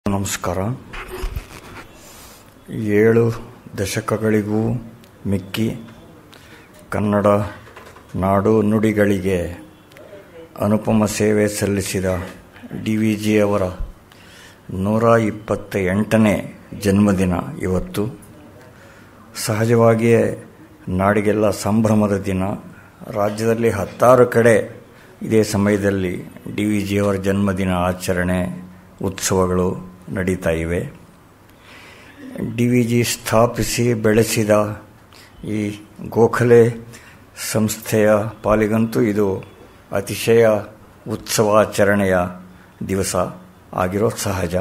ನಮಸ್ಕಾರ ಏಳು ದಶಕಗಳಿಗೂ ಮಿಕ್ಕಿ ಕನ್ನಡ ನಾಡು ನುಡಿಗಳಿಗೆ ಅನುಪಮ ಸೇವೆ ಸಲ್ಲಿಸಿದ ಡಿ ವಿ ಜಿ ಅವರ ನೂರ ಇಪ್ಪತ್ತ ಎಂಟನೇ ಜನ್ಮದಿನ ಇವತ್ತು ಸಹಜವಾಗಿಯೇ ನಾಡಿಗೆಲ್ಲ ಸಂಭ್ರಮದ ದಿನ ರಾಜ್ಯದಲ್ಲಿ ಹತ್ತಾರು ಕಡೆ ಇದೇ ಸಮಯದಲ್ಲಿ ಡಿ ವಿ ಜಿಯವರ ಜನ್ಮದಿನ ಆಚರಣೆ ಉತ್ಸವಗಳು ನಡೀತಾ ಇವೆ ಡಿ ವಿ ಜಿ ಸ್ಥಾಪಿಸಿ ಬೆಳೆಸಿದ ಈ ಗೋಖಲೆ ಸಂಸ್ಥೆಯ ಪಾಲಿಗಂತೂ ಇದು ಅತಿಶಯ ಉತ್ಸವಾಚರಣೆಯ ದಿವಸ ಆಗಿರೋ ಸಹಜ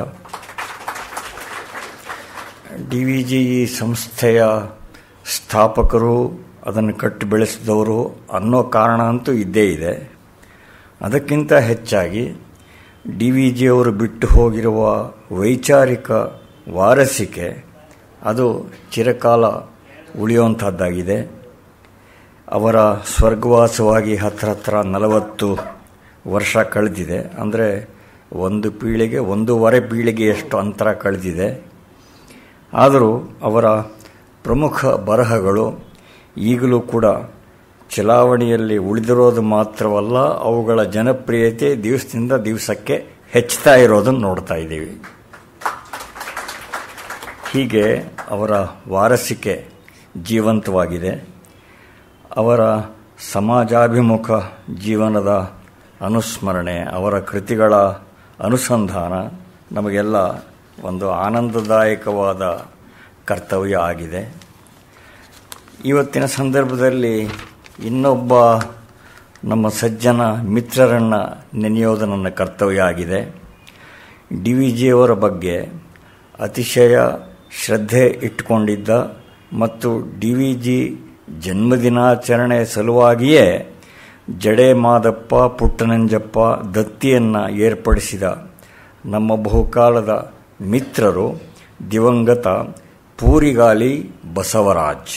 ಡಿ ವಿ ಜಿ ಈ ಸಂಸ್ಥೆಯ ಸ್ಥಾಪಕರು ಅದನ್ನು ಕಟ್ಟಿ ಬೆಳೆಸಿದವರು ಅನ್ನೋ ಕಾರಣ ಅಂತೂ ಇದ್ದೇ ಇದೆ ಅದಕ್ಕಿಂತ ಹೆಚ್ಚಾಗಿ ಡಿ ವಿ ಜಿಯವರು ಬಿಟ್ಟು ಹೋಗಿರುವ ವೈಚಾರಿಕ ವಾರಸಿಕೆ ಅದು ಚಿರಕಾಲ ಉಳಿಯುವಂಥದ್ದಾಗಿದೆ ಅವರ ಸ್ವರ್ಗವಾಸವಾಗಿ ಹತ್ರ ಹತ್ರ ನಲವತ್ತು ವರ್ಷ ಕಳೆದಿದೆ ಅಂದರೆ ಒಂದು ಪೀಳಿಗೆ ಒಂದೂವರೆ ಪೀಳಿಗೆಯಷ್ಟು ಅಂತರ ಕಳೆದಿದೆ ಆದರೂ ಅವರ ಪ್ರಮುಖ ಬರಹಗಳು ಈಗಲೂ ಕೂಡ ಚಲಾವಣೆಯಲ್ಲಿ ಉಳಿದಿರೋದು ಮಾತ್ರವಲ್ಲ ಅವುಗಳ ಜನಪ್ರಿಯತೆ ದಿವಸದಿಂದ ದಿವಸಕ್ಕೆ ಹೆಚ್ಚುತ್ತಾ ಇರೋದನ್ನು ನೋಡ್ತಾ ಇದ್ದೀವಿ ಹೀಗೆ ಅವರ ವಾರಸಿಕೆ ಜೀವಂತವಾಗಿದೆ ಅವರ ಸಮಾಜಾಭಿಮುಖ ಜೀವನದ ಅನುಸ್ಮರಣೆ ಅವರ ಕೃತಿಗಳ ಅನುಸಂಧಾನ ನಮಗೆಲ್ಲ ಒಂದು ಆನಂದದಾಯಕವಾದ ಕರ್ತವ್ಯ ಆಗಿದೆ ಇವತ್ತಿನ ಸಂದರ್ಭದಲ್ಲಿ ಇನ್ನೊಬ್ಬ ನಮ್ಮ ಸಜ್ಜನ ಮಿತ್ರರನ್ನು ನೆನೆಯೋದು ನನ್ನ ಕರ್ತವ್ಯ ಆಗಿದೆ ಡಿ ವಿ ಜಿಯವರ ಬಗ್ಗೆ ಅತಿಶಯ ಶ್ರದ್ಧೆ ಇಟ್ಟುಕೊಂಡಿದ್ದ ಮತ್ತು ಡಿ ವಿ ಜಿ ಜನ್ಮದಿನಾಚರಣೆ ಸಲುವಾಗಿಯೇ ಜಡೆ ಮಾದಪ್ಪ ಪುಟ್ಟನಂಜಪ್ಪ ದತ್ತಿಯನ್ನು ಏರ್ಪಡಿಸಿದ ನಮ್ಮ ಬಹುಕಾಲದ ಮಿತ್ರರು ದಿವಂಗತ ಪೂರಿಗಾಲಿ ಬಸವರಾಜ್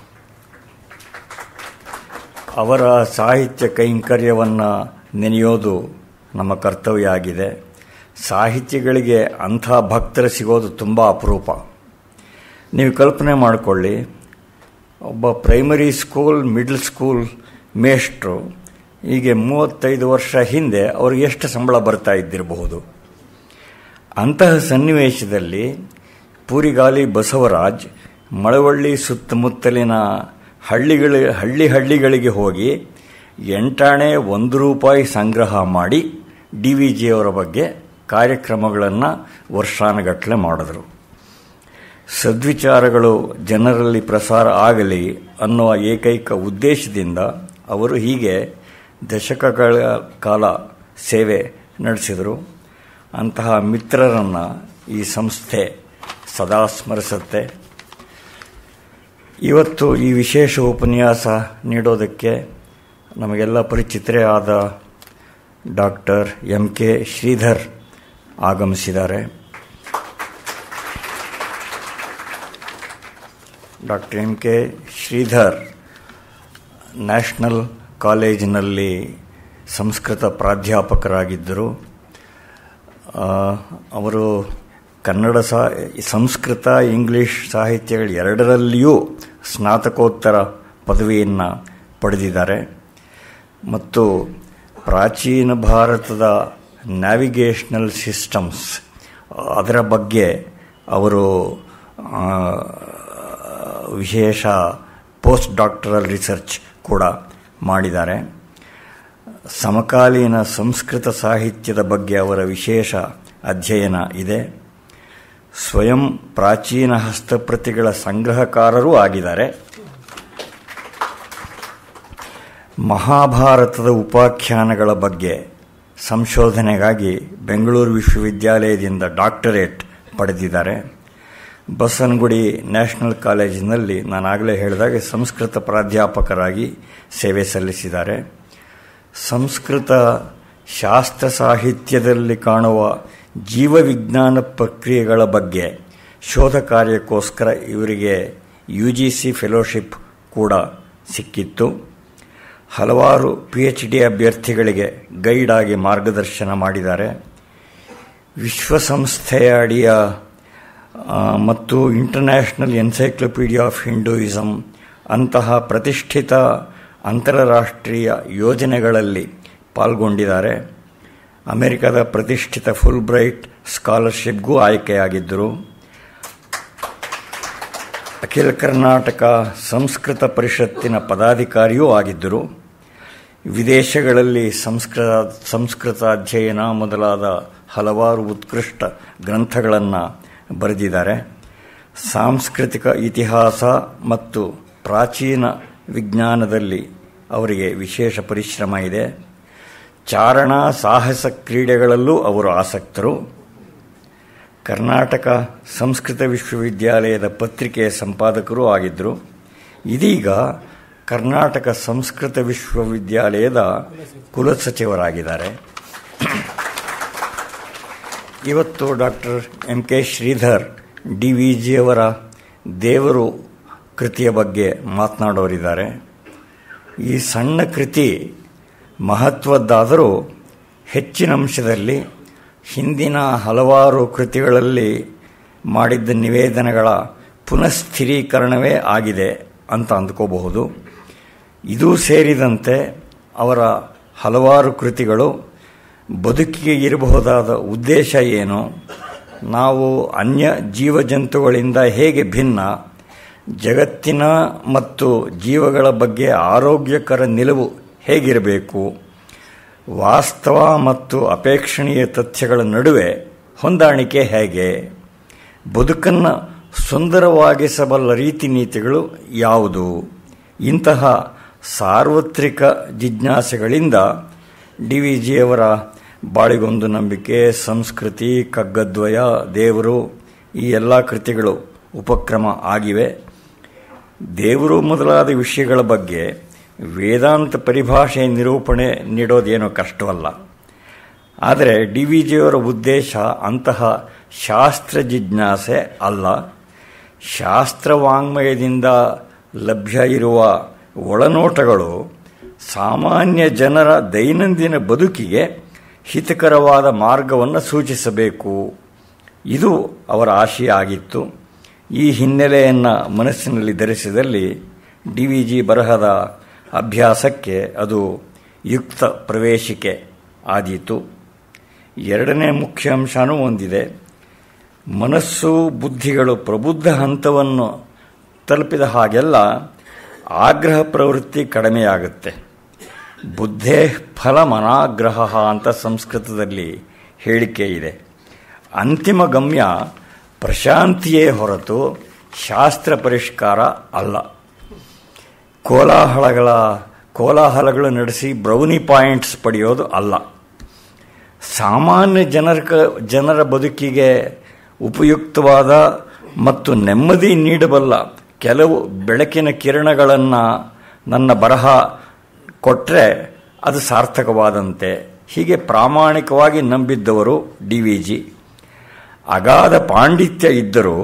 ಅವರ ಸಾಹಿತ್ಯ ಕೈಂಕರ್ಯವನ್ನು ನೆನೆಯೋದು ನಮ್ಮ ಕರ್ತವ್ಯ ಆಗಿದೆ ಸಾಹಿತ್ಯಗಳಿಗೆ ಅಂಥ ಭಕ್ತರು ಸಿಗೋದು ತುಂಬ ಅಪರೂಪ ನೀವು ಕಲ್ಪನೆ ಮಾಡಿಕೊಳ್ಳಿ ಒಬ್ಬ ಪ್ರೈಮರಿ ಸ್ಕೂಲ್ ಮಿಡ್ಲ್ ಸ್ಕೂಲ್ ಮೇಷ್ಟ್ರು ಹೀಗೆ ಮೂವತ್ತೈದು ವರ್ಷ ಹಿಂದೆ ಅವ್ರಿಗೆ ಎಷ್ಟು ಸಂಬಳ ಬರ್ತಾ ಇದ್ದಿರಬಹುದು ಅಂತಹ ಸನ್ನಿವೇಶದಲ್ಲಿ ಪೂರಿಗಾಲಿ ಬಸವರಾಜ್ ಮಳವಳ್ಳಿ ಸುತ್ತಮುತ್ತಲಿನ ಹಳ್ಳಿಗಳ ಹಳ್ಳಿ ಹಳ್ಳಿಗಳಿಗೆ ಹೋಗಿ ಎಂಟಾಣೆ ಒಂದು ರೂಪಾಯಿ ಸಂಗ್ರಹ ಮಾಡಿ ಡಿ ವಿ ಜಿಯವರ ಬಗ್ಗೆ ಕಾರ್ಯಕ್ರಮಗಳನ್ನು ವರ್ಷಾನುಗಟ್ಟಲೆ ಮಾಡಿದರು ಸದ್ವಿಚಾರಗಳು ಜನರಲ್ಲಿ ಪ್ರಸಾರ ಆಗಲಿ ಅನ್ನುವ ಏಕೈಕ ಉದ್ದೇಶದಿಂದ ಅವರು ಹೀಗೆ ದಶಕಗಳ ಕಾಲ ಸೇವೆ ನಡೆಸಿದರು ಅಂತಹ ಮಿತ್ರರನ್ನು ಈ ಸಂಸ್ಥೆ ಸದಾ ಸ್ಮರಿಸುತ್ತೆ ಇವತ್ತು ಈ ವಿಶೇಷ ಉಪನ್ಯಾಸ ನೀಡೋದಕ್ಕೆ ನಮಗೆಲ್ಲ ಪರಿಚಿತರೇ ಆದ ಡಾಕ್ಟರ್ ಎಂ ಕೆ ಶ್ರೀಧರ್ ಆಗಮಿಸಿದ್ದಾರೆ doctor M K Sridhar national ಕಾಲೇಜಿನಲ್ಲಿ ಸಂಸ್ಕೃತ ಪ್ರಾಧ್ಯಾಪಕರಾಗಿದ್ದರು ಅವರು ಕನ್ನಡ ಸಾ ಸಂಸ್ಕೃತ ಇಂಗ್ಲಿಷ್ ಸಾಹಿತ್ಯಗಳು ಎರಡರಲ್ಲಿಯೂ ಸ್ನಾತಕೋತ್ತರ ಪದವಿಯನ್ನು ಪಡೆದಿದ್ದಾರೆ ಮತ್ತು ಪ್ರಾಚೀನ ಭಾರತದ ನ್ಯಾವಿಗೇಷನಲ್ ಸಿಸ್ಟಮ್ಸ್ ಅದರ ಬಗ್ಗೆ ಅವರು ವಿಶೇಷ ಪೋಸ್ಟ್ ಡಾಕ್ಟರಲ್ ರಿಸರ್ಚ್ ಕೂಡ ಮಾಡಿದ್ದಾರೆ ಸಮಕಾಲೀನ ಸಂಸ್ಕೃತ ಸಾಹಿತ್ಯದ ಬಗ್ಗೆ ಅವರ ವಿಶೇಷ ಅಧ್ಯಯನ ಇದೆ ಸ್ವಯಂ ಪ್ರಾಚೀನ ಹಸ್ತಪ್ರತಿಗಳ ಸಂಗ್ರಹಕಾರರೂ ಆಗಿದ್ದಾರೆ ಮಹಾಭಾರತದ ಉಪಾಖ್ಯಾನಗಳ ಬಗ್ಗೆ ಸಂಶೋಧನೆಗಾಗಿ ಬೆಂಗಳೂರು ವಿಶ್ವವಿದ್ಯಾಲಯದಿಂದ ಡಾಕ್ಟರೇಟ್ ಪಡೆದಿದ್ದಾರೆ ಬಸವನಗುಡಿ ನ್ಯಾಷನಲ್ ಕಾಲೇಜಿನಲ್ಲಿ ನಾನಾಗಲೇ ಹೇಳಿದಾಗೆ ಸಂಸ್ಕೃತ ಪ್ರಾಧ್ಯಾಪಕರಾಗಿ ಸೇವೆ ಸಲ್ಲಿಸಿದ್ದಾರೆ ಸಂಸ್ಕೃತ ಶಾಸ್ತ್ರ ಸಾಹಿತ್ಯದಲ್ಲಿ ಕಾಣುವ ಜೀವವಿಜ್ಞಾನ ಪ್ರಕ್ರಿಯೆಗಳ ಬಗ್ಗೆ ಶೋಧ ಕಾರ್ಯಕ್ಕೋಸ್ಕರ ಇವರಿಗೆ ಯು ಜಿ ಸಿ ಫೆಲೋಶಿಪ್ ಕೂಡ ಸಿಕ್ಕಿತ್ತು ಹಲವಾರು ಪಿ ಎಚ್ ಡಿ ಅಭ್ಯರ್ಥಿಗಳಿಗೆ ಗೈಡ್ ಆಗಿ ಮಾರ್ಗದರ್ಶನ ಮಾಡಿದ್ದಾರೆ ವಿಶ್ವಸಂಸ್ಥೆಯ ಅಡಿಯ ಆ, ಮತ್ತು ಇಂಟರ್ನ್ಯಾಷನಲ್ ಎನ್ಸೈಕ್ಲೋಪೀಡಿಯಾ ಆಫ್ ಹಿಂದೂಯಿಸಮ್ ಅಂತಹ ಪ್ರತಿಷ್ಠಿತ ಅಂತಾರಾಷ್ಟ್ರೀಯ ಯೋಜನೆಗಳಲ್ಲಿ ಪಾಲ್ಗೊಂಡಿದ್ದಾರೆ ಅಮೆರಿಕದ ಪ್ರತಿಷ್ಠಿತ ಫುಲ್ ಬ್ರೈಟ್ ಸ್ಕಾಲರ್ಶಿಪ್ಗೂ ಆಯ್ಕೆಯಾಗಿದ್ದರು ಅಖಿಲ ಕರ್ನಾಟಕ ಸಂಸ್ಕೃತ ಪರಿಷತ್ತಿನ ಪದಾಧಿಕಾರಿಯೂ ಆಗಿದ್ದರು ವಿದೇಶಗಳಲ್ಲಿ ಸಂಸ್ಕೃತ ಸಂಸ್ಕೃತ ಅಧ್ಯಯನ ಮೊದಲಾದ ಹಲವಾರು ಉತ್ಕೃಷ್ಟ ಗ್ರಂಥಗಳನ್ನು ಬರೆದಿದ್ದಾರೆ ಸಾಂಸ್ಕೃತಿಕ ಇತಿಹಾಸ ಮತ್ತು ಪ್ರಾಚೀನ ವಿಜ್ಞಾನದಲ್ಲಿ ಅವರಿಗೆ ವಿಶೇಷ ಪರಿಶ್ರಮ ಇದೆ ಚಾರಣ ಸಾಹಸ ಕ್ರೀಡೆಗಳಲ್ಲೂ ಅವರು ಆಸಕ್ತರು ಕರ್ನಾಟಕ ಸಂಸ್ಕೃತ ವಿಶ್ವವಿದ್ಯಾಲಯದ ಪತ್ರಿಕೆಯ ಸಂಪಾದಕರೂ ಆಗಿದ್ದರು ಇದೀಗ ಕರ್ನಾಟಕ ಸಂಸ್ಕೃತ ವಿಶ್ವವಿದ್ಯಾಲಯದ ಕುಲಸಚಿವರಾಗಿದ್ದಾರೆ ಇವತ್ತು doctor M K Sridhar D V ಜಿಯವರ ದೇವರು ಕೃತಿಯ ಬಗ್ಗೆ ಮಾತನಾಡೋರಿದ್ದಾರೆ ಈ ಸಣ್ಣ ಕೃತಿ ಮಹತ್ವದ್ದಾದರೂ ಹೆಚ್ಚಿನ ಅಂಶದಲ್ಲಿ ಹಿಂದಿನ ಹಲವಾರು ಕೃತಿಗಳಲ್ಲಿ ಮಾಡಿದ್ದ ನಿವೇದನೆಗಳ ಪುನಃಸ್ಥಿರೀಕರಣವೇ ಆಗಿದೆ ಅಂತ ಅಂದ್ಕೋಬಹುದು ಇದೂ ಸೇರಿದಂತೆ ಅವರ ಹಲವಾರು ಕೃತಿಗಳು ಬದುಕಿಗೆ ಇರಬಹುದಾದ ಉದ್ದೇಶ ಏನು ನಾವು ಅನ್ಯ ಜೀವಜಂತುಗಳಿಂದ ಹೇಗೆ ಭಿನ್ನ ಜಗತ್ತಿನ ಮತ್ತು ಜೀವಗಳ ಬಗ್ಗೆ ಆರೋಗ್ಯಕರ ನಿಲುವು ಹೇಗಿರಬೇಕು ವಾಸ್ತವ ಮತ್ತು ಅಪೇಕ್ಷಣೀಯ ತಥ್ಯಗಳ ನಡುವೆ ಹೊಂದಾಣಿಕೆ ಹೇಗೆ ಬದುಕನ್ನು ಸುಂದರವಾಗಿಸಬಲ್ಲ ರೀತಿ ನೀತಿಗಳು ಯಾವುದು ಇಂತಹ ಸಾರ್ವತ್ರಿಕ ಜಿಜ್ಞಾಸೆಗಳಿಂದ ಡಿ ವಿ ಜಿಯವರ ಬಾಳಿಗೊಂದು ನಂಬಿಕೆ ಸಂಸ್ಕೃತಿ ಕಗ್ಗದ್ವಯ ದೇವರು ಈ ಎಲ್ಲ ಕೃತಿಗಳು ಉಪಕ್ರಮ ಆಗಿವೆ ದೇವರು ಮೊದಲಾದ ವಿಷಯಗಳ ಬಗ್ಗೆ ವೇದಾಂತ ಪರಿಭಾಷೆ ನಿರೂಪಣೆ ನೀಡೋದೇನೋ ಕಷ್ಟವಲ್ಲ ಆದರೆ ಡಿ ವಿ ಜಿಯವರ ಉದ್ದೇಶ ಅಂತಹ ಶಾಸ್ತ್ರ ಜಿಜ್ಞಾಸೆ ಅಲ್ಲ ಶಾಸ್ತ್ರವಾಂಗ್ಮಯದಿಂದ ಲಭ್ಯ ಇರುವ ಒಳನೋಟಗಳು ಸಾಮಾನ್ಯ ಜನರ ದೈನಂದಿನ ಬದುಕಿಗೆ ಹಿತಕರವಾದ ಮಾರ್ಗವನ್ನು ಸೂಚಿಸಬೇಕು ಇದು ಅವರ ಆಶಯ ಆಗಿತ್ತು ಈ ಹಿನ್ನೆಲೆಯನ್ನು ಮನಸ್ಸಿನಲ್ಲಿ ಧರಿಸಿದಲ್ಲಿ ಡಿ ವಿ ಜಿ ಬರಹದ ಅಭ್ಯಾಸಕ್ಕೆ ಅದು ಯುಕ್ತ ಪ್ರವೇಶಿಕೆ ಆದೀತು ಎರಡನೇ ಮುಖ್ಯ ಅಂಶನೂ ಹೊಂದಿದೆ ಮನಸ್ಸು ಬುದ್ಧಿಗಳು ಪ್ರಬುದ್ಧ ಹಂತವನ್ನು ತಲುಪಿದ ಹಾಗೆಲ್ಲ ಆಗ್ರಹ ಪ್ರವೃತ್ತಿ ಕಡಿಮೆಯಾಗುತ್ತೆ ಬುದ್ಧೇ ಫಲ ಮನಾಗ್ರಹ ಅಂತ ಸಂಸ್ಕೃತದಲ್ಲಿ ಹೇಳಿಕೆ ಇದೆ ಅಂತಿಮ ಗಮ್ಯ ಪ್ರಶಾಂತಿಯೇ ಹೊರತು ಶಾಸ್ತ್ರ ಪರಿಷ್ಕಾರ ಅಲ್ಲ ಕೋಲಾಹಲಗಳ ಕೋಲಾಹಲಗಳು ನಡೆಸಿ ಬ್ರೌನಿ ಪಾಯಿಂಟ್ಸ್ ಪಡೆಯೋದು ಅಲ್ಲ ಸಾಮಾನ್ಯ ಜನರ ಜನರ ಬದುಕಿಗೆ ಉಪಯುಕ್ತವಾದ ಮತ್ತು ನೆಮ್ಮದಿ ನೀಡಬಲ್ಲ ಕೆಲವು ಬೆಳಕಿನ ಕಿರಣಗಳನ್ನು ನನ್ನ ಬರಹ ಕೊಟ್ಟರೆ ಅದು ಸಾರ್ಥಕವಾದಂತೆ ಹೀಗೆ ಪ್ರಾಮಾಣಿಕವಾಗಿ ನಂಬಿದ್ದವರು ಡಿ ವಿ ಜಿ ಅಗಾಧ ಪಾಂಡಿತ್ಯ ಇದ್ದರೂ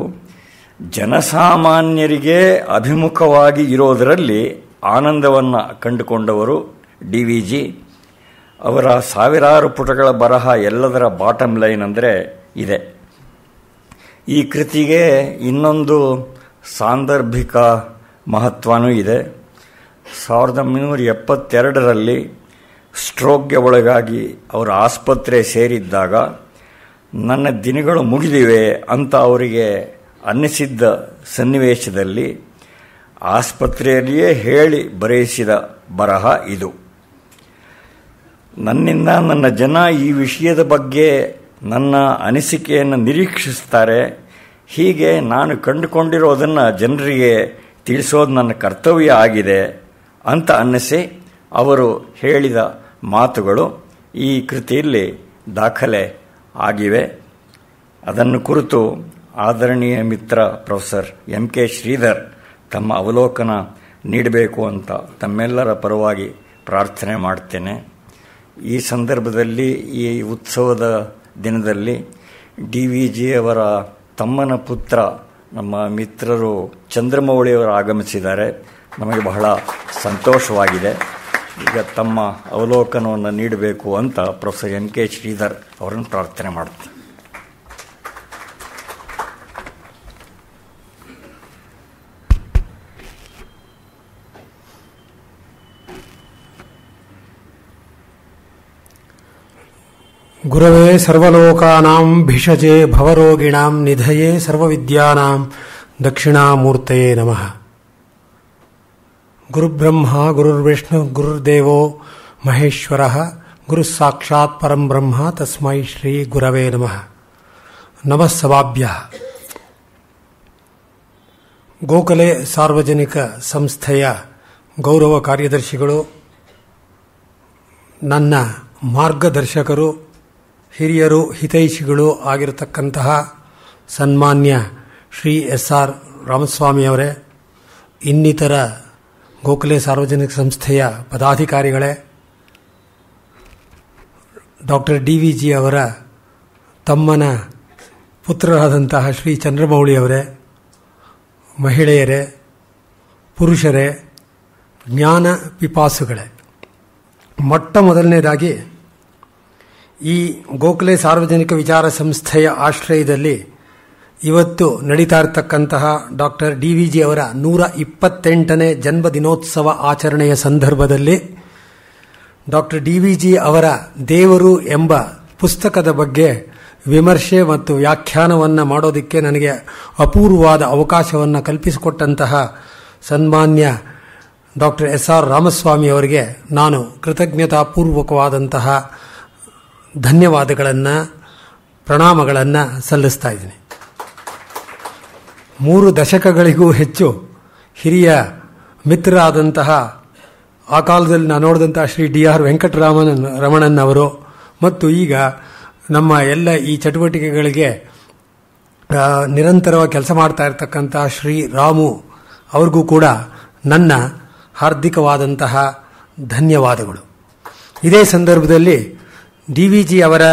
ಜನಸಾಮಾನ್ಯರಿಗೆ ಅಭಿಮುಖವಾಗಿ ಇರೋದರಲ್ಲಿ ಆನಂದವನ್ನು ಕಂಡುಕೊಂಡವರು ಡಿ ವಿ ಜಿ ಅವರ ಸಾವಿರಾರು ಪುಟಗಳ ಬರಹ ಎಲ್ಲದರ ಬಾಟಮ್ ಲೈನ್ ಅಂದರೆ ಇದೆ ಈ ಕೃತಿಗೆ ಇನ್ನೊಂದು ಸಾಂದರ್ಭಿಕ ಮಹತ್ವನೂ ಇದೆ ಸಾವಿರದ ಒಂಬೈನೂರ ಎಪ್ಪತ್ತೆರಡರಲ್ಲಿ ಸ್ಟ್ರೋಕ್ಗೆ ಒಳಗಾಗಿ ಅವರ ಆಸ್ಪತ್ರೆ ಸೇರಿದ್ದಾಗ ನನ್ನ ದಿನಗಳು ಮುಗಿದಿವೆ ಅಂತ ಅವರಿಗೆ ಅನ್ನಿಸಿದ್ದ ಸನ್ನಿವೇಶದಲ್ಲಿ ಆಸ್ಪತ್ರೆಯಲ್ಲಿಯೇ ಹೇಳಿ ಬರೆಯಿಸಿದ ಬರಹ ಇದು ನನ್ನಿಂದ ನನ್ನ ಜನ ಈ ವಿಷಯದ ಬಗ್ಗೆ ನನ್ನ ಅನಿಸಿಕೆಯನ್ನು ನಿರೀಕ್ಷಿಸ್ತಾರೆ ಹೀಗೆ ನಾನು ಕಂಡುಕೊಂಡಿರೋದನ್ನು ಜನರಿಗೆ ತಿಳಿಸೋದು ನನ್ನ ಕರ್ತವ್ಯ ಆಗಿದೆ ಅಂತ ಅನ್ನಿಸಿ ಅವರು ಹೇಳಿದ ಮಾತುಗಳು ಈ ಕೃತಿಯಲ್ಲಿ ದಾಖಲೆ ಆಗಿವೆ ಅದನ್ನು ಕುರಿತು ಆದರಣೀಯ ಮಿತ್ರ ಪ್ರೊಫೆಸರ್ ಎಂ ಕೆ ಶ್ರೀಧರ್ ತಮ್ಮ ಅವಲೋಕನ ನೀಡಬೇಕು ಅಂತ ತಮ್ಮೆಲ್ಲರ ಪರವಾಗಿ ಪ್ರಾರ್ಥನೆ ಮಾಡ್ತೇನೆ ಈ ಸಂದರ್ಭದಲ್ಲಿ ಈ ಉತ್ಸವದ ದಿನದಲ್ಲಿ ಡಿ ವಿ ಜಿಯವರ ತಮ್ಮನ ಪುತ್ರ ನಮ್ಮ ಮಿತ್ರರು ಚಂದ್ರಮೌಳಿಯವರು ಆಗಮಿಸಿದ್ದಾರೆ ನಮಗೆ ಬಹಳ ಸಂತೋಷವಾಗಿದೆ ಈಗ ತಮ್ಮ ಅವಲೋಕನವನ್ನು ನೀಡಬೇಕು ಅಂತ ಪ್ರೊಫೆಸರ್ ಎಂ ಕೆ ಶ್ರೀಧರ್ ಅವರನ್ನು ಪ್ರಾರ್ಥನೆ ಮಾಡ್ತೀನಿ ಗುರವೇ ಸರ್ವಲೋಕಾನಾಂ ಭಿಷಜೆ ಭವರೋಗಿಣಾಂ ನಿಧಯೇ ಸರ್ವವಿದ್ಯಾನಾಂ ದಕ್ಷಿಣಾಮೂರ್ತಯೇ ನಮಃ ಗುರುಬ್ರಹ್ಮ ಗುರುರ್ವಿಷ್ಣು ಗುರುರ್ದೇವೋ ಮಹೇಶ್ವರ ಗುರು ಸಾಕ್ಷಾತ್ ಪರಂ ಬ್ರಹ್ಮ ತಸ್ಮೈ ಶ್ರೀ ಗುರವೇ ನಮಃ ನಮಃ ಸವಾಭ್ಯ ಗೋಖಲೆ ಸಾರ್ವಜನಿಕ ಸಂಸ್ಥೆಯ ಗೌರವ ಕಾರ್ಯದರ್ಶಿಗಳು ನನ್ನ ಮಾರ್ಗದರ್ಶಕರು ಹಿರಿಯರು ಹಿತೈಷಿಗಳು ಆಗಿರತಕ್ಕಂತಹ ಸನ್ಮಾನ್ಯ ಶ್ರೀ ಎಸ್ ಆರ್ ರಾಮಸ್ವಾಮಿಯವರೇ ಇನ್ನಿತರ ಗೋಖಲೆ ಸಾರ್ವಜನಿಕ ಸಂಸ್ಥೆಯ ಪದಾಧಿಕಾರಿಗಳೇ ಡಾಕ್ಟರ್ ಡಿ ವಿ ಜಿ ಅವರ ತಮ್ಮನ ಪುತ್ರರಾದಂತಹ ಶ್ರೀ ಚಂದ್ರಮೌಳಿಯವರೇ ಮಹಿಳೆಯರೇ ಪುರುಷರೇ ಜ್ಞಾನ ಪಿಪಾಸುಗಳೇ ಮೊಟ್ಟ ಮೊದಲನೇದಾಗಿ ಈ ಗೋಖಲೆ ಸಾರ್ವಜನಿಕ ವಿಚಾರ ಸಂಸ್ಥೆಯ ಆಶ್ರಯದಲ್ಲಿ ಇವತ್ತು ನಡೀತಾ ಇರತಕ್ಕಂತಹ ಡಾಕ್ಟರ್ ಡಿ ವಿ ಜಿ ಅವರ ನೂರ ಇಪ್ಪತ್ತೆಂಟನೇ ಜನ್ಮ ದಿನೋತ್ಸವ ಆಚರಣೆಯ ಸಂದರ್ಭದಲ್ಲಿ ಡಾಕ್ಟರ್ ಡಿ ವಿ ಜಿ ಅವರ ದೇವರು ಎಂಬ ಪುಸ್ತಕದ ಬಗ್ಗೆ ವಿಮರ್ಶೆ ಮತ್ತು ವ್ಯಾಖ್ಯಾನವನ್ನು ಮಾಡೋದಕ್ಕೆ ನನಗೆ ಅಪೂರ್ವವಾದ ಅವಕಾಶವನ್ನು ಕಲ್ಪಿಸಿಕೊಟ್ಟಂತಹ ಸನ್ಮಾನ್ಯ ಡಾಕ್ಟರ್ ಎಸ್ ಆರ್ ರಾಮಸ್ವಾಮಿ ಅವರಿಗೆ ನಾನು ಕೃತಜ್ಞತಾಪೂರ್ವಕವಾದಂತಹ ಧನ್ಯವಾದಗಳನ್ನು ಪ್ರಣಾಮಗಳನ್ನು ಸಲ್ಲಿಸ್ತಾ ಇದ್ದೀನಿ ಮೂರು ದಶಕಗಳಿಗೂ ಹೆಚ್ಚು ಹಿರಿಯ ಮಿತ್ರರಾದಂತಹ ಆ ಕಾಲದಲ್ಲಿ ನಾನು ನೋಡಿದಂತಹ ಶ್ರೀ ಡಿ ಆರ್ ವೆಂಕಟರಾಮನ್ ರಮಣನ್ ಅವರು ಮತ್ತು ಈಗ ನಮ್ಮ ಎಲ್ಲ ಈ ಚಟುವಟಿಕೆಗಳಿಗೆ ನಿರಂತರವಾಗಿ ಕೆಲಸ ಮಾಡ್ತಾ ಇರತಕ್ಕಂತಹ ಶ್ರೀ ರಾಮು ಅವ್ರಿಗೂ ಕೂಡ ನನ್ನ ಹಾರ್ದಿಕವಾದಂತಹ ಧನ್ಯವಾದಗಳು ಇದೇ ಸಂದರ್ಭದಲ್ಲಿ ಡಿ ವಿ ಜಿ ಅವರ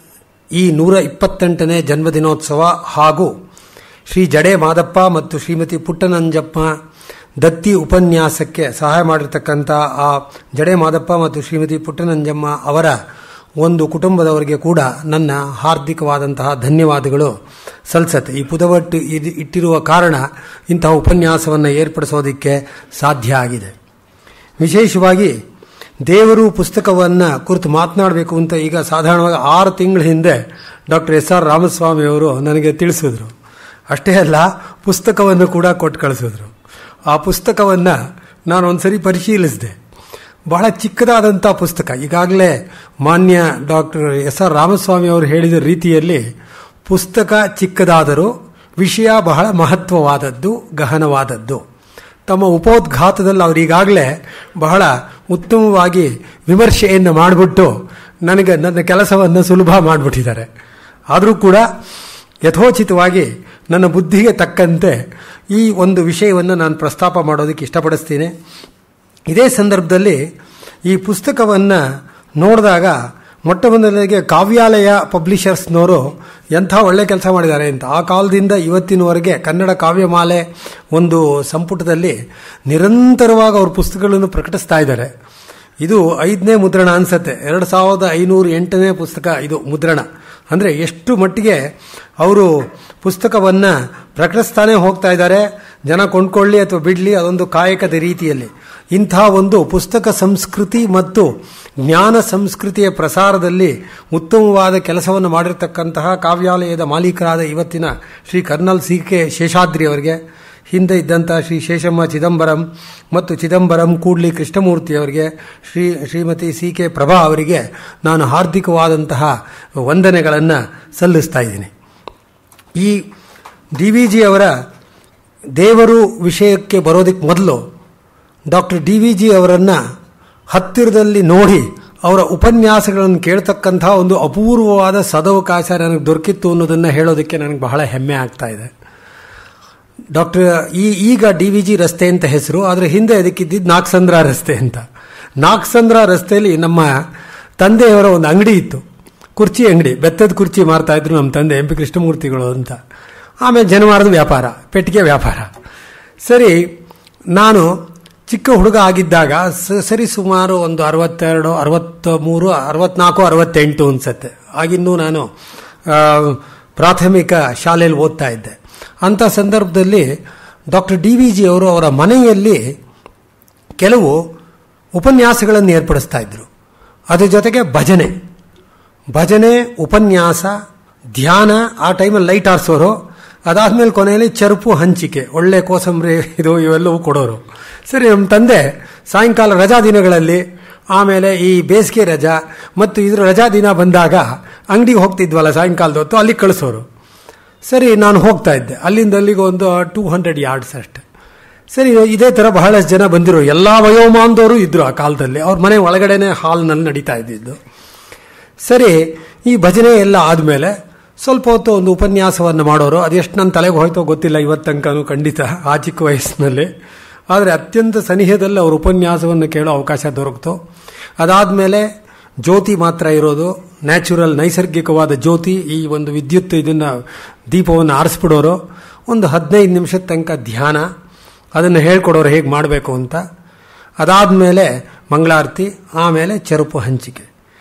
ಈ ನೂರ ಇಪ್ಪತ್ತೆಂಟನೇ ಜನ್ಮದಿನೋತ್ಸವ ಹಾಗೂ ಶ್ರೀ ಜಡೆ ಮಾದಪ್ಪ ಮತ್ತು ಶ್ರೀಮತಿ ಪುಟ್ಟನಂಜಪ್ಪ ದತ್ತಿ ಉಪನ್ಯಾಸಕ್ಕೆ ಸಹಾಯ ಮಾಡಿರ್ತಕ್ಕಂಥ ಆ ಜಡೆ ಮಾದಪ್ಪ ಮತ್ತು ಶ್ರೀಮತಿ ಪುಟ್ಟನಂಜಮ್ಮ ಅವರ ಒಂದು ಕುಟುಂಬದವರಿಗೆ ಕೂಡ ನನ್ನ ಹಾರ್ದಿಕವಾದಂತಹ ಧನ್ಯವಾದಗಳು ಸಲ್ಸತ್ತೆ ಈ ಪುದವಟ್ಟು ಇಟ್ಟಿರುವ ಕಾರಣ ಇಂತಹ ಉಪನ್ಯಾಸವನ್ನು ಏರ್ಪಡಿಸೋದಕ್ಕೆ ಸಾಧ್ಯ ಆಗಿದೆ ವಿಶೇಷವಾಗಿ ದೇವರು ಪುಸ್ತಕವನ್ನು ಕುರಿತು ಮಾತನಾಡಬೇಕು ಅಂತ ಈಗ ಸಾಧಾರಣವಾಗಿ ಆರು ತಿಂಗಳ ಹಿಂದೆ ಡಾಕ್ಟರ್ ಎಸ್ ಆರ್ ರಾಮಸ್ವಾಮಿ ಅವರು ನನಗೆ ತಿಳಿಸಿದ್ರು ಅಷ್ಟೇ ಅಲ್ಲ ಪುಸ್ತಕವನ್ನು ಕೂಡ ಕೊಟ್ಟು ಕಳಿಸಿದ್ರು ಆ ಪುಸ್ತಕವನ್ನು ನಾನು ಒಂದ್ಸರಿ ಪರಿಶೀಲಿಸಿದೆ ಬಹಳ ಚಿಕ್ಕದಾದಂಥ ಪುಸ್ತಕ ಈಗಾಗಲೇ ಮಾನ್ಯ ಡಾಕ್ಟರ್ ಎಸ್ ಆರ್ ರಾಮಸ್ವಾಮಿ ಅವರು ಹೇಳಿದ ರೀತಿಯಲ್ಲಿ ಪುಸ್ತಕ ಚಿಕ್ಕದಾದರೂ ವಿಷಯ ಬಹಳ ಮಹತ್ವವಾದದ್ದು ಗಹನವಾದದ್ದು ತಮ್ಮ ಉಪೋದ್ಘಾತದಲ್ಲಿ ಅವರು ಈಗಾಗಲೇ ಬಹಳ ಉತ್ತಮವಾಗಿ ವಿಮರ್ಶೆಯನ್ನು ಮಾಡಿಬಿಟ್ಟು ನನಗೆ ನನ್ನ ಕೆಲಸವನ್ನು ಸುಲಭ ಮಾಡಿಬಿಟ್ಟಿದ್ದಾರೆ ಆದರೂ ಕೂಡ ಯಥೋಚಿತವಾಗಿ ನನ್ನ ಬುದ್ಧಿಗೆ ತಕ್ಕಂತೆ ಈ ಒಂದು ವಿಷಯವನ್ನು ನಾನು ಪ್ರಸ್ತಾಪ ಮಾಡೋದಕ್ಕೆ ಇಷ್ಟಪಡಿಸ್ತೀನಿ ಇದೇ ಸಂದರ್ಭದಲ್ಲಿ ಈ ಪುಸ್ತಕವನ್ನು ನೋಡಿದಾಗ ಮೊಟ್ಟ ಮೊದಲಿಗೆ ಕಾವ್ಯಾಲಯ ಪಬ್ಲಿಷರ್ಸ್ನವರು ಎಂಥ ಒಳ್ಳೆ ಕೆಲಸ ಮಾಡಿದ್ದಾರೆ ಅಂತ ಆ ಕಾಲದಿಂದ ಇವತ್ತಿನವರೆಗೆ ಕನ್ನಡ ಕಾವ್ಯಮಾಲೆ ಒಂದು ಸಂಪುಟದಲ್ಲಿ ನಿರಂತರವಾಗಿ ಅವ್ರ ಪುಸ್ತಕಗಳನ್ನು ಪ್ರಕಟಿಸ್ತಾ ಇದ್ದಾರೆ ಇದು ಐದನೇ ಮುದ್ರಣ ಅನ್ಸತ್ತೆ ಎರಡು ಸಾವಿರದ ಐನೂರ ಎಂಟನೇ ಪುಸ್ತಕ ಇದು ಮುದ್ರಣ ಅಂದರೆ ಎಷ್ಟು ಮಟ್ಟಿಗೆ ಅವರು ಪುಸ್ತಕವನ್ನು ಪ್ರಕಟಿಸ್ತಾನೆ ಹೋಗ್ತಾ ಇದ್ದಾರೆ ಜನ ಕೊಂಡ್ಕೊಳ್ಳಿ ಅಥವಾ ಬಿಡಲಿ ಅದೊಂದು ಕಾಯಕದ ರೀತಿಯಲ್ಲಿ ಇಂಥ ಒಂದು ಪುಸ್ತಕ ಸಂಸ್ಕೃತಿ ಮತ್ತು ಜ್ಞಾನ ಸಂಸ್ಕೃತಿಯ ಪ್ರಸಾರದಲ್ಲಿ ಉತ್ತಮವಾದ ಕೆಲಸವನ್ನು ಮಾಡಿರ್ತಕ್ಕಂತಹ ಕಾವ್ಯಾಲಯದ ಮಾಲೀಕರಾದ ಇವತ್ತಿನ Shri colonel C K Seshadri ಅವರಿಗೆ ಹಿಂದೆ ಇದ್ದಂಥ ಶ್ರೀ ಶೇಷಮ್ಮ ಚಿದಂಬರಂ ಮತ್ತು ಚಿದಂಬರಂ ಕೂಡ್ಲಿ ಕೃಷ್ಣಮೂರ್ತಿ ಅವರಿಗೆ ಶ್ರೀ ಶ್ರೀಮತಿ ಸಿ ಕೆ ಪ್ರಭಾ ಅವರಿಗೆ ನಾನು ಹಾರ್ದಿಕವಾದಂತಹ ವಂದನೆಗಳನ್ನು ಸಲ್ಲಿಸ್ತಾ ಇದ್ದೀನಿ ಈ ಡಿ ವಿ ಜಿ ಅವರ ದೇವರು ವಿಷಯಕ್ಕೆ ಬರೋದಕ್ಕೆ ಮೊದಲು ಡಾಕ್ಟರ್ ಡಿ ವಿ ಜಿ ಅವರನ್ನು ಹತ್ತಿರದಲ್ಲಿ ನೋಡಿ ಅವರ ಉಪನ್ಯಾಸಗಳನ್ನು ಕೇಳ್ತಕ್ಕಂಥ ಒಂದು ಅಪೂರ್ವವಾದ ಸದವಕಾಶ ನನಗೆ ದೊರಕಿತ್ತು ಅನ್ನೋದನ್ನು ಹೇಳೋದಕ್ಕೆ ನನಗೆ ಬಹಳ ಹೆಮ್ಮೆ ಆಗ್ತಾ ಇದೆ ಡಾಕ್ಟರ್ ಈ ಈಗ ಡಿ ವಿ ಜಿ ರಸ್ತೆ ಅಂತ ಹೆಸರು ಆದರೆ ಹಿಂದೆ ಅದಕ್ಕಿದ್ದಿದ್ದು ನಾಗಸಂದ್ರ ರಸ್ತೆ ಅಂತ ನಾಗಸಂದ್ರ ರಸ್ತೆಯಲ್ಲಿ ನಮ್ಮ ತಂದೆಯವರ ಒಂದು ಅಂಗಡಿ ಇತ್ತು ಕುರ್ಚಿ ಅಂಗಡಿ ಬೆತ್ತದ ಕುರ್ಚಿ ಮಾರ್ತಾ ಇದ್ರು ನಮ್ಮ ತಂದೆ ಎಂ ಪಿ ಕೃಷ್ಣಮೂರ್ತಿಗಳು ಅಂತ ಆಮೇಲೆ ಜನವಾರದ ವ್ಯಾಪಾರ ಪೆಟ್ಟಿಗೆ ವ್ಯಾಪಾರ ಸರಿ ನಾನು ಚಿಕ್ಕ ಹುಡುಗ ಆಗಿದ್ದಾಗ ಸರಿ ಸುಮಾರು ಒಂದು ಅರವತ್ತೆರಡು ಅರವತ್ತ ಮೂರು ಅರವತ್ನಾಲ್ಕು ಅರವತ್ತೆಂಟು ಅನ್ಸತ್ತೆ ಆಗಿನ್ನೂ ನಾನು ಪ್ರಾಥಮಿಕ ಶಾಲೆಯಲ್ಲಿ ಓದ್ತಾ ಇದ್ದೆ ಅಂಥ ಸಂದರ್ಭದಲ್ಲಿ ಡಾಕ್ಟರ್ ಡಿ ವಿ ಜಿ ಅವರು ಅವರ ಮನೆಯಲ್ಲಿ ಕೆಲವು ಉಪನ್ಯಾಸಗಳನ್ನು ಏರ್ಪಡಿಸ್ತಾ ಇದ್ರು ಅದ್ರ ಜೊತೆಗೆ ಭಜನೆ ಭಜನೆ ಉಪನ್ಯಾಸ ಧ್ಯಾನ ಆ ಟೈಮಲ್ಲಿ ಲೈಟ್ ಆರಿಸೋರು ಅದಾದ್ಮೇಲೆ ಕೊನೆಯಲ್ಲಿ ಚರುಪು ಹಂಚಿಕೆ ಒಳ್ಳೆ ಕೋಸಂಬರಿ ಇದು ಇವೆಲ್ಲವೂ ಕೊಡೋರು ಸರಿ ನಮ್ಮ ತಂದೆ ಸಾಯಂಕಾಲ ರಜಾ ದಿನಗಳಲ್ಲಿ ಆಮೇಲೆ ಈ ಬೇಸಿಗೆ ರಜಾ ಮತ್ತು ಇದ್ರ ರಜಾ ದಿನ ಬಂದಾಗ ಅಂಗಡಿಗೆ ಹೋಗ್ತಿದ್ವಲ್ಲ ಸಾಯಂಕಾಲದ ಹೊತ್ತು ಅಲ್ಲಿಗೆ ಕಳಿಸೋರು ಸರಿ ನಾನು ಹೋಗ್ತಾ ಇದ್ದೆ ಅಲ್ಲಿಂದ ಅಲ್ಲಿಗೆ ಒಂದು ಟೂ ಹಂಡ್ರೆಡ್ ಯಾರ್ಡ್ಸ್ ಅಷ್ಟೆ ಸರಿ ಇದೇ ಥರ ಬಹಳಷ್ಟು ಜನ ಬಂದಿರೋ ಎಲ್ಲ ವಯೋಮಾನದವರು ಇದ್ರು ಆ ಕಾಲದಲ್ಲಿ ಅವ್ರ ಮನೆ ಒಳಗಡೆನೆ ಹಾಲ್ನಲ್ಲಿ ನಡೀತಾ ಇದ್ದಿದ್ದು ಸರಿ ಈ ಭಜನೆ ಎಲ್ಲ ಆದಮೇಲೆ ಸ್ವಲ್ಪ ಹೊತ್ತು ಒಂದು ಉಪನ್ಯಾಸವನ್ನು ಮಾಡೋರು ಅದೆಷ್ಟು ನನ್ನ ತಲೆಗೆ ಹೋಯ್ತೋ ಗೊತ್ತಿಲ್ಲ ಇವತ್ತಂಕನೂ ಖಂಡಿತ ಆ ಚಿಕ್ಕ ವಯಸ್ಸಿನಲ್ಲಿ ಆದರೆ ಅತ್ಯಂತ ಸನಿಹದಲ್ಲಿ ಅವ್ರ ಉಪನ್ಯಾಸವನ್ನು ಕೇಳೋ ಅವಕಾಶ ದೊರಕಿತು ಅದಾದಮೇಲೆ ಜ್ಯೋತಿ ಮಾತ್ರ ಇರೋದು ನ್ಯಾಚುರಲ್ ನೈಸರ್ಗಿಕವಾದ ಜ್ಯೋತಿ ಈ ಒಂದು ವಿದ್ಯುತ್ ಇದನ್ನು ದೀಪವನ್ನು ಆರಿಸ್ಬಿಡೋರು ಒಂದು ಹದಿನೈದು ನಿಮಿಷದ ತನಕ ಧ್ಯಾನ ಅದನ್ನು ಹೇಳ್ಕೊಡೋರು ಹೇಗೆ ಮಾಡಬೇಕು ಅಂತ ಅದಾದಮೇಲೆ ಮಂಗಳಾರತಿ ಆಮೇಲೆ ಚರುಪು ಹಂಚಿಕೆ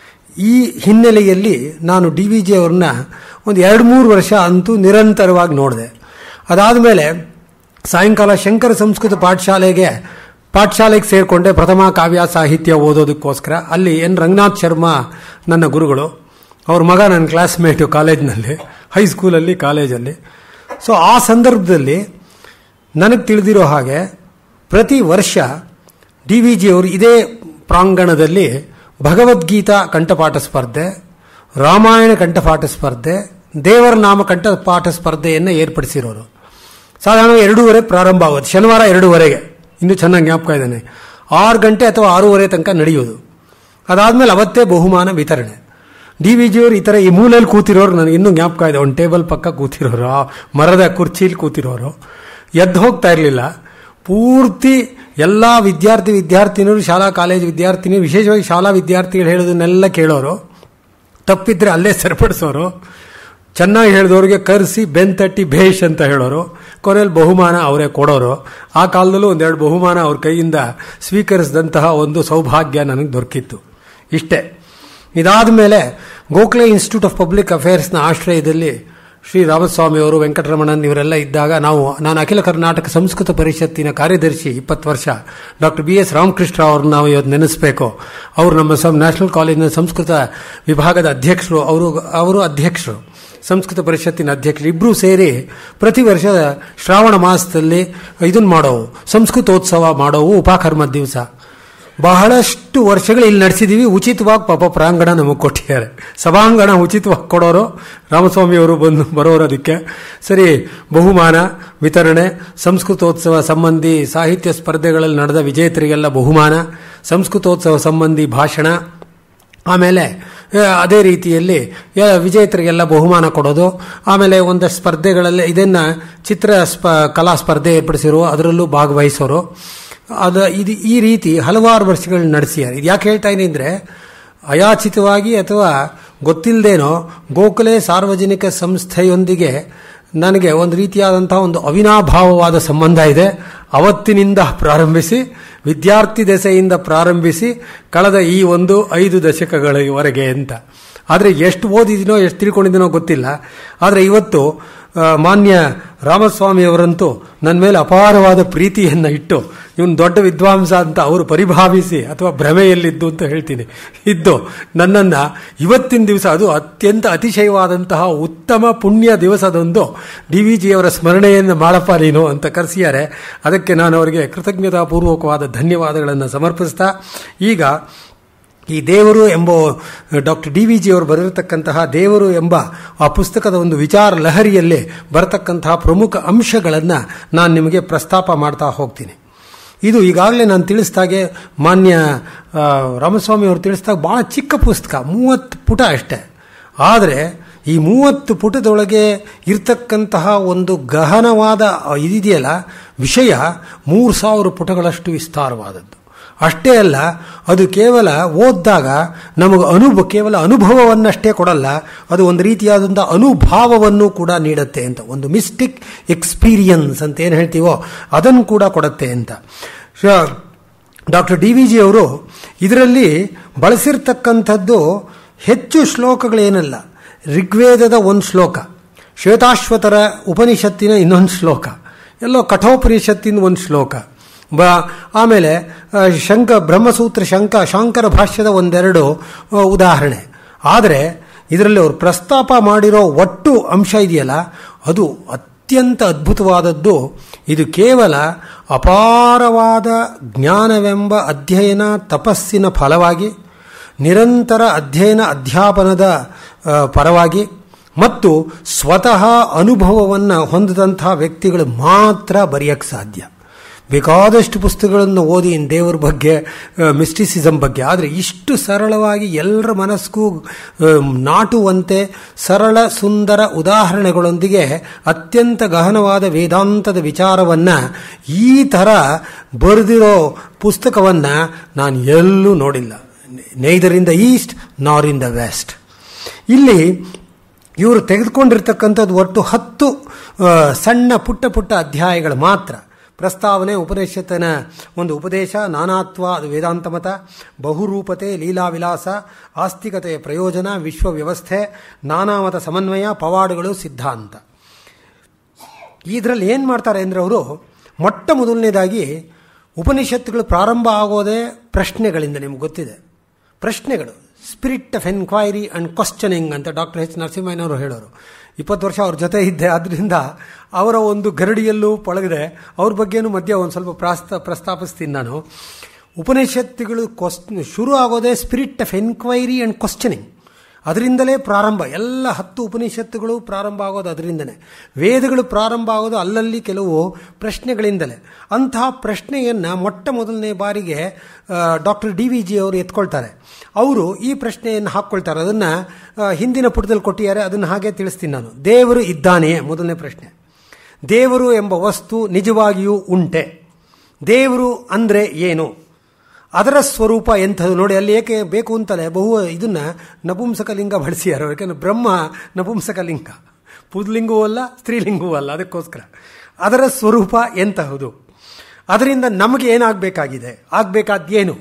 ಈ ಹಿನ್ನೆಲೆಯಲ್ಲಿ ನಾನು ಡಿ ವಿ ಜಿ ಅವ್ರನ್ನ ಒಂದು ಎರಡು ಮೂರು ವರ್ಷ ಅಂತೂ ನಿರಂತರವಾಗಿ ನೋಡಿದೆ ಅದಾದಮೇಲೆ ಸಾಯಂಕಾಲ ಶಂಕರ ಸಂಸ್ಕೃತ ಪಾಠಶಾಲೆಗೆ ಪಾಠಶಾಲೆಗೆ ಸೇರಿಕೊಂಡೆ ಪ್ರಥಮ ಕಾವ್ಯ ಸಾಹಿತ್ಯ ಓದೋದಕ್ಕೋಸ್ಕರ ಅಲ್ಲಿ ಎನ್ ರಂಗನಾಥ್ ಶರ್ಮಾ ನನ್ನ ಗುರುಗಳು ಅವ್ರ ಮಗ ನನ್ನ ಕ್ಲಾಸ್ಮೇಟು ಕಾಲೇಜ್ನಲ್ಲಿ ಹೈಸ್ಕೂಲಲ್ಲಿ ಕಾಲೇಜಲ್ಲಿ ಸೊ ಆ ಸಂದರ್ಭದಲ್ಲಿ ನನಗೆ ತಿಳಿದಿರೋ ಹಾಗೆ ಪ್ರತಿ ವರ್ಷ ಡಿ ವಿ ಜಿ ಅವರು ಇದೇ ಪ್ರಾಂಗಣದಲ್ಲಿ ಭಗವದ್ಗೀತಾ ಕಂಠಪಾಠ ಸ್ಪರ್ಧೆ ರಾಮಾಯಣ ಕಂಠಪಾಠ ಸ್ಪರ್ಧೆ ದೇವರ ನಾಮ ಕಂಠಪಾಠ ಸ್ಪರ್ಧೆಯನ್ನು ಏರ್ಪಡಿಸಿರೋರು ಸಾಧಾರಣ ಎರಡೂವರೆ ಪ್ರಾರಂಭ ಆಗೋದು ಶನಿವಾರ ಎರಡೂವರೆಗೆ ಇನ್ನೂ ಚೆನ್ನಾಗಿ ಜ್ಞಾಪಕ ಇದ್ದಾನೆ ಆರು ಗಂಟೆ ಅಥವಾ ಆರೂವರೆ ತನಕ ನಡೆಯೋದು ಅದಾದಮೇಲೆ ಅವತ್ತೇ ಬಹುಮಾನ ವಿತರಣೆ ಡಿ ವಿ ಜಿಯವರು ಈ ಥರ ಈ ಮೂಲೆಯಲ್ಲಿ ಕೂತಿರೋರು ನನಗೆ ಇನ್ನೂ ಜ್ಞಾಪಕ ಇದೆ ಒಂದು ಟೇಬಲ್ ಪಕ್ಕ ಕೂತಿರೋರು ಆ ಮರದ ಕುರ್ಚಿಲಿ ಕೂತಿರೋರು ಎದ್ದು ಹೋಗ್ತಾ ಇರಲಿಲ್ಲ ಪೂರ್ತಿ ಎಲ್ಲ ವಿದ್ಯಾರ್ಥಿ ವಿದ್ಯಾರ್ಥಿನಿಯರು ಶಾಲಾ ಕಾಲೇಜು ವಿದ್ಯಾರ್ಥಿನಿ ವಿಶೇಷವಾಗಿ ಶಾಲಾ ವಿದ್ಯಾರ್ಥಿಗಳು ಹೇಳೋದನ್ನೆಲ್ಲ ಕೇಳೋರು ತಪ್ಪಿದ್ರೆ ಅಲ್ಲೇ ಸರಿಪಡಿಸೋರು ಚೆನ್ನಾಗಿ ಹೇಳಿದವ್ರಿಗೆ ಕರೆಸಿ ಬೆಂತಟ್ಟಿ ಭೇಷ್ ಅಂತ ಹೇಳೋರು ಕೊನೆಯಲ್ಲಿ ಬಹುಮಾನ ಅವರೇ ಕೊಡೋರು ಆ ಕಾಲದಲ್ಲೂ ಒಂದೆರಡು ಬಹುಮಾನ ಅವ್ರ ಕೈಯಿಂದ ಸ್ವೀಕರಿಸಿದಂತಹ ಒಂದು ಸೌಭಾಗ್ಯ ನನಗೆ ದೊರಕಿತ್ತು ಇಷ್ಟೇ ಇದಾದ ಮೇಲೆ ಗೋಖಲೆ ಇನ್ಸ್ಟಿಟ್ಯೂಟ್ ಆಫ್ ಪಬ್ಲಿಕ್ ಅಫೇರ್ಸ್ನ ಆಶ್ರಯದಲ್ಲಿ ಶ್ರೀ ರಾಮಸ್ವಾಮಿ ಅವರು ವೆಂಕಟರಮಣನ್ ಇವರೆಲ್ಲ ಇದ್ದಾಗ ನಾವು ನಾನು ಅಖಿಲ ಕರ್ನಾಟಕ ಸಂಸ್ಕೃತ ಪರಿಷತ್ತಿನ ಕಾರ್ಯದರ್ಶಿ ಇಪ್ಪತ್ತು ವರ್ಷ ಡಾಕ್ಟರ್ ಬಿ ಎಸ್ ರಾಮಕೃಷ್ಣ ಅವ್ರನ್ನ ನಾವು ಇವತ್ತು ನೆನೆಸಬೇಕು ಅವರು ನಮ್ಮ ಸಂ ನ್ಯಾಷನಲ್ ಕಾಲೇಜಿನ ಸಂಸ್ಕೃತ ವಿಭಾಗದ ಅಧ್ಯಕ್ಷರು ಅವರು ಅವರು ಅಧ್ಯಕ್ಷರು ಸಂಸ್ಕೃತ ಪರಿಷತ್ತಿನ ಅಧ್ಯಕ್ಷರು ಇಬ್ಬರೂ ಸೇರಿ ಪ್ರತಿ ವರ್ಷ ಶ್ರಾವಣ ಮಾಸದಲ್ಲಿ ಇದನ್ನು ಮಾಡೋವು ಸಂಸ್ಕೃತೋತ್ಸವ ಮಾಡೋವು ಉಪಕರ್ಮ ದಿವಸ ಬಹಳಷ್ಟು ವರ್ಷಗಳು ಇಲ್ಲಿ ನಡೆಸಿದೀವಿ ಉಚಿತವಾಗಿ ಪಾಪ ಪ್ರಾಂಗಣ ನಮಗೆ ಕೊಟ್ಟಿದ್ದಾರೆ ಸಭಾಂಗಣ ಉಚಿತವಾಗಿ ಕೊಡೋರು ರಾಮಸ್ವಾಮಿ ಅವರು ಬಂದು ಬರೋರು ಅದಕ್ಕೆ ಸರಿ ಬಹುಮಾನ ವಿತರಣೆ ಸಂಸ್ಕೃತೋತ್ಸವ ಸಂಬಂಧಿ ಸಾಹಿತ್ಯ ಸ್ಪರ್ಧೆಗಳಲ್ಲಿ ನಡೆದ ವಿಜೇತರಿಗೆಲ್ಲ ಬಹುಮಾನ ಸಂಸ್ಕೃತೋತ್ಸವ ಸಂಬಂಧಿ ಭಾಷಣ ಆಮೇಲೆ ಅದೇ ರೀತಿಯಲ್ಲಿ ವಿಜೇತರಿಗೆಲ್ಲ ಬಹುಮಾನ ಕೊಡೋದು ಆಮೇಲೆ ಒಂದಷ್ಟು ಸ್ಪರ್ಧೆಗಳಲ್ಲಿ ಇದನ್ನು ಚಿತ್ರ ಸ್ಪ ಕಲಾ ಸ್ಪರ್ಧೆ ಏರ್ಪಡಿಸಿರೋ ಅದರಲ್ಲೂ ಭಾಗವಹಿಸೋರು ಅದು ಇದು ಈ ರೀತಿ ಹಲವಾರು ವರ್ಷಗಳು ನಡೆಸಿದ್ದಾರೆ ಇದು ಯಾಕೆ ಹೇಳ್ತಾ ಇದ್ದೀನಿ ಅಂದರೆ ಅಯಾಚಿತವಾಗಿ ಅಥವಾ ಗೊತ್ತಿಲ್ಲದೇನೋ ಗೋಖಲೆ ಸಾರ್ವಜನಿಕ ಸಂಸ್ಥೆಯೊಂದಿಗೆ ನನಗೆ ಒಂದು ರೀತಿಯಾದಂತಹ ಒಂದು ಅವಿನಾಭಾವವಾದ ಸಂಬಂಧ ಇದೆ ಅವತ್ತಿನಿಂದ ಪ್ರಾರಂಭಿಸಿ ವಿದ್ಯಾರ್ಥಿ ದೆಸೆಯಿಂದ ಪ್ರಾರಂಭಿಸಿ ಕಳೆದ ಈ ಒಂದು ಐದು ದಶಕಗಳವರೆಗೆ ಅಂತ ಆದರೆ ಎಷ್ಟು ಓದಿದ್ದೀನೋ ಎಷ್ಟು ತಿಳ್ಕೊಂಡಿದ್ದೀನೋ ಗೊತ್ತಿಲ್ಲ ಆದರೆ ಇವತ್ತು ಮಾನ್ಯ ರಾಮಸ್ವಾಮಿಯವರಂತೂ ನನ್ನ ಮೇಲೆ ಅಪಾರವಾದ ಪ್ರೀತಿಯನ್ನು ಇಟ್ಟು ಇವನು ದೊಡ್ಡ ವಿದ್ವಾಂಸ ಅಂತ ಅವರು ಪರಿಭಾವಿಸಿ ಅಥವಾ ಭ್ರಮೆಯಲ್ಲಿದ್ದು ಅಂತ ಹೇಳ್ತೀನಿ ಇದ್ದು ನನ್ನನ್ನು ಇವತ್ತಿನ ದಿವಸ ಅದು ಅತ್ಯಂತ ಅತಿಶಯವಾದಂತಹ ಉತ್ತಮ ಪುಣ್ಯ ದಿವಸದೊಂದು ಡಿ ವಿ ಜಿಯವರ ಸ್ಮರಣೆಯನ್ನು ಮಾಡಪ್ಪ ನೀನು ಅಂತ ಕರೆಸಿದ್ದಾರೆ ಅದಕ್ಕೆ ನಾನು ಅವರಿಗೆ ಕೃತಜ್ಞತಾಪೂರ್ವಕವಾದ ಧನ್ಯವಾದಗಳನ್ನು ಸಮರ್ಪಿಸ್ತಾ ಈಗ ಈ ದೇವರು ಎಂಬ ಡಾಕ್ಟರ್ ಡಿ ವಿ ಜಿ ಅವರು ಬರೆದಿರತಕ್ಕಂತಹ ದೇವರು ಎಂಬ ಆ ಪುಸ್ತಕದ ಒಂದು ವಿಚಾರ ಲಹರಿಯಲ್ಲಿ ಬರತಕ್ಕಂತಹ ಪ್ರಮುಖ ಅಂಶಗಳನ್ನು ನಾನು ನಿಮಗೆ ಪ್ರಸ್ತಾಪ ಮಾಡ್ತಾ ಹೋಗ್ತೀನಿ ಇದು ಈಗಾಗಲೇ ನಾನು ತಿಳಿಸಿದಾಗೆ ಮಾನ್ಯ ರಾಮಸ್ವಾಮಿ ಅವರು ತಿಳಿಸಿದಾಗ ಭಾಳ ಚಿಕ್ಕ ಪುಸ್ತಕ ಮೂವತ್ತು ಪುಟ ಅಷ್ಟೇ ಆದರೆ ಈ ಮೂವತ್ತು ಪುಟದೊಳಗೆ ಇರ್ತಕ್ಕಂತಹ ಒಂದು ಗಹನವಾದ ಇದಿದೆಯಲ್ಲ ವಿಷಯ ಮೂರು ಸಾವಿರ ಪುಟಗಳಷ್ಟು ವಿಸ್ತಾರವಾದದ್ದು ಅಷ್ಟೇ ಅಲ್ಲ ಅದು ಕೇವಲ ಓದಿದಾಗ ನಮಗೆ ಅನುಭವ ಕೇವಲ ಅನುಭವವನ್ನಷ್ಟೇ ಕೊಡಲ್ಲ ಅದು ಒಂದು ರೀತಿಯಾದಂಥ ಅನುಭಾವವನ್ನು ಕೂಡ ನೀಡುತ್ತೆ ಅಂತ ಒಂದು ಮಿಸ್ಟಿಕ್ ಎಕ್ಸ್ಪೀರಿಯನ್ಸ್ ಅಂತ ಏನು ಹೇಳ್ತೀವೋ ಅದನ್ನು ಕೂಡ ಕೊಡುತ್ತೆ ಅಂತ ಡಾಕ್ಟರ್ ಡಿ ವಿ ಜಿ ಅವರು ಇದರಲ್ಲಿ ಬಳಸಿರ್ತಕ್ಕಂಥದ್ದು ಹೆಚ್ಚು ಶ್ಲೋಕಗಳೇನಲ್ಲ ಋಗ್ವೇದದ ಒಂದು ಶ್ಲೋಕ ಶ್ವೇತಾಶ್ವತರ ಉಪನಿಷತ್ತಿನ ಇನ್ನೊಂದು ಶ್ಲೋಕ ಎಲ್ಲೋ ಕಠೋಪನಿಷತ್ತಿನ ಒಂದು ಶ್ಲೋಕ ಬ ಆಮೇಲೆ ಶಂಕ ಬ್ರಹ್ಮಸೂತ್ರ ಶಂಕ ಶಾಂಕರ ಭಾಷ್ಯದ ಒಂದೆರಡು ಉದಾಹರಣೆ ಆದರೆ ಇದರಲ್ಲಿ ಅವರು ಪ್ರಸ್ತಾಪ ಮಾಡಿರೋ ಒಟ್ಟು ಅಂಶ ಇದೆಯಲ್ಲ ಅದು ಅತ್ಯಂತ ಅದ್ಭುತವಾದದ್ದು ಇದು ಕೇವಲ ಅಪಾರವಾದ ಜ್ಞಾನವೆಂಬ ಅಧ್ಯಯನ ತಪಸ್ಸಿನ ಫಲವಾಗಿ ನಿರಂತರ ಅಧ್ಯಯನ ಅಧ್ಯಾಪನದ ಆ, ಪರವಾಗಿ ಮತ್ತು ಸ್ವತಃ ಅನುಭವವನ್ನು ಹೊಂದಿದಂಥ ವ್ಯಕ್ತಿಗಳು ಮಾತ್ರ ಬರೆಯಕ್ಕೆ ಸಾಧ್ಯ ಬೇಕಾದಷ್ಟು ಪುಸ್ತಕಗಳನ್ನು ಓದಿ ಇನ್ ದೇವರ ಬಗ್ಗೆ ಮಿಸ್ಟಿಸಿಸಮ್ ಬಗ್ಗೆ ಆದರೆ ಇಷ್ಟು ಸರಳವಾಗಿ ಎಲ್ಲರ ಮನಸ್ಸಿಗೂ ಆ, ನಾಟುವಂತೆ ಸರಳ ಸುಂದರ ಉದಾಹರಣೆಗಳೊಂದಿಗೆ ಅತ್ಯಂತ ಗಹನವಾದ ವೇದಾಂತದ ವಿಚಾರವನ್ನು ಈ ಥರ ಬರೆದಿರೋ ಪುಸ್ತಕವನ್ನು ನಾನು ಎಲ್ಲೂ ನೋಡಿಲ್ಲ ನೈದರ್ ಇನ್ ದ ಈಸ್ಟ್ ನಾರ್ ಇನ್ ದ ವೆಸ್ಟ್ ಇಲ್ಲಿ ಇವರು ತೆಗೆದುಕೊಂಡಿರ್ತಕ್ಕಂಥದ್ದು ಒಟ್ಟು ಹತ್ತು ಆ, ಸಣ್ಣ ಪುಟ್ಟ ಪುಟ್ಟ ಅಧ್ಯಾಯಗಳು ಮಾತ್ರ ಪ್ರಸ್ತಾವನೆ ಉಪನಿಷತ್ತಿನ ಒಂದು ಉಪದೇಶ ನಾನಾತ್ವ ಅದು ವೇದಾಂತ ಮತ ಬಹುರೂಪತೆ ಲೀಲಾವಿಲಾಸ ಆಸ್ತಿಕತೆಯ ಪ್ರಯೋಜನ ವಿಶ್ವ ವ್ಯವಸ್ಥೆ ನಾನಾಮತ ಸಮನ್ವಯ ಪವಾಡುಗಳು ಸಿದ್ಧಾಂತ ಇದರಲ್ಲಿ ಏನು ಮಾಡ್ತಾರೆ ಅಂದರೆ ಅವರು ಮೊಟ್ಟ ಮೊದಲನೇದಾಗಿ ಉಪನಿಷತ್ತುಗಳು ಪ್ರಾರಂಭ ಆಗೋದೇ ಪ್ರಶ್ನೆಗಳಿಂದ ನಿಮ್ಗೆ ಗೊತ್ತಿದೆ ಪ್ರಶ್ನೆಗಳು spirit of enquiry and questioning ಅಂತ ಡಾಕ್ಟರ್ ಎಚ್ ನರಸಿಂಹಯ್ಯನವರು ಹೇಳೋರು ಇಪ್ಪತ್ತು ವರ್ಷ ಅವ್ರ ಜೊತೆ ಇದ್ದೆ ಆದ್ದರಿಂದ ಅವರ ಒಂದು ಗರಡಿಯಲ್ಲೂ ಪಳಗಿದೆ ಅವ್ರ ಬಗ್ಗೆನೂ ಮಧ್ಯೆ ಒಂದು ಸ್ವಲ್ಪ ಪ್ರಾಸ್ತ ಪ್ರಸ್ತಾಪಿಸ್ತೀನಿ ನಾನು ಉಪನಿಷತ್ತುಗಳು ಕ್ವಸ್ ಶುರು ಆಗೋದೇ spirit of enquiry and questioning ಅದರಿಂದಲೇ ಪ್ರಾರಂಭ ಎಲ್ಲ ಹತ್ತು ಉಪನಿಷತ್ತುಗಳು ಪ್ರಾರಂಭ ಆಗೋದು ಅದರಿಂದನೇ ವೇದಗಳು ಪ್ರಾರಂಭ ಆಗೋದು ಅಲ್ಲಲ್ಲಿ ಕೆಲವು ಪ್ರಶ್ನೆಗಳಿಂದಲೇ ಅಂತಹ ಪ್ರಶ್ನೆಯನ್ನು ಮೊಟ್ಟ ಮೊದಲನೇ ಬಾರಿಗೆ ಡಾಕ್ಟರ್ ಡಿ ವಿ ಜಿ ಅವರು ಎತ್ಕೊಳ್ತಾರೆ ಅವರು ಈ ಪ್ರಶ್ನೆಯನ್ನು ಹಾಕ್ಕೊಳ್ತಾರೆ ಅದನ್ನು ಹಿಂದಿನ ಪುಟದಲ್ಲಿ ಕೊಟ್ಟಿದ್ದಾರೆ ಅದನ್ನು ಹಾಗೆ ತಿಳಿಸ್ತೀನಿ ನಾನು ದೇವರು ಇದ್ದಾನೆಯೇ ಮೊದಲನೇ ಪ್ರಶ್ನೆ ದೇವರು ಎಂಬ ವಸ್ತು ನಿಜವಾಗಿಯೂ ಉಂಟೆ ದೇವರು ಅಂದರೆ ಏನು ಅದರ ಸ್ವರೂಪ ಎಂಥದ್ದು ನೋಡಿ ಅಲ್ಲಿ ಏಕೆ ಬೇಕು ಅಂತಲೇ ಬಹು ಇದನ್ನ ನಪುಂಸಕಲಿಂಗ ಬಳಸಿಯಾರು ಯಾಕಂದ್ರೆ ಬ್ರಹ್ಮ ನಪುಂಸಕಲಿಂಗ ಪುದ್ಲಿಂಗವೂ ಅಲ್ಲ ಸ್ತ್ರೀಲಿಂಗವೂ ಅಲ್ಲ ಅದಕ್ಕೋಸ್ಕರ ಅದರ ಸ್ವರೂಪ ಎಂತಹದು ಅದರಿಂದ ನಮಗೆ ಏನಾಗಬೇಕಾಗಿದೆ ಆಗಬೇಕಾದ್ದೇನು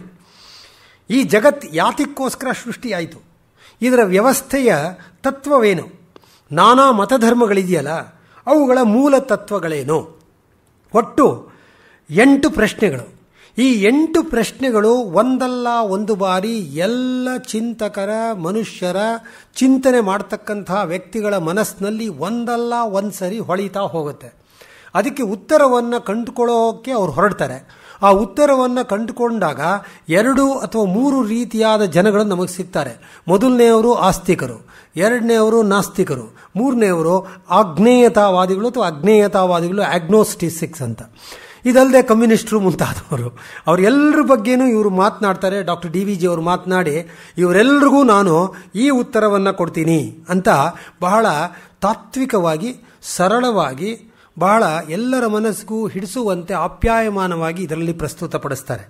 ಈ ಜಗತ್ ಯಾತಿಕ್ಕೋಸ್ಕರ ಸೃಷ್ಟಿಯಾಯಿತು ಇದರ ವ್ಯವಸ್ಥೆಯ ತತ್ವವೇನು ನಾನಾ ಮತಧರ್ಮಗಳಿದೆಯಲ್ಲ ಅವುಗಳ ಮೂಲ ತತ್ವಗಳೇನು ಒಟ್ಟು ಎಂಟು ಪ್ರಶ್ನೆಗಳು ಈ ಎಂಟು ಪ್ರಶ್ನೆಗಳು ಒಂದಲ್ಲ ಒಂದು ಬಾರಿ ಎಲ್ಲ ಚಿಂತಕರ ಮನುಷ್ಯರ ಚಿಂತನೆ ಮಾಡ್ತಕ್ಕಂತಹ ವ್ಯಕ್ತಿಗಳ ಮನಸ್ಸಿನಲ್ಲಿ ಒಂದಲ್ಲ ಒಂದು ಸರಿ ಹೊಳಿತಾ ಹೋಗುತ್ತೆ ಅದಕ್ಕೆ ಉತ್ತರವನ್ನು ಕಂಡುಕೊಳ್ಳೋಕೆ ಅವ್ರು ಹೊರಡ್ತಾರೆ ಆ ಉತ್ತರವನ್ನು ಕಂಡುಕೊಂಡಾಗ ಎರಡು ಅಥವಾ ಮೂರು ರೀತಿಯಾದ ಜನಗಳು ನಮಗೆ ಸಿಗ್ತಾರೆ ಮೊದಲನೆಯವರು ಆಸ್ತಿಕರು ಎರಡನೆಯವರು ನಾಸ್ತಿಕರು ಮೂರನೆಯವರು ಆಗ್ನೇಯತಾವಾದಿಗಳು ಅಥವಾ ಅಜ್ಞೇಯತಾವಾದಿಗಳು ಆಗ್ನೋಸ್ಟಿಸಿಕ್ಸ್ ಅಂತ ಇದಲ್ಲದೆ ಕಮ್ಯುನಿಸ್ಟರು ಮುಂತಾದವರು ಅವರೆಲ್ಲರ ಬಗ್ಗೆನೂ ಇವರು ಮಾತನಾಡ್ತಾರೆ ಡಾಕ್ಟರ್ ಡಿ ವಿ ಜಿ ಅವರು ಮಾತನಾಡಿ ಇವರೆಲ್ಲರಿಗೂ ನಾನು ಈ ಉತ್ತರವನ್ನು ಕೊಡ್ತೀನಿ ಅಂತ ಬಹಳ ತಾತ್ವಿಕವಾಗಿ ಸರಳವಾಗಿ ಬಹಳ ಎಲ್ಲರ ಮನಸ್ಸಿಗೂ ಹಿಡಿಸುವಂತೆ ಆಪ್ಯಾಯಮಾನವಾಗಿ ಇದರಲ್ಲಿ ಪ್ರಸ್ತುತಪಡಿಸ್ತಾರೆ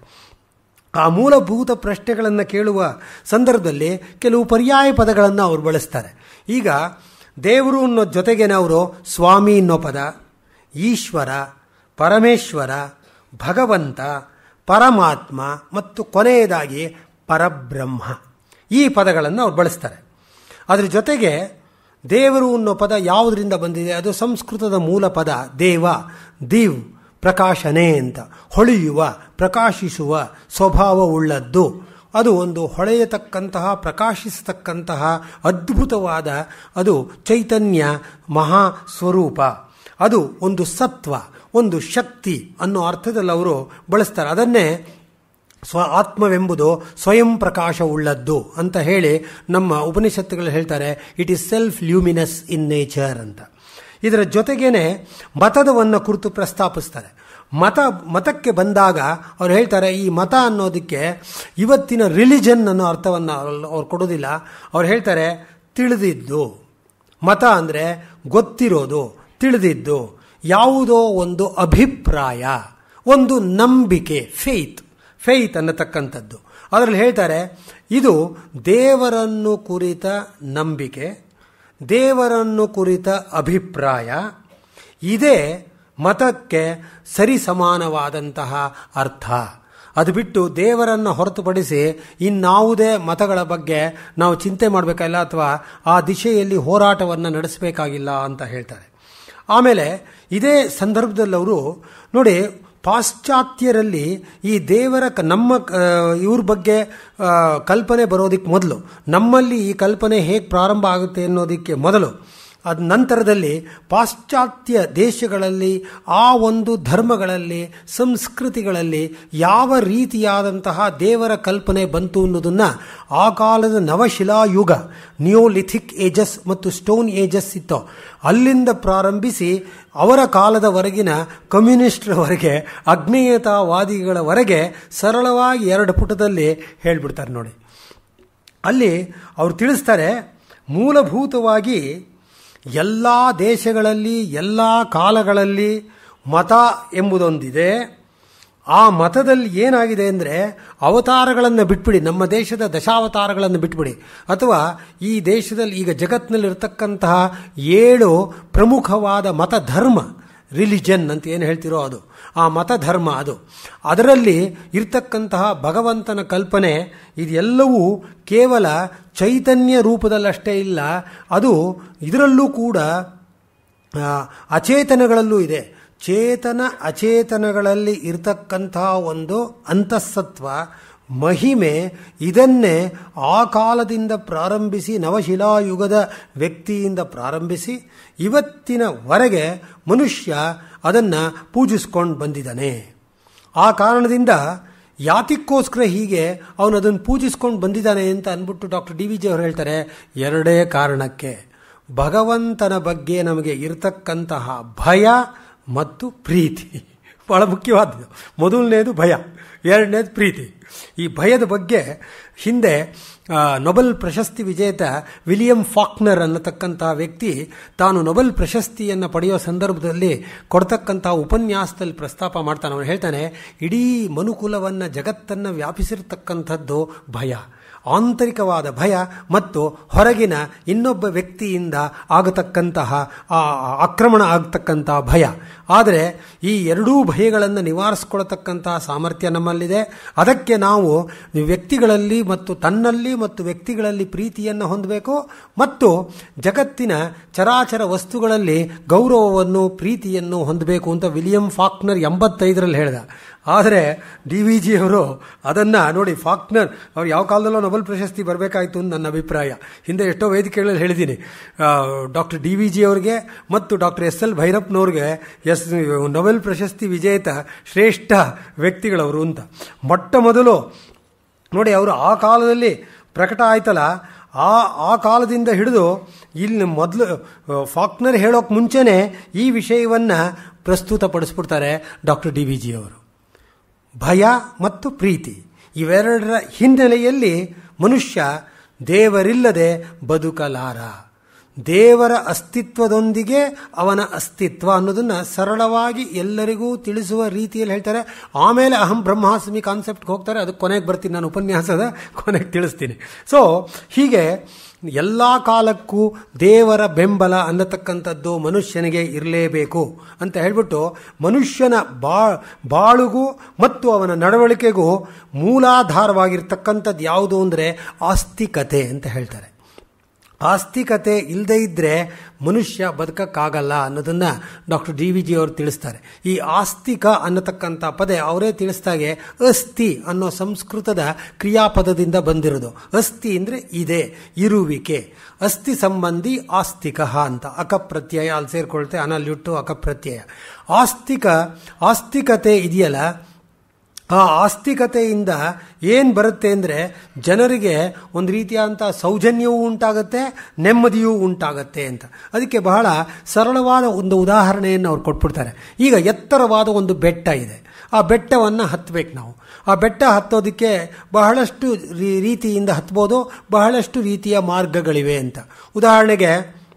ಆ ಮೂಲಭೂತ ಪ್ರಶ್ನೆಗಳನ್ನು ಕೇಳುವ ಸಂದರ್ಭದಲ್ಲಿ ಕೆಲವು ಪರ್ಯಾಯ ಪದಗಳನ್ನು ಅವರು ಬಳಸ್ತಾರೆ ಈಗ ದೇವರು ಅನ್ನೋ ಜೊತೆಗೇನೆ ಅವರು ಸ್ವಾಮಿ ಅನ್ನೋ ಪದ ಈಶ್ವರ ಪರಮೇಶ್ವರ ಭಗವಂತ ಪರಮಾತ್ಮ ಮತ್ತು ಕೊನೆಯದಾಗಿ ಪರಬ್ರಹ್ಮ ಈ ಪದಗಳನ್ನು ಅವ್ರು ಬಳಸ್ತಾರೆ ಅದರ ಜೊತೆಗೆ ದೇವರು ಅನ್ನೋ ಪದ ಯಾವುದರಿಂದ ಬಂದಿದೆ ಅದು ಸಂಸ್ಕೃತದ ಮೂಲ ಪದ ದೇವ ದಿವ್ ಪ್ರಕಾಶನೆ ಅಂತ ಹೊಳೆಯುವ ಪ್ರಕಾಶಿಸುವ ಸ್ವಭಾವವುಳ್ಳದ್ದು ಅದು ಒಂದು ಹೊಳೆಯತಕ್ಕಂತಹ ಪ್ರಕಾಶಿಸತಕ್ಕಂತಹ ಅದ್ಭುತವಾದ ಅದು ಚೈತನ್ಯ ಮಹಾ ಸ್ವರೂಪ ಅದು ಒಂದು ಸತ್ವ ಒಂದು ಶಕ್ತಿ ಅನ್ನೋ ಅರ್ಥದಲ್ಲಿ ಅವರು ಬಳಸ್ತಾರೆ ಅದನ್ನೇ ಸ್ವ ಆತ್ಮವೆಂಬುದು ಸ್ವಯಂ ಪ್ರಕಾಶವುಳ್ಳದ್ದು ಅಂತ ಹೇಳಿ ನಮ್ಮ ಉಪನಿಷತ್ತುಗಳು ಹೇಳ್ತಾರೆ it is self luminous in nature ಅಂತ ಇದರ ಜೊತೆಗೇನೆ ಮತದವನ್ನು ಕುರಿತು ಪ್ರಸ್ತಾಪಿಸ್ತಾರೆ ಮತ ಮತಕ್ಕೆ ಬಂದಾಗ ಅವ್ರು ಹೇಳ್ತಾರೆ ಈ ಮತ ಅನ್ನೋದಕ್ಕೆ ಇವತ್ತಿನ ರಿಲಿಜನ್ ಅನ್ನೋ ಅರ್ಥವನ್ನು ಅವ್ರು ಕೊಡೋದಿಲ್ಲ ಅವ್ರು ಹೇಳ್ತಾರೆ ತಿಳಿದಿದ್ದು ಮತ ಅಂದರೆ ಗೊತ್ತಿರೋದು ತಿಳಿದಿದ್ದು ಯಾವುದೋ ಒಂದು ಅಭಿಪ್ರಾಯ ಒಂದು ನಂಬಿಕೆ ಫೇತ್ ಫೇತ್ ಅನ್ನತಕ್ಕಂಥದ್ದು ಅದರಲ್ಲಿ ಹೇಳ್ತಾರೆ ಇದು ದೇವರನ್ನು ಕುರಿತ ನಂಬಿಕೆ ದೇವರನ್ನು ಕುರಿತ ಅಭಿಪ್ರಾಯ ಇದೇ ಮತಕ್ಕೆ ಸರಿ ಸಮಾನವಾದಂತಹ ಅರ್ಥ ಅದು ಬಿಟ್ಟು ದೇವರನ್ನು ಹೊರತುಪಡಿಸಿ ಇನ್ನಾವುದೇ ಮತಗಳ ಬಗ್ಗೆ ನಾವು ಚಿಂತೆ ಮಾಡಬೇಕಲ್ಲ ಅಥವಾ ಆ ದಿಶೆಯಲ್ಲಿ ಹೋರಾಟವನ್ನು ನಡೆಸಬೇಕಾಗಿಲ್ಲ ಅಂತ ಹೇಳ್ತಾರೆ ಆಮೇಲೆ ಇದೇ ಸಂದರ್ಭದಲ್ಲಿ ಅವರು ನೋಡಿ ಪಾಶ್ಚಾತ್ಯರಲ್ಲಿ ಈ ದೇವರ ಕ- ನಮ್ಮ ಆ, ಇವ್ರ ಬಗ್ಗೆ ಆ, ಕಲ್ಪನೆ ಬರೋದಕ್ಕೆ ಮೊದಲು ನಮ್ಮಲ್ಲಿ ಈ ಕಲ್ಪನೆ ಹೇಗೆ ಪ್ರಾರಂಭ ಆಗುತ್ತೆ ಅನ್ನೋದಕ್ಕೆ ಮೊದಲು ಅದ ನಂತರದಲ್ಲಿ ಪಾಶ್ಚಾತ್ಯ ದೇಶಗಳಲ್ಲಿ ಆ ಒಂದು ಧರ್ಮಗಳಲ್ಲಿ ಸಂಸ್ಕೃತಿಗಳಲ್ಲಿ ಯಾವ ರೀತಿಯಾದಂತಹ ದೇವರ ಕಲ್ಪನೆ ಬಂತು ಅನ್ನೋದನ್ನ ಆ ಕಾಲದ ನವಶಿಲಾಯುಗ ನಿಯೋಲಿಥಿಕ್ ಏಜಸ್ ಮತ್ತು ಸ್ಟೋನ್ ಏಜಸ್ ಇತ್ತು ಅಲ್ಲಿಂದ ಪ್ರಾರಂಭಿಸಿ ಅವರ ಕಾಲದವರೆಗಿನ ಕಮ್ಯುನಿಸ್ಟ್ರವರೆಗೆ ಅಜ್ಞೇಯತಾವಾದಿಗಳವರೆಗೆ ಸರಳವಾಗಿ ಎರಡು ಪುಟದಲ್ಲಿ ಹೇಳ್ಬಿಡ್ತಾರೆ ನೋಡಿ ಅಲ್ಲಿ ಅವರು ತಿಳಿಸ್ತಾರೆ ಮೂಲಭೂತವಾಗಿ ಎಲ್ಲ ದೇಶಗಳಲ್ಲಿ ಎಲ್ಲ ಕಾಲಗಳಲ್ಲಿ ಮತ ಎಂಬುದೊಂದಿದೆ ಆ ಮತದಲ್ಲಿ ಏನಾಗಿದೆ ಅಂದರೆ ಅವತಾರಗಳನ್ನು ಬಿಟ್ಬಿಡಿ ನಮ್ಮ ದೇಶದ ದಶಾವತಾರಗಳನ್ನು ಬಿಟ್ಬಿಡಿ ಅಥವಾ ಈ ದೇಶದಲ್ಲಿ ಈಗ ಜಗತ್ತಿನಲ್ಲಿರ್ತಕ್ಕಂತಹ ಏಳು ಪ್ರಮುಖವಾದ ಮತ ಧರ್ಮ ರಿಲಿಜನ್ ಅಂತ ಏನು ಹೇಳ್ತಿರೋ ಅದು ಆ ಮತಧರ್ಮ ಅದು ಅದರಲ್ಲಿ ಇರ್ತಕ್ಕಂತಹ ಭಗವಂತನ ಕಲ್ಪನೆ ಇದೆಲ್ಲವೂ ಕೇವಲ ಚೈತನ್ಯ ರೂಪದಲ್ಲಷ್ಟೇ ಇಲ್ಲ ಅದು ಇದರಲ್ಲೂ ಕೂಡ ಆ, ಅಚೇತನಗಳಲ್ಲೂ ಇದೆ ಚೇತನ ಅಚೇತನಗಳಲ್ಲಿ ಇರತಕ್ಕಂತಹ ಒಂದು ಅಂತಃಸತ್ವ ಮಹಿಮೆ ಇದನ್ನೇ ಆ ಕಾಲದಿಂದ ಪ್ರಾರಂಭಿಸಿ ನವಶಿಲಾಯುಗದ ವ್ಯಕ್ತಿಯಿಂದ ಪ್ರಾರಂಭಿಸಿ ಇವತ್ತಿನವರೆಗೆ ಮನುಷ್ಯ ಅದನ್ನು ಪೂಜಿಸ್ಕೊಂಡು ಬಂದಿದ್ದಾನೆ ಆ ಕಾರಣದಿಂದ ಯಾತಿಕ್ಕೋಸ್ಕರ ಹೀಗೆ ಅವನು ಅದನ್ನು ಪೂಜಿಸ್ಕೊಂಡು ಬಂದಿದ್ದಾನೆ ಅಂತ ಅಂದ್ಬಿಟ್ಟು ಡಾಕ್ಟರ್ ಡಿ ವಿ ಜಿ ಅವರು ಹೇಳ್ತಾರೆ ಎರಡೇ ಕಾರಣಕ್ಕೆ ಭಗವಂತನ ಬಗ್ಗೆ ನಮಗೆ ಇರತಕ್ಕಂತಹ ಭಯ ಮತ್ತು ಪ್ರೀತಿ ಬಹಳ ಮುಖ್ಯವಾದದ್ದು ಮೊದಲನೇದು ಭಯ ಎರಡನೇದು ಪ್ರೀತಿ ಈ ಭಯದ ಬಗ್ಗೆ ಹಿಂದೆ ಆ, ನೊಬೆಲ್ ಪ್ರಶಸ್ತಿ ವಿಜೇತ ವಿಲಿಯಂ ಫಾಕ್ನರ್ ಅನ್ನತಕ್ಕಂತಹ ವ್ಯಕ್ತಿ ತಾನು ನೊಬೆಲ್ ಪ್ರಶಸ್ತಿಯನ್ನು ಪಡೆಯೋ ಸಂದರ್ಭದಲ್ಲಿ ಕೊಡ್ತಕ್ಕಂತಹ ಉಪನ್ಯಾಸದಲ್ಲಿ ಪ್ರಸ್ತಾಪ ಮಾಡ್ತಾನೆ ಅವನು ಹೇಳ್ತಾನೆ ಇಡೀ ಮನುಕುಲವನ್ನು ಜಗತ್ತನ್ನು ವ್ಯಾಪಿಸಿರ್ತಕ್ಕಂಥದ್ದು ಭಯ ಆಂತರಿಕವಾದ ಭಯ ಮತ್ತು ಹೊರಗಿನ ಇನ್ನೊಬ್ಬ ವ್ಯಕ್ತಿಯಿಂದ ಆಗತಕ್ಕಂತಹ ಆ ಆಕ್ರಮಣ ಆಗತಕ್ಕಂತಹ ಭಯ ಆದರೆ ಈ ಎರಡೂ ಭಯಗಳನ್ನು ನಿವಾರಿಸ್ಕೊಳ್ತಕ್ಕಂತಹ ಸಾಮರ್ಥ್ಯ ನಮ್ಮಲ್ಲಿದೆ ಅದಕ್ಕೆ ನಾವು ವ್ಯಕ್ತಿಗಳಲ್ಲಿ ಮತ್ತು ತನ್ನಲ್ಲಿ ಮತ್ತು ವ್ಯಕ್ತಿಗಳಲ್ಲಿ ಪ್ರೀತಿಯನ್ನು ಹೊಂದಬೇಕು ಮತ್ತು ಜಗತ್ತಿನ ಚರಾಚರ ವಸ್ತುಗಳಲ್ಲಿ ಗೌರವವನ್ನು ಪ್ರೀತಿಯನ್ನು ಹೊಂದಬೇಕು ಅಂತ ವಿಲಿಯಂ ಫಾಕ್ನರ್ ಎಂಬತ್ತೈದರಲ್ಲಿ ಹೇಳಿದ ಆದರೆ ಡಿ ವಿ ಜಿ ಅವರು ಅದನ್ನು ನೋಡಿ ಫಾಕ್ನರ್ ಅವ್ರು ಯಾವ ಕಾಲದಲ್ಲೋ ನೊಬೆಲ್ ಪ್ರಶಸ್ತಿ ಬರಬೇಕಾಯಿತು ಅಂತ ನನ್ನ ಅಭಿಪ್ರಾಯ ಹಿಂದೆ ಎಷ್ಟೋ ವೇದಿಕೆಗಳಲ್ಲಿ ಹೇಳಿದ್ದೀನಿ ಡಾಕ್ಟರ್ ಡಿ ವಿ ಜಿ ಅವರಿಗೆ ಮತ್ತು ಡಾಕ್ಟರ್ ಎಸ್ ಎಲ್ ಭೈರಪ್ಪನವ್ರಿಗೆ ಎಸ್ ನೊಬೆಲ್ ಪ್ರಶಸ್ತಿ ವಿಜೇತ ಶ್ರೇಷ್ಠ ವ್ಯಕ್ತಿಗಳವರು ಅಂತ ಮೊಟ್ಟ ಮೊದಲು ನೋಡಿ ಅವರು ಆ ಕಾಲದಲ್ಲಿ ಪ್ರಕಟ ಆಯ್ತಲ್ಲ ಆ ಆ ಕಾಲದಿಂದ ಹಿಡಿದು ಇಲ್ಲಿ ಮೊದಲು ಫಾಕ್ನರ್ ಹೇಳೋಕೆ ಮುಂಚೆನೇ ಈ ವಿಷಯವನ್ನು ಪ್ರಸ್ತುತಪಡಿಸ್ಬಿಡ್ತಾರೆ ಡಾಕ್ಟರ್ ಡಿ ವಿ ಜಿ ಅವರು ಭಯ ಮತ್ತು ಪ್ರೀತಿ ಇವೆರಡರ ಹಿನ್ನೆಲೆಯಲ್ಲಿ ಮನುಷ್ಯ ದೇವರಿಲ್ಲದೆ ಬದುಕಲಾರ ದೇವರ ಅಸ್ತಿತ್ವದೊಂದಿಗೆ ಅವನ ಅಸ್ತಿತ್ವ ಅನ್ನೋದನ್ನ ಸರಳವಾಗಿ ಎಲ್ಲರಿಗೂ ತಿಳಿಸುವ ರೀತಿಯಲ್ಲಿ ಹೇಳ್ತಾರೆ ಆಮೇಲೆ ಅಹಂ ಬ್ರಹ್ಮಾಸ್ಮಿ ಕಾನ್ಸೆಪ್ಟ್ಗೆ ಹೋಗ್ತಾರೆ ಅದಕ್ಕೆ ಕೊನೆಗೆ ಬರ್ತೀನಿ ನಾನು ಉಪನ್ಯಾಸದ ಕೊನೆಗೆ ತಿಳಿಸ್ತೀನಿ ಸೊ ಹೀಗೆ ಎಲ್ಲ ಕಾಲಕ್ಕೂ ದೇವರ ಬೆಂಬಲ ಅನ್ನತಕ್ಕಂಥದ್ದು ಮನುಷ್ಯನಿಗೆ ಇರಲೇಬೇಕು ಅಂತ ಹೇಳ್ಬಿಟ್ಟು ಮನುಷ್ಯನ ಬಾ ಬಾಳುಗೂ ಮತ್ತು ಅವನ ನಡವಳಿಕೆಗೂ ಮೂಲಾಧಾರವಾಗಿರ್ತಕ್ಕಂಥದ್ದು ಯಾವುದು ಅಂದರೆ ಆಸ್ತಿಕತೆ ಅಂತ ಹೇಳ್ತಾರೆ ಆಸ್ತಿಕತೆ ಇಲ್ಲದೇ ಇದ್ದರೆ ಮನುಷ್ಯ ಬದುಕಕ್ಕಾಗಲ್ಲ ಅನ್ನೋದನ್ನು ಡಾಕ್ಟರ್ ಡಿ ವಿ ಜಿ ಅವರು ತಿಳಿಸ್ತಾರೆ ಈ ಆಸ್ತಿಕ ಅನ್ನತಕ್ಕಂಥ ಪದ ಅವರೇ ತಿಳಿಸ್ದಾಗೆ ಅಸ್ಥಿ ಅನ್ನೋ ಸಂಸ್ಕೃತದ ಕ್ರಿಯಾಪದದಿಂದ ಬಂದಿರೋದು ಅಸ್ಥಿ ಅಂದರೆ ಇದೆ ಇರುವಿಕೆ ಅಸ್ಥಿ ಸಂಬಂಧಿ ಆಸ್ತಿಕ ಅಂತ ಅಕಪ್ರತ್ಯಯ ಅಲ್ಲಿ ಸೇರ್ಕೊಳ್ತೆ ಅನಲ್ಯುಟ್ಟು ಅಕಪ್ರತ್ಯಯ ಆಸ್ತಿಕ ಆಸ್ತಿಕತೆ ಇದೆಯಲ್ಲ ಆ ಆಸ್ತಿಕತೆಯಿಂದ ಏನು ಬರುತ್ತೆ ಅಂದರೆ ಜನರಿಗೆ ಒಂದು ರೀತಿಯಾದಂಥ ಸೌಜನ್ಯವೂ ಉಂಟಾಗತ್ತೆ ನೆಮ್ಮದಿಯೂ ಉಂಟಾಗತ್ತೆ ಅಂತ ಅದಕ್ಕೆ ಬಹಳ ಸರಳವಾದ ಒಂದು ಉದಾಹರಣೆಯನ್ನು ಅವ್ರು ಕೊಟ್ಬಿಡ್ತಾರೆ ಈಗ ಎತ್ತರವಾದ ಒಂದು ಬೆಟ್ಟ ಇದೆ ಆ ಬೆಟ್ಟವನ್ನು ಹತ್ತಬೇಕು ನಾವು ಆ ಬೆಟ್ಟ ಹತ್ತೋದಕ್ಕೆ ಬಹಳಷ್ಟು ರೀ- ರೀತಿಯಿಂದ ಹತ್ಬೋದು ಬಹಳಷ್ಟು ರೀತಿಯ ಮಾರ್ಗಗಳಿವೆ ಅಂತ ಉದಾಹರಣೆಗೆ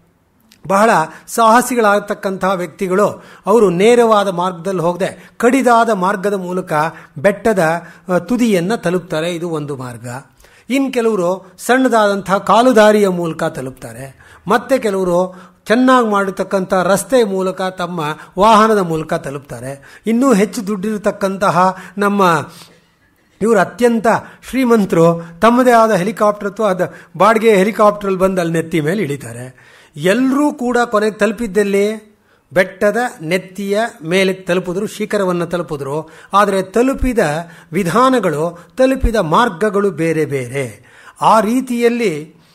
ಬಹಳ ಸಾಹಸಿಗಳಾಗತಕ್ಕಂತಹ ವ್ಯಕ್ತಿಗಳು ಅವರು ನೇರವಾದ ಮಾರ್ಗದಲ್ಲಿ ಹೋಗದೆ ಕಡಿದಾದ ಮಾರ್ಗದ ಮೂಲಕ ಬೆಟ್ಟದ ಅ, ತುದಿಯನ್ನು ತಲುಪ್ತಾರೆ ಇದು ಒಂದು ಮಾರ್ಗ ಇನ್ನು ಕೆಲವರು ಸಣ್ಣದಾದಂತಹ ಕಾಲುದಾರಿಯ ಮೂಲಕ ತಲುಪ್ತಾರೆ ಮತ್ತೆ ಕೆಲವರು ಚೆನ್ನಾಗಿ ಮಾಡಿರ್ತಕ್ಕಂಥ ರಸ್ತೆ ಮೂಲಕ ತಮ್ಮ ವಾಹನದ ಮೂಲಕ ತಲುಪ್ತಾರೆ ಇನ್ನೂ ಹೆಚ್ಚು ದುಡ್ಡಿರತಕ್ಕಂತಹ ನಮ್ಮ ಇವರು ಅತ್ಯಂತ ಶ್ರೀಮಂತರು ತಮ್ಮದೇ ಆದ ಹೆಲಿಕಾಪ್ಟರ್ ಅಥವಾ ಅದ ಬಾಡಿಗೆ ಹೆಲಿಕಾಪ್ಟ್ರಲ್ಲಿ ಬಂದು ಅಲ್ಲಿ ನೆತ್ತಿ ಮೇಲೆ ಇಳಿತಾರೆ ಎಲ್ಲರೂ ಕೂಡ ಕೊನೆಗೆ ತಲುಪಿದ್ದಲ್ಲಿ ಬೆಟ್ಟದ ನೆತ್ತಿಯ ಮೇಲೆ ತಲುಪಿದ್ರು ಶಿಖರವನ್ನು ತಲುಪಿದ್ರು ಆದರೆ ತಲುಪಿದ ವಿಧಾನಗಳು ತಲುಪಿದ ಮಾರ್ಗಗಳು ಬೇರೆ ಬೇರೆ ಆ ರೀತಿಯಲ್ಲಿ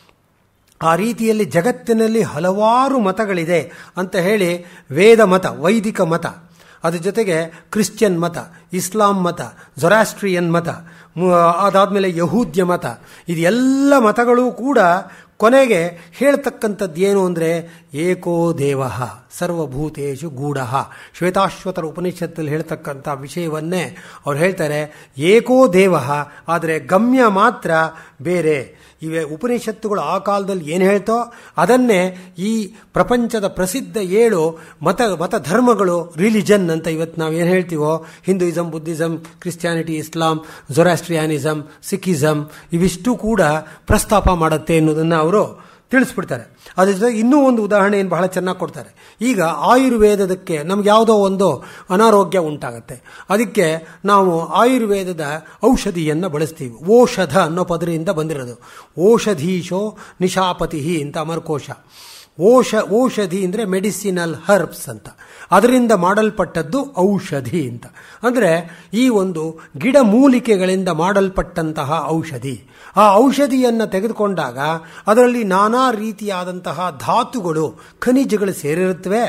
ಆ ರೀತಿಯಲ್ಲಿ ಜಗತ್ತಿನಲ್ಲಿ ಹಲವಾರು ಮತಗಳಿದೆ ಅಂತ ಹೇಳಿ ವೇದ ಮತ ವೈದಿಕ ಮತ ಅದ್ರ ಜೊತೆಗೆ ಕ್ರಿಶ್ಚಿಯನ್ ಮತ ಇಸ್ಲಾಂ ಮತ ಜೊರಾಸ್ಟ್ರಿಯನ್ ಮತ ಅದಾದಮೇಲೆ ಯಹೂದ್ಯ ಮತ ಇದೆಲ್ಲ ಮತಗಳು ಕೂಡ ಕೊನೆಗೆ ಹೇಳ್ತಕ್ಕಂಥದ್ದು ಏನು ಅಂದರೆ ಏಕೋ ದೇವ ಸರ್ವಭೂತೇಶು ಗೂಢ ಶ್ವೇತಾಶ್ವತರ ಉಪನಿಷತ್ತಲ್ಲಿ ಹೇಳ್ತಕ್ಕಂಥ ವಿಷಯವನ್ನೇ ಅವ್ರು ಹೇಳ್ತಾರೆ ಏಕೋ ದೇವ ಆದರೆ ಗಮ್ಯ ಮಾತ್ರ ಬೇರೆ ಇವೆ ಉಪನಿಷತ್ತುಗಳು ಆ ಕಾಲದಲ್ಲಿ ಏನು ಹೇಳ್ತೋ ಅದನ್ನೇ ಈ ಪ್ರಪಂಚದ ಪ್ರಸಿದ್ಧ ಏಳು ಮತ ಮತ ಧರ್ಮಗಳು ರಿಲಿಜನ್ ಅಂತ ಇವತ್ತು ನಾವು ಏನು ಹೇಳ್ತೀವೋ Hinduism Buddhism Christianity Islam Zoroastrianism Sikhism ಇವಿಷ್ಟು ಕೂಡ ಪ್ರಸ್ತಾಪ ಮಾಡುತ್ತೆ ಎನ್ನುವುದನ್ನು ಅವರು ತಿಳಿಸ್ಬಿಡ್ತಾರೆ ಅದ್ರ ಜೊತೆ ಇನ್ನೂ ಒಂದು ಉದಾಹರಣೆ ಏನು ಬಹಳ ಚೆನ್ನಾಗಿ ಕೊಡ್ತಾರೆ ಈಗ ಆಯುರ್ವೇದದಕ್ಕೆ ನಮ್ಗೆ ಯಾವುದೋ ಒಂದು ಅನಾರೋಗ್ಯ ಉಂಟಾಗುತ್ತೆ ಅದಕ್ಕೆ ನಾವು ಆಯುರ್ವೇದದ ಔಷಧಿಯನ್ನು ಬಳಸ್ತೀವಿ ಓಷಧ ಅನ್ನೋ ಪದರಿಂದ ಬಂದಿರೋದು ಓಷಧೀಶೋ ನಿಶಾಪತಿ ಅಂತ ಅಮರಕೋಶ ಓಷ ಔಷಧಿ ಅಂದರೆ ಮೆಡಿಸಿನಲ್ ಹರ್ಬ್ಸ್ ಅಂತ ಅದರಿಂದ ಮಾಡಲ್ಪಟ್ಟದ್ದು ಔಷಧಿ ಅಂತ ಅಂದರೆ ಈ ಒಂದು ಗಿಡಮೂಲಿಕೆಗಳಿಂದ ಮಾಡಲ್ಪಟ್ಟಂತಹ ಔಷಧಿ ಆ ಔಷಧಿಯನ್ನು ತೆಗೆದುಕೊಂಡಾಗ ಅದರಲ್ಲಿ ನಾನಾ ರೀತಿಯಾದಂತಹ ಧಾತುಗಳು ಖನಿಜಗಳು ಸೇರಿರುತ್ತವೆ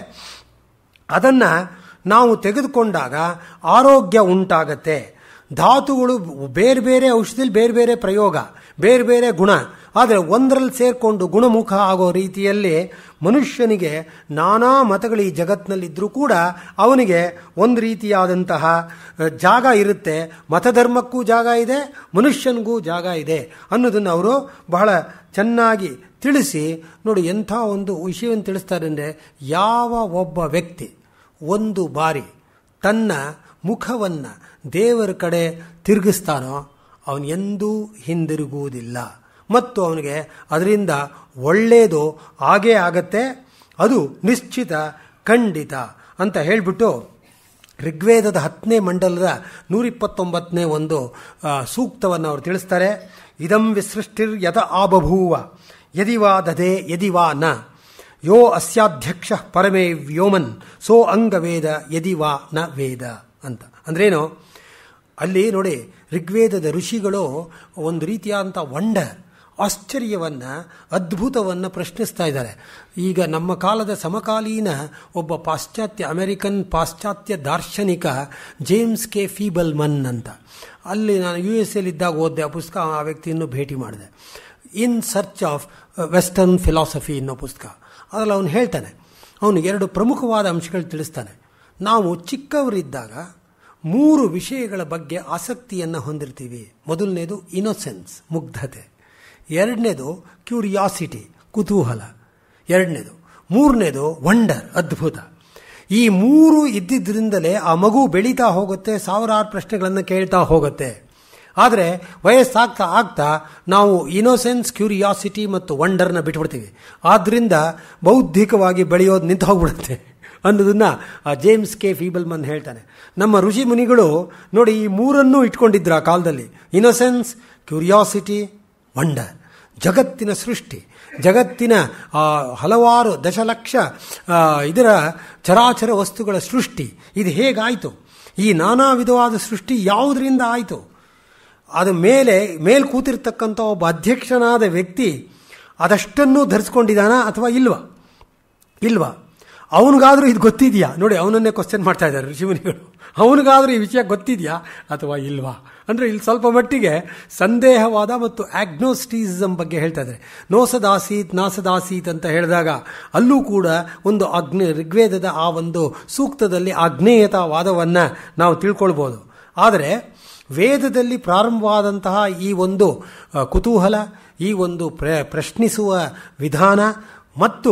ಅದನ್ನು ನಾವು ತೆಗೆದುಕೊಂಡಾಗ ಆರೋಗ್ಯ ಉಂಟಾಗತ್ತೆ ಧಾತುಗಳು ಬೇರೆ ಬೇರೆ ಔಷಧಿಯಲ್ಲಿ ಬೇರೆ ಬೇರೆ ಪ್ರಯೋಗ ಬೇರೆ ಬೇರೆ ಗುಣ ಆದರೆ ಒಂದರಲ್ಲಿ ಸೇರಿಕೊಂಡು ಗುಣಮುಖ ಆಗೋ ರೀತಿಯಲ್ಲಿ ಮನುಷ್ಯನಿಗೆ ನಾನಾ ಮತಗಳು ಈ ಜಗತ್ತಿನಲ್ಲಿದ್ದರೂ ಕೂಡ ಅವನಿಗೆ ಒಂದು ರೀತಿಯಾದಂತಹ ಜಾಗ ಇರುತ್ತೆ ಮತಧರ್ಮಕ್ಕೂ ಜಾಗ ಇದೆ ಮನುಷ್ಯನಿಗೂ ಜಾಗ ಇದೆ ಅನ್ನೋದನ್ನು ಅವರು ಬಹಳ ಚೆನ್ನಾಗಿ ತಿಳಿಸಿ ನೋಡಿ ಎಂಥ ಒಂದು ವಿಷಯವನ್ನು ತಿಳಿಸ್ತಾರೆ ಅಂದರೆ ಯಾವ ಒಬ್ಬ ವ್ಯಕ್ತಿ ಒಂದು ಬಾರಿ ತನ್ನ ಮುಖವನ್ನು ದೇವರ ಕಡೆ ತಿರುಗಿಸ್ತಾನೋ ಅವನು ಎಂದೂ ಹಿಂದಿರುಗುವುದಿಲ್ಲ ಮತ್ತು ಅವನಿಗೆ ಅದರಿಂದ ಒಳ್ಳೆಯದು ಆಗೇ ಆಗತ್ತೆ ಅದು ನಿಶ್ಚಿತ ಖಂಡಿತ ಅಂತ ಹೇಳಿಬಿಟ್ಟು ಋಗ್ವೇದದ ಹತ್ತನೇ ಮಂಡಲದ ನೂರಿಪ್ಪತ್ತೊಂಬತ್ತನೇ ಒಂದು ಸೂಕ್ತವನ್ನು ಅವರು ತಿಳಿಸ್ತಾರೆ ಇದಂ ವಿಸೃಷ್ಟಿರ್ ಯದ ಆಬಭೂವ ಯದಿವಾ ದಧೆ ಯದಿವಾ ನ ಯೋ ಅಸ್ಯಾಧ್ಯಕ್ಷ ಪರಮೇ ವ್ಯೋಮನ್ ಸೋ ಅಂಗವೇದ ಯದಿವಾ ನ ವೇದ ಅಂತ ಅಂದ್ರೇನು ಅಲ್ಲಿ ನೋಡಿ ಋಗ್ವೇದದ ಋಷಿಗಳು ಒಂದು ರೀತಿಯಾದಂಥ ವಂಡರ್ ಆಶ್ಚರ್ಯವನ್ನು ಅದ್ಭುತವನ್ನು ಪ್ರಶ್ನಿಸ್ತಾ ಇದ್ದಾರೆ ಈಗ ನಮ್ಮ ಕಾಲದ ಸಮಕಾಲೀನ ಒಬ್ಬ ಪಾಶ್ಚಾತ್ಯ ಅಮೆರಿಕನ್ ಪಾಶ್ಚಾತ್ಯ ದಾರ್ಶನಿಕ ಜೇಮ್ಸ್ ಕೆ ಫೀಬಲ್ಮನ್ ಅಂತ ಅಲ್ಲಿ ನಾನು ಯು ಎಸ್ ಎಲ್ಲಿದ್ದಾಗ ಓದಿದೆ ಆ ಪುಸ್ತಕ ಆ ವ್ಯಕ್ತಿಯನ್ನು ಭೇಟಿ ಮಾಡಿದೆ in search of western philosophy ಅನ್ನೋ ಪುಸ್ತಕ ಅದರಲ್ಲಿ ಅವನು ಹೇಳ್ತಾನೆ ಅವನು ಎರಡು ಪ್ರಮುಖವಾದ ಅಂಶಗಳು ತಿಳಿಸ್ತಾನೆ ನಾವು ಚಿಕ್ಕವರಿದ್ದಾಗ ಮೂರು ವಿಷಯಗಳ ಬಗ್ಗೆ ಆಸಕ್ತಿಯನ್ನು ಹೊಂದಿರ್ತೀವಿ ಮೊದಲನೇದು ಇನೋಸೆನ್ಸ್ ಮುಗ್ಧತೆ ಎರಡನೇದು ಕ್ಯೂರಿಯಾಸಿಟಿ ಕುತೂಹಲ ಎರಡನೇದು ಮೂರನೇದು ವಂಡರ್ ಅದ್ಭುತ ಈ ಮೂರು ಇದ್ದಿದ್ದರಿಂದಲೇ ಆ ಮಗು ಬೆಳೀತಾ ಹೋಗುತ್ತೆ ಸಾವಿರಾರು ಪ್ರಶ್ನೆಗಳನ್ನು ಕೇಳ್ತಾ ಹೋಗುತ್ತೆ ಆದರೆ ವಯಸ್ಸಾಗ್ತಾ ಆಗ್ತಾ ನಾವು ಇನೋಸೆನ್ಸ್ ಕ್ಯೂರಿಯಾಸಿಟಿ ಮತ್ತು ವಂಡರ್ನ ಬಿಟ್ಬಿಡ್ತೀವಿ ಆದ್ದರಿಂದ ಬೌದ್ಧಿಕವಾಗಿ ಬೆಳೆಯೋದು ನಿಂತು ಹೋಗ್ಬಿಡುತ್ತೆ ಅನ್ನೋದನ್ನ ಆ ಜೇಮ್ಸ್ ಕೆ ಫೀಬಲ್ಮನ್ ಹೇಳ್ತಾನೆ ನಮ್ಮ ಋಷಿ ಮುನಿಗಳು ನೋಡಿ ಈ ಮೂರನ್ನೂ ಇಟ್ಕೊಂಡಿದ್ರು ಆ ಕಾಲದಲ್ಲಿ ಇನೋಸೆನ್ಸ್ ಕ್ಯೂರಿಯಾಸಿಟಿ ವಂಡರ್ ಜಗತ್ತಿನ ಸೃಷ್ಟಿ ಜಗತ್ತಿನ ಹಲವಾರು ದಶಲಕ್ಷ ಇದರ ಚರಾಚರ ವಸ್ತುಗಳ ಸೃಷ್ಟಿ ಇದು ಹೇಗಾಯಿತು ಈ ನಾನಾ ವಿಧವಾದ ಸೃಷ್ಟಿ ಯಾವುದರಿಂದ ಆಯಿತು ಅದ ಮೇಲೆ ಮೇಲ್ ಕೂತಿರ್ತಕ್ಕಂಥ ಒಬ್ಬ ಅಧ್ಯಕ್ಷನಾದ ವ್ಯಕ್ತಿ ಅದಷ್ಟನ್ನು ಧರಿಸ್ಕೊಂಡಿದ್ದಾನ ಅಥವಾ ಇಲ್ವಾ ಇಲ್ವಾ ಅವನಿಗಾದರೂ ಇದು ಗೊತ್ತಿದೆಯಾ ನೋಡಿ ಅವನನ್ನೇ ಕ್ವಶನ್ ಮಾಡ್ತಾ ಇದ್ದಾರೆ ಋಷಿಮುನಿಗಳು ಅವನಿಗಾದರೂ ಈ ವಿಷಯ ಗೊತ್ತಿದೆಯಾ ಅಥವಾ ಇಲ್ವಾ ಅಂದರೆ ಇಲ್ಲಿ ಸ್ವಲ್ಪ ಮಟ್ಟಿಗೆ ಸಂದೇಹವಾದ ಮತ್ತು ಆಗ್ನೋಸ್ಟಿಸಮ್ ಬಗ್ಗೆ ಹೇಳ್ತಾ ಇದ್ದಾರೆ ನೋಸದಾಸೀತ್ ನಾಸದಾಸೀತ್ ಅಂತ ಹೇಳಿದಾಗ ಅಲ್ಲೂ ಕೂಡ ಒಂದು ಅಗ್ನಿ ಋಗ್ವೇದದ ಆ ಒಂದು ಸೂಕ್ತದಲ್ಲಿ ಅಗ್ನೇಯತಾವಾದವನ್ನು ನಾವು ತಿಳ್ಕೊಳ್ಬೋದು ಆದರೆ ವೇದದಲ್ಲಿ ಪ್ರಾರಂಭವಾದಂತಹ ಈ ಒಂದು ಕುತೂಹಲ ಈ ಒಂದು ಪ್ರ ಪ್ರಶ್ನಿಸುವ ವಿಧಾನ ಮತ್ತು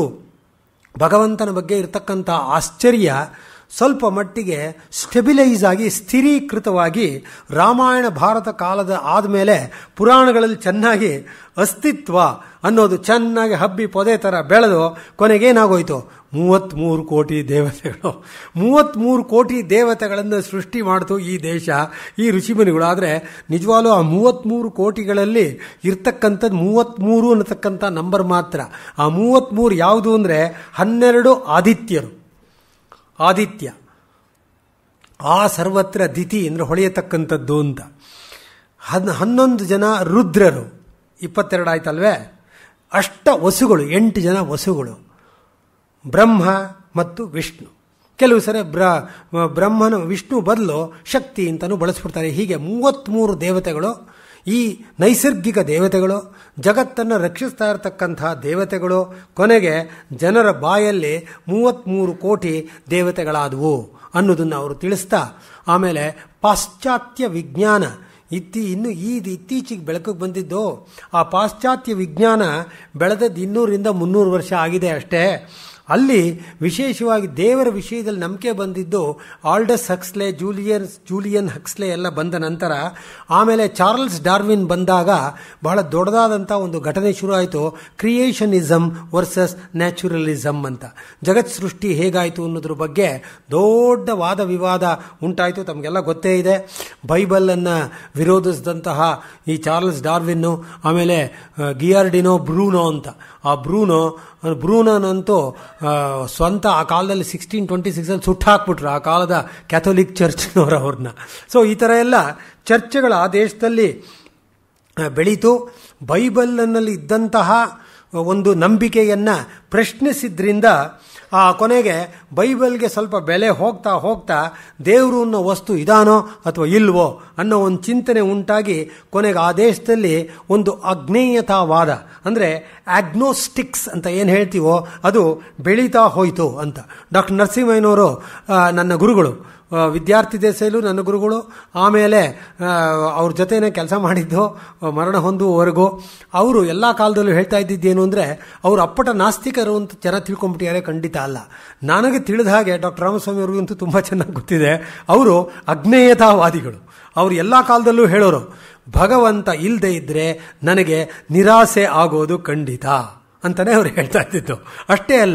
ಭಗವಂತನ ಬಗ್ಗೆ ಇರತಕ್ಕಂಥ ಆಶ್ಚರ್ಯ ಸ್ವಲ್ಪ ಮಟ್ಟಿಗೆ ಸ್ಟೆಬಿಲೈಸ್ ಆಗಿ ಸ್ಥಿರೀಕೃತವಾಗಿ ರಾಮಾಯಣ ಭಾರತ ಕಾಲದ ಆದಮೇಲೆ ಪುರಾಣಗಳಲ್ಲಿ ಚೆನ್ನಾಗಿ ಅಸ್ತಿತ್ವ ಅನ್ನೋದು ಚೆನ್ನಾಗಿ ಹಬ್ಬಿ ಪೊದೆ ಥರ ಬೆಳೆದು ಕೊನೆಗೇನಾಗೋಯ್ತು ಮೂವತ್ತ್ಮೂರು ಕೋಟಿ ದೇವತೆಗಳು ಮೂವತ್ತ್ಮೂರು ಕೋಟಿ ದೇವತೆಗಳನ್ನು ಸೃಷ್ಟಿ ಮಾಡ್ತು ಈ ದೇಶ ಈ ಋಷಿಮುನಿಗಳು ಆದರೆ ನಿಜವಾಗ್ಲೂ ಆ ಮೂವತ್ತ್ಮೂರು ಕೋಟಿಗಳಲ್ಲಿ ಇರ್ತಕ್ಕಂಥದ್ದು ಮೂವತ್ತ್ಮೂರು ಅನ್ನತಕ್ಕಂಥ ನಂಬರ್ ಮಾತ್ರ ಆ ಮೂವತ್ತ್ಮೂರು ಯಾವುದು ಅಂದರೆ ಹನ್ನೆರಡು ಆದಿತ್ಯರು ಆದಿತ್ಯ ಆ ಸರ್ವತ್ರ ದಿತಿ ಅಂದರೆ ಹೊಳೆಯತಕ್ಕಂಥದ್ದು ಅಂತ ಹನ್ ಹನ್ನೊಂದು ಜನ ರುದ್ರರು ಇಪ್ಪತ್ತೆರಡು ಆಯ್ತಲ್ವೇ ಅಷ್ಟ ವಸುಗಳು ಎಂಟು ಜನ ವಸುಗಳು ಬ್ರಹ್ಮ ಮತ್ತು ವಿಷ್ಣು ಕೆಲವು ಸರಿ ಬ್ರ ಬ್ರಹ್ಮನ ವಿಷ್ಣು ಬದಲು ಶಕ್ತಿ ಅಂತಲೂ ಬಳಸ್ಬಿಡ್ತಾರೆ ಹೀಗೆ ಮೂವತ್ತ್ಮೂರು ದೇವತೆಗಳು ಈ ನೈಸರ್ಗಿಕ ದೇವತೆಗಳು ಜಗತ್ತನ್ನು ರಕ್ಷಿಸ್ತಾ ಇರತಕ್ಕಂತಹ ದೇವತೆಗಳು ಕೊನೆಗೆ ಜನರ ಬಾಯಲ್ಲಿ ಮೂವತ್ತ್ಮೂರು ಕೋಟಿ ದೇವತೆಗಳಾದವು ಅನ್ನೋದನ್ನು ಅವರು ತಿಳಿಸ್ತಾ ಆಮೇಲೆ ಪಾಶ್ಚಾತ್ಯ ವಿಜ್ಞಾನ ಇತ್ತಿ ಇನ್ನು ಈ ಇತ್ತೀಚೆಗೆ ಬೆಳಕಿಗೆ ಬಂದಿದ್ದು ಆ ಪಾಶ್ಚಾತ್ಯ ವಿಜ್ಞಾನ ಬೆಳೆದದ್ದು ಇನ್ನೂರಿಂದ ಮುನ್ನೂರು ವರ್ಷ ಆಗಿದೆ ಅಷ್ಟೇ ಅಲ್ಲಿ ವಿಶೇಷವಾಗಿ ದೇವರ ವಿಷಯದಲ್ಲಿ ನಂಬಿಕೆ ಬಂದಿದ್ದು ಆಲ್ಡಸ್ ಹಕ್ಸ್ಲೆ ಜೂಲಿಯನ್ ಜೂಲಿಯನ್ ಹಕ್ಸ್ಲೆ ಎಲ್ಲ ಬಂದ ನಂತರ ಆಮೇಲೆ ಚಾರ್ಲ್ಸ್ ಡಾರ್ವಿನ್ ಬಂದಾಗ ಬಹಳ ದೊಡ್ಡದಾದಂಥ ಒಂದು ಘಟನೆ ಶುರು ಆಯಿತು ಕ್ರಿಯೇಷನಿಸಮ್ ವರ್ಸಸ್ ನ್ಯಾಚುರಲಿಸಮ್ ಅಂತ ಜಗತ್ ಸೃಷ್ಟಿ ಹೇಗಾಯಿತು ಅನ್ನೋದ್ರ ಬಗ್ಗೆ ದೊಡ್ಡ ವಾದ ವಿವಾದ ಉಂಟಾಯಿತು ತಮಗೆಲ್ಲ ಗೊತ್ತೇ ಇದೆ ಬೈಬಲನ್ನು ವಿರೋಧಿಸಿದಂತಹ ಈ ಚಾರ್ಲ್ಸ್ ಡಾರ್ವಿನ್ನು ಆಮೇಲೆ ಗಿಯಾರ್ಡಿನೋ ಬ್ರೂನೋ ಅಂತ ಆ ಬ್ರೂನೋ ಬ್ರೂನೋನಂತೂ ಸ್ವಂತ ಆ ಕಾಲದಲ್ಲಿ ಸಿಕ್ಸ್ಟೀನ್ ಟ್ವೆಂಟಿ ಸಿಕ್ಸಲ್ಲಿ ಸುಟ್ಟು ಹಾಕ್ಬಿಟ್ರು ಆ ಕಾಲದ ಕ್ಯಾಥೋಲಿಕ್ ಚರ್ಚ್ನವರು ಅವ್ರನ್ನ ಸೊ ಈ ಥರ ಎಲ್ಲ ಚರ್ಚ್ಗಳ ಆ ದೇಶದಲ್ಲಿ ಬೆಳೀತು ಬೈಬಲ್ನಲ್ಲಿ ಇದ್ದಂತಹ ಒಂದು ನಂಬಿಕೆಯನ್ನು ಪ್ರಶ್ನಿಸಿದ್ರಿಂದ ಆ ಕೊನೆಗೆ ಬೈಬಲ್ಗೆ ಸ್ವಲ್ಪ ಬೆಲೆ ಹೋಗ್ತಾ ಹೋಗ್ತಾ ದೇವರು ಅನ್ನೋ ವಸ್ತು ಇದಾನೋ ಅಥವಾ ಇಲ್ವೋ ಅನ್ನೋ ಒಂದು ಚಿಂತನೆ ಉಂಟಾಗಿ ಕೊನೆಗೆ ಆ ದೇಶದಲ್ಲಿ ಒಂದು ಅಜ್ಞೇಯತಾವಾದ ಅಂದರೆ ಆಗ್ನೋಸ್ಟಿಕ್ಸ್ ಅಂತ ಏನು ಹೇಳ್ತೀವೋ ಅದು ಬೆಳೀತಾ ಹೋಯಿತು ಅಂತ ಡಾಕ್ಟರ್ ನರಸಿಂಹಯ್ಯನವರು ನನ್ನ ಗುರುಗಳು ವಿದ್ಯಾರ್ಥಿ ದೇಶದಲ್ಲೂ ನನ್ನ ಗುರುಗಳು ಆಮೇಲೆ ಅವ್ರ ಜೊತೆನೇ ಕೆಲಸ ಮಾಡಿದ್ದು ಮರಣ ಹೊಂದುವವರೆಗೂ ಅವರು ಎಲ್ಲ ಕಾಲದಲ್ಲೂ ಹೇಳ್ತಾ ಇದ್ದಿದ್ದೇನು ಅಂದರೆ ಅವರು ಅಪ್ಪಟ ನಾಸ್ತಿಕರು ಅಂತ ಜನ ತಿಳ್ಕೊಂಬಿಟ್ಟಿದ್ದಾರೆ ಖಂಡಿತ ಅಲ್ಲ ನನಗೆ ತಿಳಿದ ಹಾಗೆ ಡಾಕ್ಟರ್ ರಾಮಸ್ವಾಮಿ ಅವ್ರಿಗಂತೂ ತುಂಬ ಚೆನ್ನಾಗಿ ಗೊತ್ತಿದೆ ಅವರು ಅಜ್ಞೇಯತಾವಾದಿಗಳು ಅವರು ಎಲ್ಲ ಕಾಲದಲ್ಲೂ ಹೇಳೋರು ಭಗವಂತ ಇಲ್ಲದೆ ಇದ್ದರೆ ನನಗೆ ನಿರಾಸೆ ಆಗೋದು ಖಂಡಿತ ಅಂತಲೇ ಅವ್ರು ಹೇಳ್ತಾ ಇದ್ದಿದ್ದು ಅಷ್ಟೇ ಅಲ್ಲ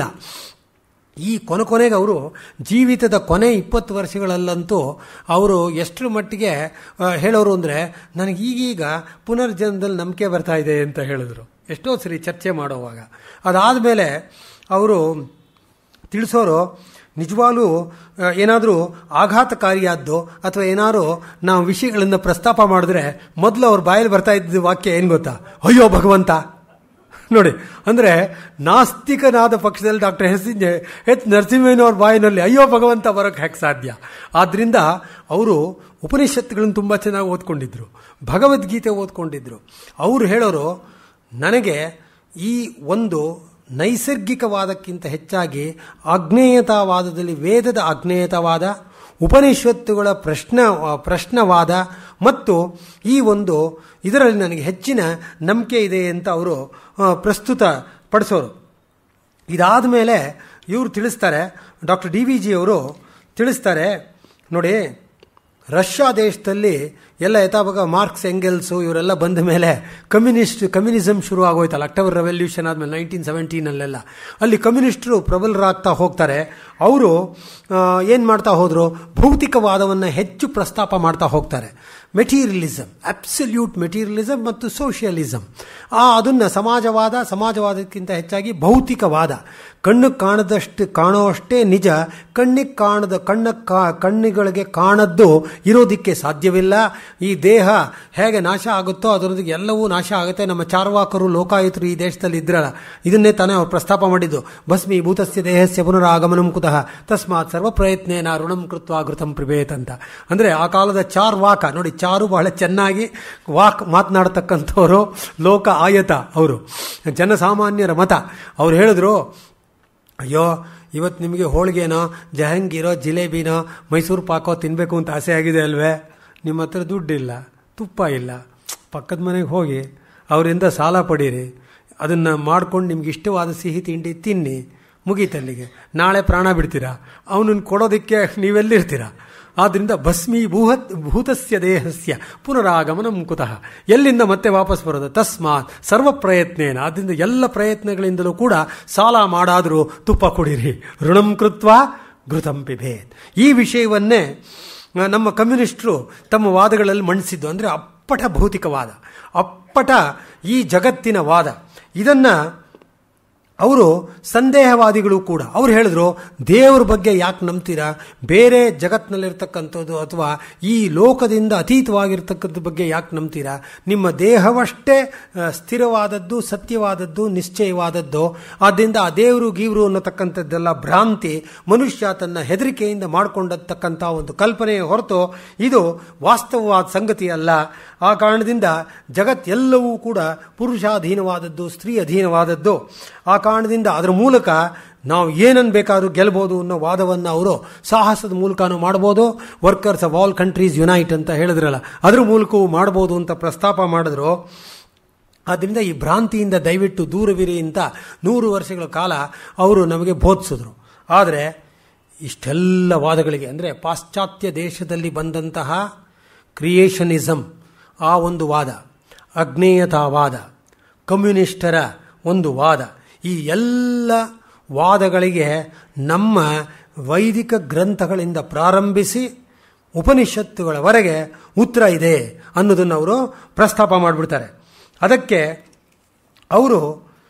ಈ ಕೊನೆ ಕೊನೆಗೆ ಅವರು ಜೀವಿತದ ಕೊನೆ ಇಪ್ಪತ್ತು ವರ್ಷಗಳಲ್ಲಂತೂ ಅವರು ಎಷ್ಟರ ಮಟ್ಟಿಗೆ ಹೇಳೋರು ಅಂದರೆ ನನಗೆ ಈಗೀಗ ಪುನರ್ಜನ್ಮದಲ್ಲಿ ನಂಬಿಕೆ ಬರ್ತಾ ಇದೆ ಅಂತ ಹೇಳಿದ್ರು ಎಷ್ಟೋ ಸರಿ ಚರ್ಚೆ ಮಾಡೋವಾಗ ಅದಾದಮೇಲೆ ಅವರು ತಿಳಿಸೋರು ನಿಜವಾಗ್ಲೂ ಏನಾದರೂ ಆಘಾತಕಾರಿಯಾದ್ದು ಅಥವಾ ಏನಾದರೂ ನಾವು ವಿಷಯಗಳನ್ನು ಪ್ರಸ್ತಾಪ ಮಾಡಿದ್ರೆ ಮೊದಲು ಅವ್ರ ಬಾಯಲ್ಲಿ ಬರ್ತಾ ಇದ್ದ ವಾಕ್ಯ ಏನು ಗೊತ್ತಾ ಅಯ್ಯೋ ಭಗವಂತ ನೋಡಿ ಅಂದರೆ ನಾಸ್ತಿಕನಾದ ಪಕ್ಷದಲ್ಲಿ ಡಾಕ್ಟರ್ ಎಸ್ ಎಚ್ ನರಸಿಂಹಯ್ಯನವ್ರ ಬಾಯಿನಲ್ಲಿ ಅಯ್ಯೋ ಭಗವಂತ ಬರೋಕ್ಕೆ ಹೇಗೆ ಸಾಧ್ಯ ಆದ್ದರಿಂದ ಅವರು ಉಪನಿಷತ್ತುಗಳನ್ನು ತುಂಬ ಚೆನ್ನಾಗಿ ಓದ್ಕೊಂಡಿದ್ರು ಭಗವದ್ಗೀತೆ ಓದ್ಕೊಂಡಿದ್ರು ಅವರು ಹೇಳೋರು ನನಗೆ ಈ ಒಂದು ನೈಸರ್ಗಿಕವಾದಕ್ಕಿಂತ ಹೆಚ್ಚಾಗಿ ಅಜ್ಞೇಯತಾವಾದದಲ್ಲಿ ವೇದದ ಅಜ್ಞೇಯತವಾದ ಉಪನಿಷತ್ತುಗಳ ಪ್ರಶ್ನ ಪ್ರಶ್ನವಾದ ಮತ್ತು ಈ ಒಂದು ಇದರಲ್ಲಿ ನನಗೆ ಹೆಚ್ಚಿನ ನಂಬಿಕೆ ಇದೆ ಅಂತ ಅವರು ಪ್ರಸ್ತುತ ಪಡಿಸೋರು ಇದಾದ ಮೇಲೆ ಇವರು ತಿಳಿಸ್ತಾರೆ ಡಾಕ್ಟರ್ ಡಿ ವಿ ಜಿ ಅವರು ತಿಳಿಸ್ತಾರೆ ನೋಡಿ ರಷ್ಯಾ ದೇಶದಲ್ಲಿ ಎಲ್ಲ ಯಥಾವಾಗ ಮಾರ್ಕ್ಸ್ ಎಂಗೆಲ್ಸು ಇವರೆಲ್ಲ ಬಂದ ಮೇಲೆ ಕಮ್ಯುನಿಸ್ಟ್ ಕಮ್ಯುನಿಸಮ್ ಶುರು ಆಗೋಯ್ತಲ್ಲ ಅಕ್ಟೋಬರ್ ರೆವಲ್ಯೂಷನ್ ಆದಮೇಲೆ ನೈನ್ಟೀನ್ ಸೆವೆಂಟೀನಲ್ಲೆಲ್ಲ ಅಲ್ಲಿ ಕಮ್ಯುನಿಸ್ಟರು ಪ್ರಬಲರಾಗ್ತಾ ಹೋಗ್ತಾರೆ ಅವರು ಏನು ಮಾಡ್ತಾ ಹೋದರು ಭೌತಿಕವಾದವನ್ನು ಹೆಚ್ಚು ಪ್ರಸ್ತಾಪ ಮಾಡ್ತಾ ಹೋಗ್ತಾರೆ ಮೆಟೀರಿಯಲಿಸಮ್ ಅಬ್ಸಲ್ಯೂಟ್ ಮೆಟೀರಿಯಲಿಸಮ್ ಮತ್ತು ಸೋಷಿಯಲಿಸಮ್ ಆ ಅದನ್ನು ಸಮಾಜವಾದ ಸಮಾಜವಾದಕ್ಕಿಂತ ಹೆಚ್ಚಾಗಿ ಭೌತಿಕವಾದ ಕಣ್ಣು ಕಾಣದಷ್ಟು ಕಾಣೋಷ್ಟೇ ನಿಜ ಕಣ್ಣಿಗೆ ಕಾಣದ ಕಣ್ಣ ಕಣ್ಣುಗಳಿಗೆ ಕಾಣದ್ದು ಇರೋದಕ್ಕೆ ಸಾಧ್ಯವಿಲ್ಲ ಈ ದೇಹ ಹೇಗೆ ನಾಶ ಆಗುತ್ತೋ ಅದರೊಂದಿಗೆ ಎಲ್ಲವೂ ನಾಶ ಆಗುತ್ತೆ ನಮ್ಮ ಚಾರ್ವಾಕರು ಲೋಕಾಯುತರು ಈ ದೇಶದಲ್ಲಿ ಇದ್ರಲ್ಲ ಇದನ್ನೇ ತಾನೇ ಅವ್ರು ಪ್ರಸ್ತಾಪ ಮಾಡಿದ್ದು ಭಸ್ಮಿ ಭೂತಸ್ಯ ದೇಹಸ್ಯ ಪುನರಾಗಮನಂ ಕುತಃ ತಸ್ಮಾತ್ ಸರ್ವ ಪ್ರಯತ್ನೇನ ಋಣಂ ಕೃತ್ವ ಘೃತಂ ಪ್ರಿಬೇತ್ ಅಂತ ಅಂದರೆ ಆ ಕಾಲದ ಚಾರ್ವಾಕ ನೋಡಿ ಚಾರು ಬಹಳ ಚೆನ್ನಾಗಿ ವಾಕ್ ಮಾತನಾಡತಕ್ಕಂಥವರು ಲೋಕ ಆಯತ ಅವರು ಜನಸಾಮಾನ್ಯರ ಮತ ಅವ್ರು ಹೇಳಿದ್ರು ಅಯ್ಯೋ ಇವತ್ತು ನಿಮಗೆ ಹೋಳಿಗೆನೋ ಜಹಂಗೀರೋ ಜಿಲೇಬಿನೋ ಮೈಸೂರು ಪಾಕೋ ತಿನ್ನಬೇಕು ಅಂತ ಆಸೆ ಆಗಿದೆ ಅಲ್ವೇ ನಿಮ್ಮ ಹತ್ರ ದುಡ್ಡಿಲ್ಲ ತುಪ್ಪ ಇಲ್ಲ ಪಕ್ಕದ ಮನೆಗೆ ಹೋಗಿ ಅವರಿಂದ ಸಾಲ ಪಡೀರಿ ಅದನ್ನು ಮಾಡ್ಕೊಂಡು ನಿಮ್ಗೆ ಇಷ್ಟವಾದ ಸಿಹಿ ತಿಂಡಿ ತಿನ್ನಿ ಮುಗೀತಲ್ಲಿಗೆ ನಾಳೆ ಪ್ರಾಣ ಬಿಡ್ತೀರಾ ಅವನನ್ನು ಕೊಡೋದಕ್ಕೆ ನೀವೆಲ್ಲಿರ್ತೀರಾ ಆದ್ದರಿಂದ ಭಸ್ಮಿ ಭೂಹತ್ ಭೂತಸ್ಯ ದೇಹಸ್ಯ ಪುನರಾಗಮನಂ ಕುತಃ ಎಲ್ಲಿಂದ ಮತ್ತೆ ವಾಪಸ್ ಬರೋದು ತಸ್ಮಾತ್ ಸರ್ವ ಪ್ರಯತ್ನೇನ ಆದ್ದರಿಂದ ಎಲ್ಲ ಪ್ರಯತ್ನಗಳಿಂದಲೂ ಕೂಡ ಸಾಲ ಮಾಡಾದರೂ ತುಪ್ಪ ಕುಡಿರಿ ಋಣಂ ಕೃತ್ವ ಘೃತಂ ಪಿಭೇತ್ ಈ ವಿಷಯವನ್ನೇ ನಮ್ಮ ಕಮ್ಯುನಿಸ್ಟರು ತಮ್ಮ ವಾದಗಳಲ್ಲಿ ಮಂಡಿಸಿದ್ದು ಅಂದರೆ ಅಪ್ಪಟ ಭೌತಿಕವಾದ ಅಪ್ಪಟ ಈ ಜಗತ್ತಿನ ವಾದ ಇದನ್ನು ಅವರು ಸಂದೇಹವಾದಿಗಳು ಕೂಡ ಅವ್ರು ಹೇಳಿದ್ರು ದೇವರ ಬಗ್ಗೆ ಯಾಕೆ ನಂಬ್ತೀರಾ ಬೇರೆ ಜಗತ್ತಿನಲ್ಲಿರ್ತಕ್ಕಂಥದ್ದು ಅಥವಾ ಈ ಲೋಕದಿಂದ ಅತೀತವಾಗಿರ್ತಕ್ಕಂಥ ಬಗ್ಗೆ ಯಾಕೆ ನಂಬ್ತೀರಾ ನಿಮ್ಮ ದೇಹವಷ್ಟೇ ಆ, ಸ್ಥಿರವಾದದ್ದು ಸತ್ಯವಾದದ್ದು ನಿಶ್ಚಯವಾದದ್ದು ಆದ್ದರಿಂದ ಆ ದೇವರು ಗೀವರು ಅನ್ನತಕ್ಕಂಥದ್ದೆಲ್ಲ ಭ್ರಾಂತಿ ಮನುಷ್ಯ ತನ್ನ ಹೆದರಿಕೆಯಿಂದ ಮಾಡಿಕೊಂಡತಕ್ಕಂಥ ಒಂದು ಕಲ್ಪನೆಯ ಹೊರತು ಇದು ವಾಸ್ತವವಾದ ಸಂಗತಿ ಅಲ್ಲ ಆ ಕಾರಣದಿಂದ ಜಗತ್ತೆಲ್ಲವೂ ಕೂಡ ಪುರುಷಾಧೀನವಾದದ್ದು ಸ್ತ್ರೀ ಅಧೀನವಾದದ್ದು ಆ ಕಾರಣದಿಂದ ಅದರ ಮೂಲಕ ನಾವು ಏನನ್ನು ಬೇಕಾದ್ರೂ ಗೆಲ್ಬೋದು ಅನ್ನೋ ವಾದವನ್ನು ಅವರು ಸಾಹಸದ ಮೂಲಕನೂ ಮಾಡ್ಬೋದು workers of all countries unite ಅಂತ ಹೇಳಿದ್ರಲ್ಲ ಅದ್ರ ಮೂಲಕವೂ ಮಾಡ್ಬೋದು ಅಂತ ಪ್ರಸ್ತಾಪ ಮಾಡಿದ್ರು ಆದ್ದರಿಂದ ಈ ಭ್ರಾಂತಿಯಿಂದ ದಯವಿಟ್ಟು ದೂರವಿರಿ ಅಂತ ನೂರು ವರ್ಷಗಳ ಕಾಲ ಅವರು ನಮಗೆ ಬೋಧಿಸಿದ್ರು ಆದರೆ ಇಷ್ಟೆಲ್ಲ ವಾದಗಳಿಗೆ ಅಂದರೆ ಪಾಶ್ಚಾತ್ಯ ದೇಶದಲ್ಲಿ ಬಂದಂತಹ ಕ್ರಿಯೇಷನಿಸಮ್ ಆ ಒಂದು ವಾದ ಅಜ್ಞೇಯತಾವಾದ ಕಮ್ಯುನಿಸ್ಟರ ಒಂದು ವಾದ ಈ ಎಲ್ಲ ವಾದಗಳಿಗೆ ನಮ್ಮ ವೈದಿಕ ಗ್ರಂಥಗಳಿಂದ ಪ್ರಾರಂಭಿಸಿ ಉಪನಿಷತ್ತುಗಳವರೆಗೆ ಉತ್ತರ ಇದೆ ಅನ್ನೋದನ್ನು ಅವರು ಪ್ರಸ್ತಾಪ ಮಾಡಿಬಿಡ್ತಾರೆ ಅದಕ್ಕೆ ಅವರು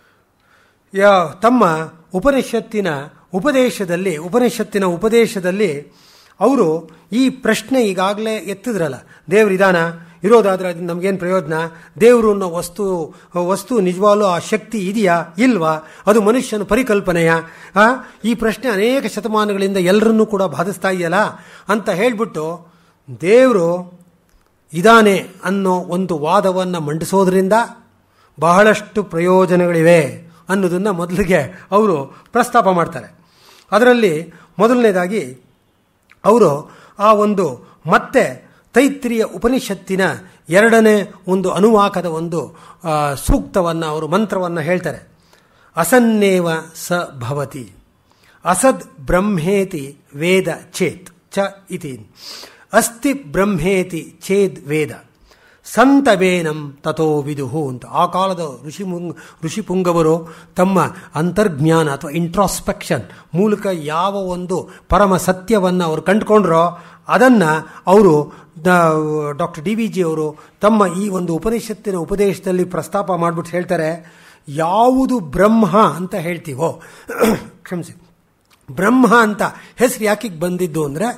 ಯಾ- ತಮ್ಮ ಉಪನಿಷತ್ತಿನ ಉಪದೇಶದಲ್ಲಿ ಉಪನಿಷತ್ತಿನ ಉಪದೇಶದಲ್ಲಿ ಅವರು ಈ ಪ್ರಶ್ನೆ ಈಗಾಗಲೇ ಎತ್ತಿದ್ರಲ್ಲ ದೇವರಿದಾನ ಇರೋದಾದ್ರೆ ಅದರಿಂದ ನಮಗೇನು ಪ್ರಯೋಜನ ದೇವರು ಅನ್ನೋ ವಸ್ತು ವಸ್ತು ನಿಜವಾಗ್ಲೂ ಆ ಶಕ್ತಿ ಇದೆಯಾ ಇಲ್ವಾ ಅದು ಮನುಷ್ಯನ ಪರಿಕಲ್ಪನೆಯ ಆ? ಈ ಪ್ರಶ್ನೆ ಅನೇಕ ಶತಮಾನಗಳಿಂದ ಎಲ್ಲರನ್ನೂ ಕೂಡ ಬಾಧಿಸ್ತಾ ಇದೆಯಲ್ಲ ಅಂತ ಹೇಳಿಬಿಟ್ಟು ದೇವರು ಇದಾನೆ ಅನ್ನೋ ಒಂದು ವಾದವನ್ನು ಮಂಡಿಸೋದ್ರಿಂದ ಬಹಳಷ್ಟು ಪ್ರಯೋಜನಗಳಿವೆ ಅನ್ನೋದನ್ನು ಮೊದಲಿಗೆ ಅವರು ಪ್ರಸ್ತಾಪ ಮಾಡ್ತಾರೆ ಅದರಲ್ಲಿ ಮೊದಲನೇದಾಗಿ ಅವರು ಆ ಒಂದು ಮತ್ತೆ ತೈತ್ರಿಯ ಉಪನಿಷತ್ತಿನ ಎರಡನೇ ಒಂದು ಅನುವಾಕದ ಒಂದು ಆ, ಸೂಕ್ತವನ್ನು ಅವರು ಮಂತ್ರವನ್ನು ಹೇಳ್ತಾರೆ ಅಸನ್ನೇವ ಸ ಭವತಿ ಅಸದ್ ಬ್ರಹ್ಮೇತಿ ವೇದ ಚೇತ್ ಚ ಇತಿ ಅಸ್ತಿ ಬ್ರಹ್ಮೇತಿ ಚೇದ್ ವೇದ ಸಂತವೇನಂ ತಥೋ ವಿದುಹು ಅಂತ ಆ ಕಾಲದ ಋಷಿ ಮುಂಗ್ ಋಷಿಪುಂಗವರು ತಮ್ಮ ಅಂತರ್ಜ್ಞಾನ ಅಥವಾ ಇಂಟ್ರಾಸ್ಪೆಕ್ಷನ್ ಮೂಲಕ ಯಾವ ಒಂದು ಪರಮ ಸತ್ಯವನ್ನು ಅವರು ಕಂಡುಕೊಂಡ್ರೋ ಅದನ್ನು ಅವರು ಡಾಕ್ಟರ್ ಡಿ ವಿ ಜಿ ಅವರು ತಮ್ಮ ಈ ಒಂದು ಉಪನಿಷತ್ತಿನ ಉಪದೇಶದಲ್ಲಿ ಪ್ರಸ್ತಾಪ ಮಾಡಿಬಿಟ್ಟು ಹೇಳ್ತಾರೆ ಯಾವುದು ಬ್ರಹ್ಮ ಅಂತ ಹೇಳ್ತೀವೋ ಕ್ಷಮಿಸಿ ಬ್ರಹ್ಮ ಅಂತ ಹೆಸರು ಯಾಕಿಗೆ ಬಂದಿದ್ದು ಅಂದರೆ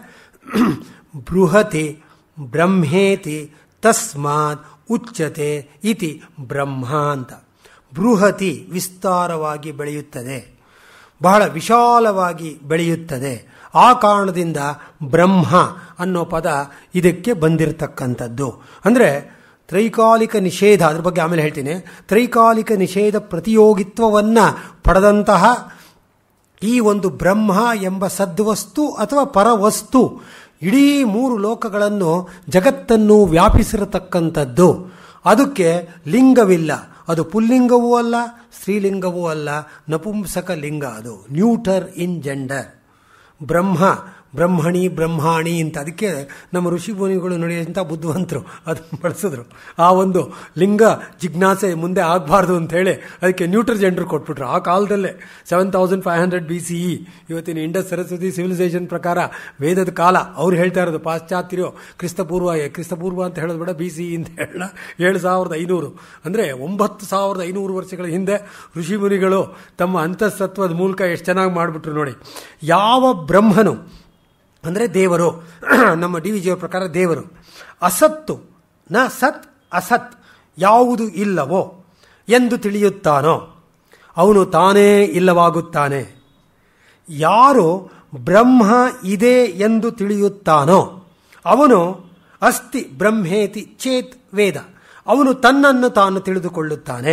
ಬೃಹತಿ ಬ್ರಹ್ಮೇತಿ ತಸ್ಮಾತ್ ಉಚ್ಚತೆ ಇತಿ ಬ್ರಹ್ಮ ಅಂತ ಬೃಹತಿ ವಿಸ್ತಾರವಾಗಿ ಬೆಳೆಯುತ್ತದೆ ಬಹಳ ವಿಶಾಲವಾಗಿ ಬೆಳೆಯುತ್ತದೆ ಆ ಕಾರಣದಿಂದ ಬ್ರಹ್ಮ ಅನ್ನೋ ಪದ ಇದಕ್ಕೆ ಬಂದಿರತಕ್ಕಂಥದ್ದು ಅಂದರೆ ತ್ರೈಕಾಲಿಕ ನಿಷೇಧ ಅದ್ರ ಬಗ್ಗೆ ಆಮೇಲೆ ಹೇಳ್ತೀನಿ ತ್ರೈಕಾಲಿಕ ನಿಷೇಧ ಪ್ರತಿಯೋಗಿತ್ವವನ್ನು ಪಡೆದಂತಹ ಈ ಒಂದು ಬ್ರಹ್ಮ ಎಂಬ ಸದ್ವಸ್ತು ಅಥವಾ ಪರವಸ್ತು ಇಡೀ ಮೂರು ಲೋಕಗಳನ್ನು ಜಗತ್ತನ್ನು ವ್ಯಾಪಿಸಿರತಕ್ಕಂಥದ್ದು ಅದಕ್ಕೆ ಲಿಂಗವಿಲ್ಲ ಅದು ಪುಲ್ಲಿಂಗವೂ ಅಲ್ಲ ಸ್ತ್ರೀಲಿಂಗವೂ ಅಲ್ಲ ನಪುಂಸಕ ಲಿಂಗ ಅದು ನ್ಯೂಟರ್ ಇನ್ ಜೆಂಡರ್ ಬ್ರಹ್ಮ ಬ್ರಹ್ಮಣಿ ಬ್ರಹ್ಮಾಣಿ ಅಂತ ಅದಕ್ಕೆ ನಮ್ಮ ಋಷಿ ಮುನಿಗಳು ನಡೆಯುವಂಥ ಬುದ್ಧಿವಂತರು ಅದನ್ನು ಬಳಸಿದ್ರು ಆ ಒಂದು ಲಿಂಗ ಜಿಜ್ಞಾಸೆ ಮುಂದೆ ಆಗಬಾರ್ದು ಅಂತ ಹೇಳಿ ಅದಕ್ಕೆ ನ್ಯೂಟರ್ ಜೆಂಡರ್ ಕೊಟ್ಬಿಟ್ರು ಆ ಕಾಲದಲ್ಲೇ seven thousand five hundred B C E ಇವತ್ತಿನ ಇಂಡಸ್ ಸರಸ್ವತಿ ಸಿವಿಲೈಸೇಷನ್ ಪ್ರಕಾರ ವೇದದ ಕಾಲ ಅವ್ರು ಹೇಳ್ತಾ ಇರೋದು ಪಾಶ್ಚಾತ್ಯರು ಕ್ರಿಸ್ತಪೂರ್ವ ಕ್ರಿಸ್ತಪೂರ್ವ ಅಂತ ಹೇಳೋದು ಬೇಡ ಬಿ ಸಿ ಇ ಅಂತ ಹೇಳ ಏಳು ಸಾವಿರದ ಐನೂರು ಅಂದರೆ ಒಂಬತ್ತು ಸಾವಿರದ ಐನೂರು ವರ್ಷಗಳ ಹಿಂದೆ ಋಷಿ ಮುನಿಗಳು ತಮ್ಮ ಅಂತಸ್ತತ್ವದ ಮೂಲಕ ಎಷ್ಟು ಚೆನ್ನಾಗಿ ಮಾಡಿಬಿಟ್ರು ನೋಡಿ ಯಾವ ಬ್ರಹ್ಮನು ಅಂದರೆ ದೇವರು ನಮ್ಮ ಡಿ ವಿ ಜಿಯವರ ಪ್ರಕಾರ ದೇವರು ಅಸತ್ತು ನ ಸತ್ ಅಸತ್ ಯಾವುದು ಇಲ್ಲವೋ ಎಂದು ತಿಳಿಯುತ್ತಾನೋ ಅವನು ತಾನೇ ಇಲ್ಲವಾಗುತ್ತಾನೆ ಯಾರು ಬ್ರಹ್ಮ ಇದೆ ಎಂದು ತಿಳಿಯುತ್ತಾನೋ ಅವನು ಅಸ್ತಿ ಬ್ರಹ್ಮೇತಿ ಚೇತ್ ವೇದ ಅವನು ತನ್ನನ್ನು ತಾನು ತಿಳಿದುಕೊಳ್ಳುತ್ತಾನೆ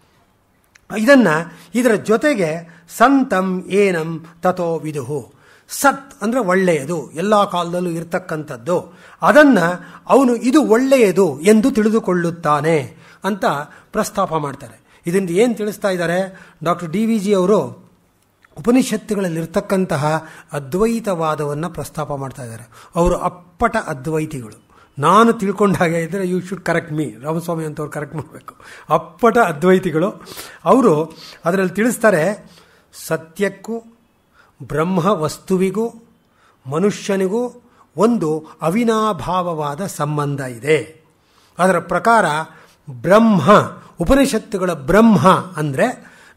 ಇದನ್ನ ಇದರ ಜೊತೆಗೆ ಸಂತಂ ಏನಂ ತಥೋ ವಿದುಹು ಸತ್ ಅಂದರೆ ಒಳ್ಳೆಯದು ಎಲ್ಲ ಕಾಲದಲ್ಲೂ ಇರತಕ್ಕಂಥದ್ದು ಅದನ್ನು ಅವನು ಇದು ಒಳ್ಳೆಯದು ಎಂದು ತಿಳಿದುಕೊಳ್ಳುತ್ತಾನೆ ಅಂತ ಪ್ರಸ್ತಾಪ ಮಾಡ್ತಾರೆ ಇದರಿಂದ ಏನು ತಿಳಿಸ್ತಾ ಇದ್ದಾರೆ ಡಾಕ್ಟರ್ ಡಿ ವಿ ಜಿ ಅವರು ಉಪನಿಷತ್ತುಗಳಲ್ಲಿರ್ತಕ್ಕಂತಹ ಅದ್ವೈತವಾದವನ್ನು ಪ್ರಸ್ತಾಪ ಮಾಡ್ತಾ ಇದ್ದಾರೆ ಅವರು ಅಪ್ಪಟ ಅದ್ವೈತಿಗಳು ನಾನು ತಿಳ್ಕೊಂಡ ಹಾಗೆ ಇದ್ದರೆ you should correct me Ramaswamy ಅಂತವ್ರು ಕರೆಕ್ಟ್ ಮಾಡಬೇಕು ಅಪ್ಪಟ ಅದ್ವೈತಿಗಳು ಅವರು ಅದರಲ್ಲಿ ತಿಳಿಸ್ತಾರೆ ಸತ್ಯಕ್ಕೂ ಬ್ರಹ್ಮ ವಸ್ತುವಿಗೂ ಮನುಷ್ಯನಿಗೂ ಒಂದು ಅವಿನಾಭಾವವಾದ ಸಂಬಂಧ ಇದೆ ಅದರ ಪ್ರಕಾರ ಬ್ರಹ್ಮ ಉಪನಿಷತ್ತುಗಳ ಬ್ರಹ್ಮ ಅಂದರೆ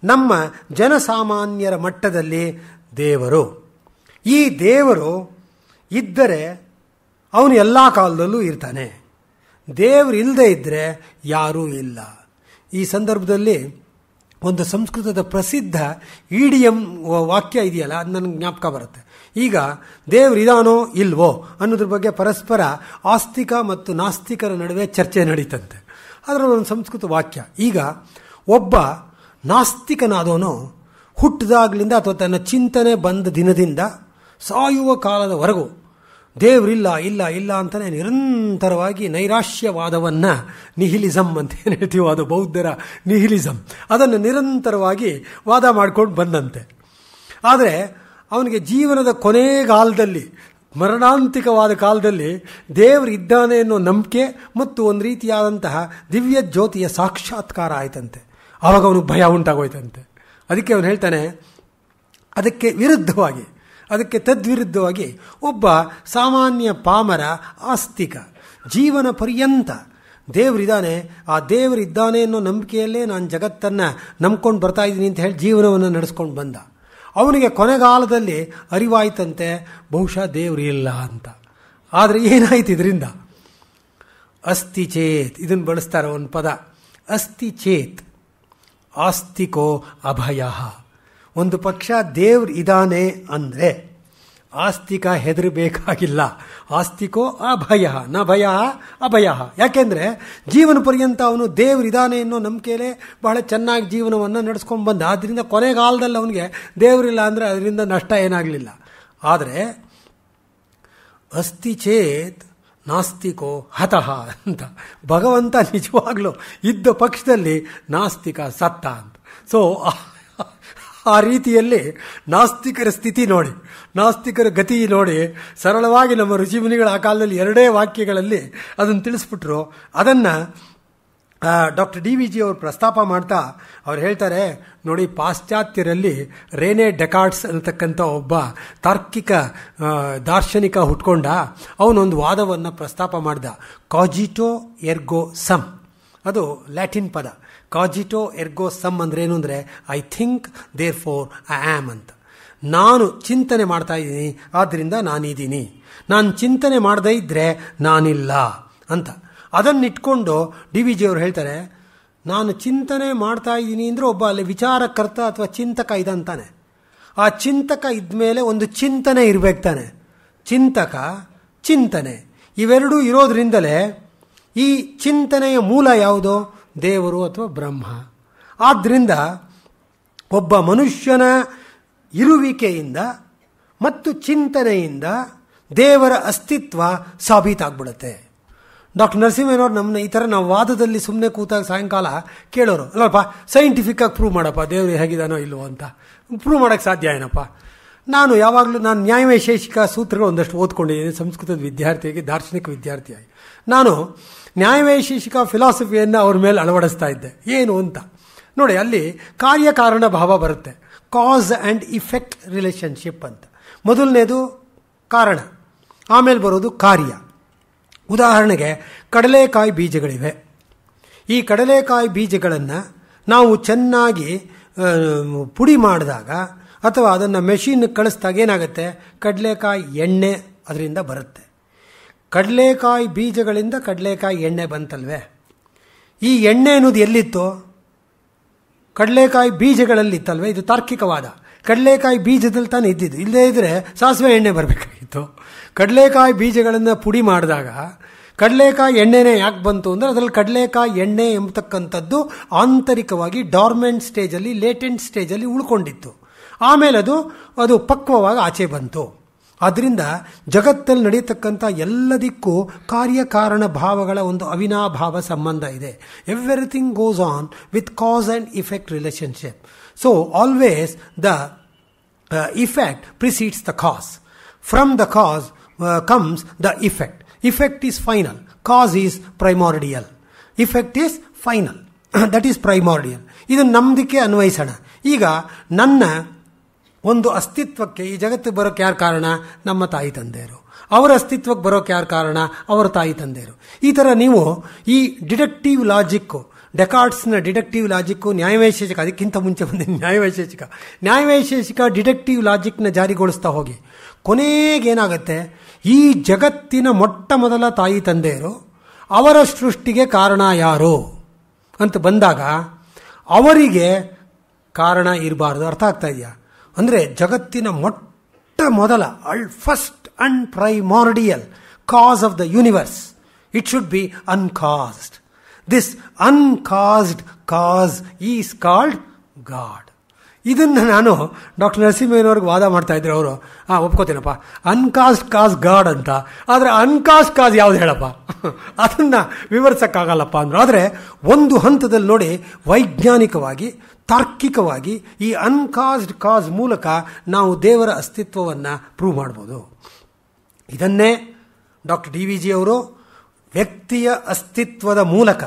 ನಮ್ಮ ಜನಸಾಮಾನ್ಯರ ಮಟ್ಟದಲ್ಲಿ ದೇವರು ಈ ದೇವರು ಇದ್ದರೆ ಅವನು ಎಲ್ಲ ಕಾಲದಲ್ಲೂ ಇರ್ತಾನೆ ದೇವರು ಇಲ್ಲದೆ ಇದ್ದರೆ ಯಾರೂ ಇಲ್ಲ ಈ ಸಂದರ್ಭದಲ್ಲಿ ಒಂದು ಸಂಸ್ಕೃತದ ಪ್ರಸಿದ್ಧ ಇಡಿಯಂ ವಾಕ್ಯ ಇದೆಯಲ್ಲ ಅದು ನನಗೆ ಜ್ಞಾಪಕ ಬರುತ್ತೆ ಈಗ ದೇವ್ರು ಇದಾನೋ ಇಲ್ವೋ ಅನ್ನೋದ್ರ ಬಗ್ಗೆ ಪರಸ್ಪರ ಆಸ್ತಿಕ ಮತ್ತು ನಾಸ್ತಿಕರ ನಡುವೆ ಚರ್ಚೆ ನಡೀತಂತೆ ಅದರಲ್ಲಿ ಒಂದು ಸಂಸ್ಕೃತ ವಾಕ್ಯ ಈಗ ಒಬ್ಬ ನಾಸ್ತಿಕನಾದವನು ಹುಟ್ಟಿದಾಗಲಿಂದ ಅಥವಾ ತನ್ನ ಚಿಂತನೆ ಬಂದ ದಿನದಿಂದ ಸಾಯುವ ಕಾಲದವರೆಗೂ ದೇವರಿಲ್ಲ ಇಲ್ಲ ಇಲ್ಲ ಅಂತಲೇ ನಿರಂತರವಾಗಿ ನೈರಾಶ್ಯವಾದವನ್ನು ನಿಹಿಲಿಸಮ್ ಅಂತ ಏನು ಹೇಳ್ತೀವೋ ಅದು ಬೌದ್ಧರ ನಿಹಿಲಿಸಮ್ ಅದನ್ನು ನಿರಂತರವಾಗಿ ವಾದ ಮಾಡ್ಕೊಂಡು ಬಂದಂತೆ ಆದರೆ ಅವನಿಗೆ ಜೀವನದ ಕೊನೆಗಾಲದಲ್ಲಿ ಮರಣಾಂತಿಕವಾದ ಕಾಲದಲ್ಲಿ ದೇವರು ಇದ್ದಾನೆ ಅನ್ನೋ ನಂಬಿಕೆ ಮತ್ತು ಒಂದು ರೀತಿಯಾದಂತಹ ದಿವ್ಯ ಜ್ಯೋತಿಯ ಸಾಕ್ಷಾತ್ಕಾರ ಆಯ್ತಂತೆ ಆವಾಗ ಅವನಿಗೆ ಭಯ ಉಂಟಾಗೋಯ್ತಂತೆ ಅದಕ್ಕೆ ಅವನು ಹೇಳ್ತಾನೆ ಅದಕ್ಕೆ ವಿರುದ್ಧವಾಗಿ ಅದಕ್ಕೆ ತದ್ವಿರುದ್ಧವಾಗಿ ಒಬ್ಬ ಸಾಮಾನ್ಯ ಪಾಮರ ಆಸ್ತಿಕ ಜೀವನ ಪರ್ಯಂತ ದೇವರಿದ್ದಾನೆ ಆ ದೇವರಿದ್ದಾನೆ ಅನ್ನೋ ನಂಬಿಕೆಯಲ್ಲೇ ನಾನು ಜಗತ್ತನ್ನು ನಂಬ್ಕೊಂಡು ಬರ್ತಾ ಇದ್ದೀನಿ ಅಂತ ಹೇಳಿ ಜೀವನವನ್ನು ನಡೆಸ್ಕೊಂಡು ಬಂದ ಅವನಿಗೆ ಕೊನೆಗಾಲದಲ್ಲಿ ಅರಿವಾಯ್ತಂತೆ ಬಹುಶಃ ದೇವರು ಇಲ್ಲ ಅಂತ ಆದರೆ ಏನಾಯ್ತು ಇದರಿಂದ ಅಸ್ತಿ ಚೇತ್ ಇದನ್ನು ಬಳಸ್ತಾರೆ ಒಂದು ಪದ ಅಸ್ತಿ ಚೇತ್ ಆಸ್ತಿಕೋ ಅಭಯ ಒಂದು ಪಕ್ಷ ದೇವ್ರು ಇದಾನೆ ಅಂದರೆ ಆಸ್ತಿಕ ಹೆದರಬೇಕಾಗಿಲ್ಲ ಆಸ್ತಿಕೋ ಅಭಯ ನ ಭಯ ಅಭಯ ಯಾಕೆಂದರೆ ಜೀವನ ಪರ್ಯಂತ ಅವನು ದೇವರಿದಾನೆ ಅನ್ನೋ ನಂಬಿಕೆಯಲ್ಲೇ ಬಹಳ ಚೆನ್ನಾಗಿ ಜೀವನವನ್ನು ನಡೆಸ್ಕೊಂಡು ಬಂದ ಆದ್ದರಿಂದ ಕೊನೆಗಾಲದಲ್ಲಿ ಅವನಿಗೆ ದೇವರಿಲ್ಲ ಅಂದರೆ ಅದರಿಂದ ನಷ್ಟ ಏನಾಗಲಿಲ್ಲ ಆದರೆ ಅಸ್ತಿ ಚೇತ್ ನಾಸ್ತಿಕೋ ಹತಃ ಅಂತ ಭಗವಂತ ನಿಜವಾಗ್ಲೂ ಇದ್ದ ಪಕ್ಷದಲ್ಲಿ ನಾಸ್ತಿಕ ಸತ್ತ ಅಂತ ಸೊ ಆ ರೀತಿಯಲ್ಲಿ ನಾಸ್ತಿಕರ ಸ್ಥಿತಿ ನೋಡಿ ನಾಸ್ತಿಕರ ಗತಿ ನೋಡಿ ಸರಳವಾಗಿ ನಮ್ಮ ಋಷಿಮುನಿಗಳ ಆ ಕಾಲದಲ್ಲಿ ಎರಡೇ ವಾಕ್ಯಗಳಲ್ಲಿ ಅದನ್ನು ತಿಳಿಸ್ಬಿಟ್ರು ಅದನ್ನು ಡಾಕ್ಟರ್ ಡಿ ವಿ ಜಿ ಅವರು ಪ್ರಸ್ತಾಪ ಮಾಡ್ತಾ ಅವ್ರು ಹೇಳ್ತಾರೆ ನೋಡಿ ಪಾಶ್ಚಾತ್ಯರಲ್ಲಿ ರೇನೆ ಡೆಕಾರ್ಡ್ಸ್ ಅನ್ನತಕ್ಕಂಥ ಒಬ್ಬ ತಾರ್ಕಿಕ ದಾರ್ಶನಿಕ ಹುಟ್ಕೊಂಡ ಅವನೊಂದು ವಾದವನ್ನು ಪ್ರಸ್ತಾಪ ಮಾಡ್ದ ಕಾಜಿಟೋ ಎರ್ಗೋ ಸಮ್ ಅದು ಲ್ಯಾಟಿನ್ ಪದ ಕಾಜಿಟೋ ಎರ್ಗೋ ಸಮ್ ಅಂದ್ರೆ ಏನು ಅಂದರೆ I think therefore I am ಅಂತ ನಾನು ಚಿಂತನೆ ಮಾಡ್ತಾ ಇದ್ದೀನಿ ಆದ್ದರಿಂದ ನಾನಿದ್ದೀನಿ ನಾನು ಚಿಂತನೆ ಮಾಡದೇ ಇದ್ದರೆ ನಾನಿಲ್ಲ ಅಂತ ಅದನ್ನಿಟ್ಕೊಂಡು ಡಿ ವಿ ಜಿ ಅವರು ಹೇಳ್ತಾರೆ ನಾನು ಚಿಂತನೆ ಮಾಡ್ತಾ ಇದ್ದೀನಿ ಅಂದರೆ ಒಬ್ಬ ಅಲ್ಲಿ ವಿಚಾರಕರ್ತ ಅಥವಾ ಚಿಂತಕ ಇದಂತಾನೆ ಆ ಚಿಂತಕ ಇದ್ಮೇಲೆ ಒಂದು ಚಿಂತನೆ ಇರಬೇಕು ತಾನೆ ಚಿಂತಕ ಚಿಂತನೆ ಇವೆರಡೂ ಇರೋದ್ರಿಂದಲೇ ಈ ಚಿಂತನೆಯ ಮೂಲ ಯಾವುದೋ ದೇವರು ಅಥವಾ ಬ್ರಹ್ಮ ಆದ್ದರಿಂದ ಒಬ್ಬ ಮನುಷ್ಯನ ಇರುವಿಕೆಯಿಂದ ಮತ್ತು ಚಿಂತನೆಯಿಂದ ದೇವರ ಅಸ್ತಿತ್ವ ಸಾಬೀತಾಗ್ಬಿಡುತ್ತೆ ಡಾಕ್ಟರ್ ನರಸಿಂಹನವ್ರು ನಮ್ಮನ್ನ ಈ ಥರ ನಾವು ವಾದದಲ್ಲಿ ಸುಮ್ಮನೆ ಕೂತಾಗ ಸಾಯಂಕಾಲ ಕೇಳೋರು ಅಲ್ಲಪ್ಪ ಸೈಂಟಿಫಿಕ್ಕಾಗಿ ಪ್ರೂವ್ ಮಾಡಪ್ಪ ದೇವರು ಹೇಗಿದಾನೋ ಇಲ್ವೋ ಅಂತ ಪ್ರೂವ್ ಮಾಡೋಕ್ಕೆ ಸಾಧ್ಯ ಏನಪ್ಪ ನಾನು ಯಾವಾಗಲೂ ನಾನು ನ್ಯಾಯವೈಶೇಷಿಕ ಸೂತ್ರಗಳು ಒಂದಷ್ಟು ಓದ್ಕೊಂಡಿದ್ದೀನಿ ಸಂಸ್ಕೃತದ ವಿದ್ಯಾರ್ಥಿಯಾಗಿ ದಾರ್ಶನಿಕ ವಿದ್ಯಾರ್ಥಿಯಾಗಿ ನಾನು ನ್ಯಾಯವೈಶೇಷಿಕ ಫಿಲಾಸಫಿಯನ್ನು ಅವ್ರ ಮೇಲೆ ಅಳವಡಿಸ್ತಾ ಇದ್ದೆ ಏನು ಅಂತ ನೋಡಿ ಅಲ್ಲಿ ಕಾರ್ಯಕಾರಣ ಭಾವ ಬರುತ್ತೆ ಕಾಸ್ ಆ್ಯಂಡ್ ಇಫೆಕ್ಟ್ ರಿಲೇಷನ್ಶಿಪ್ ಅಂತ ಮೊದಲನೇದು ಕಾರಣ ಆಮೇಲೆ ಬರೋದು ಕಾರ್ಯ ಉದಾಹರಣೆಗೆ ಕಡಲೆಕಾಯಿ ಬೀಜಗಳಿವೆ ಈ ಕಡಲೆಕಾಯಿ ಬೀಜಗಳನ್ನು ನಾವು ಚೆನ್ನಾಗಿ ಪುಡಿ ಮಾಡಿದಾಗ ಅಥವಾ ಅದನ್ನು ಮೆಷಿನ್ ಕಳಿಸಿದಾಗ ಏನಾಗುತ್ತೆ ಕಡಲೆಕಾಯಿ ಎಣ್ಣೆ ಅದರಿಂದ ಬರುತ್ತೆ ಕಡಲೆಕಾಯಿ ಬೀಜಗಳಿಂದ ಕಡಲೆಕಾಯಿ ಎಣ್ಣೆ ಬಂತಲ್ವೇ ಈ ಎಣ್ಣೆ ಅನ್ನೋದು ಎಲ್ಲಿತ್ತು ಕಡಲೆಕಾಯಿ ಬೀಜಗಳಲ್ಲಿತ್ತಲ್ವೇ ಇದು ತಾರ್ಕಿಕವಾದ ಕಡಲೆಕಾಯಿ ಬೀಜದಲ್ಲಿ ತಾನೇ ಇದ್ದಿದ್ದು ಇಲ್ಲದೇ ಇದ್ದರೆ ಸಾಸಿವೆ ಎಣ್ಣೆ ಬರಬೇಕಾಗಿತ್ತು ಕಡಲೆಕಾಯಿ ಬೀಜಗಳನ್ನು ಪುಡಿ ಮಾಡಿದಾಗ ಕಡಲೆಕಾಯಿ ಎಣ್ಣೆನೇ ಯಾಕೆ ಬಂತು ಅಂದರೆ ಅದರಲ್ಲಿ ಕಡಲೆಕಾಯಿ ಎಣ್ಣೆ ಎಂಬತಕ್ಕಂಥದ್ದು ಆಂತರಿಕವಾಗಿ ಡಾರ್ಮೆಂಟ್ ಸ್ಟೇಜಲ್ಲಿ ಲೇಟೆಂಟ್ ಸ್ಟೇಜಲ್ಲಿ ಉಳ್ಕೊಂಡಿತ್ತು ಆಮೇಲೆ ಅದು ಅದು ಪಕ್ವವಾಗಿ ಆಚೆ ಬಂತು ಆದ್ದರಿಂದ ಜಗತ್ತಲ್ಲಿ ನಡೆಯತಕ್ಕಂಥ ಎಲ್ಲದಕ್ಕೂ ಕಾರ್ಯಕಾರಣ ಭಾವಗಳ ಒಂದು ಅವಿನಾಭಾವ ಸಂಬಂಧ ಇದೆ everything goes on with cause and effect relationship so always the effect precedes the cause from the cause comes the effect effect is final cause is primordial effect is final that is primordial ಇದು ನಮ್ದಕ್ಕೆ ಅನ್ವಯಿಸೋಣ ಈಗ ನನ್ನ ಒಂದು ಅಸ್ತಿತ್ವಕ್ಕೆ ಈ ಜಗತ್ತಿಗೆ ಬರೋಕ್ಕೆ ಯಾರು ಕಾರಣ ನಮ್ಮ ತಾಯಿ ತಂದೆಯರು ಅವರ ಅಸ್ತಿತ್ವಕ್ಕೆ ಬರೋಕ್ಕೆ ಯಾರು ಕಾರಣ ಅವರ ತಾಯಿ ತಂದೆಯರು ಈ ಥರ ನೀವು ಈ ಡಿಡಕ್ಟಿವ್ ಲಾಜಿಕ್ಕು ಡೆಕಾರ್ಡ್ಸ್ನ ಡಿಡಕ್ಟಿವ್ ಲಾಜಿಕ್ಕು ನ್ಯಾಯವೈಶೇಷಿಕ ಅದಕ್ಕಿಂತ ಮುಂಚೆ ಬಂದ ನ್ಯಾಯವೈಶೇಷಿಕ ನ್ಯಾಯವೈಶೇಷಿಕ ಡಿಡಕ್ಟಿವ್ ಲಾಜಿಕ್ನ ಜಾರಿಗೊಳಿಸ್ತಾ ಹೋಗಿ ಕೊನೆಗೇನಾಗತ್ತೆ ಈ ಜಗತ್ತಿನ ಮೊಟ್ಟ ಮೊದಲ ತಾಯಿ ತಂದೆಯರು ಅವರ ಸೃಷ್ಟಿಗೆ ಕಾರಣ ಯಾರು ಅಂತ ಬಂದಾಗ ಅವರಿಗೆ ಕಾರಣ ಇರಬಾರ್ದು ಅರ್ಥ ಆಗ್ತಾ ಇದೆಯಾ ಅಂದರೆ ಜಗತ್ತಿನ ಮೊಟ್ಟ ಮೊದಲ ಅಲ್ first and primordial cause of the universe it should be uncaused this uncaused cause is called God ಇದನ್ನು ನಾನು ಡಾಕ್ಟರ್ ನರಸಿಂಹಯ್ಯನವ್ರಿಗೆ ವಾದ ಮಾಡ್ತಾ ಇದ್ರು ಅವರು ಹಾಂ ಒಪ್ಕೋತೀನಪ್ಪ ಅನ್ಕಾಸ್ಟ್ ಕಾಸ್ ಗಾಡ್ ಅಂತ ಆದರೆ ಅನ್ಕಾಸ್ಟ್ ಕಾಸ್ ಯಾವ್ದು ಹೇಳಪ್ಪ ಅದನ್ನು ವಿವರಿಸೋಕ್ಕಾಗಲ್ಲಪ್ಪ ಅಂದರು ಆದರೆ ಒಂದು ಹಂತದಲ್ಲಿ ನೋಡಿ ವೈಜ್ಞಾನಿಕವಾಗಿ ತಾರ್ಕಿಕವಾಗಿ ಈ ಅನ್ಕಾಸ್ಡ್ ಕಾಸ್ ಮೂಲಕ ನಾವು ದೇವರ ಅಸ್ತಿತ್ವವನ್ನು ಪ್ರೂವ್ ಮಾಡ್ಬೋದು ಇದನ್ನೇ ಡಾಕ್ಟರ್ ಡಿ ವಿ ಜಿ ಅವರು ವ್ಯಕ್ತಿಯ ಅಸ್ತಿತ್ವದ ಮೂಲಕ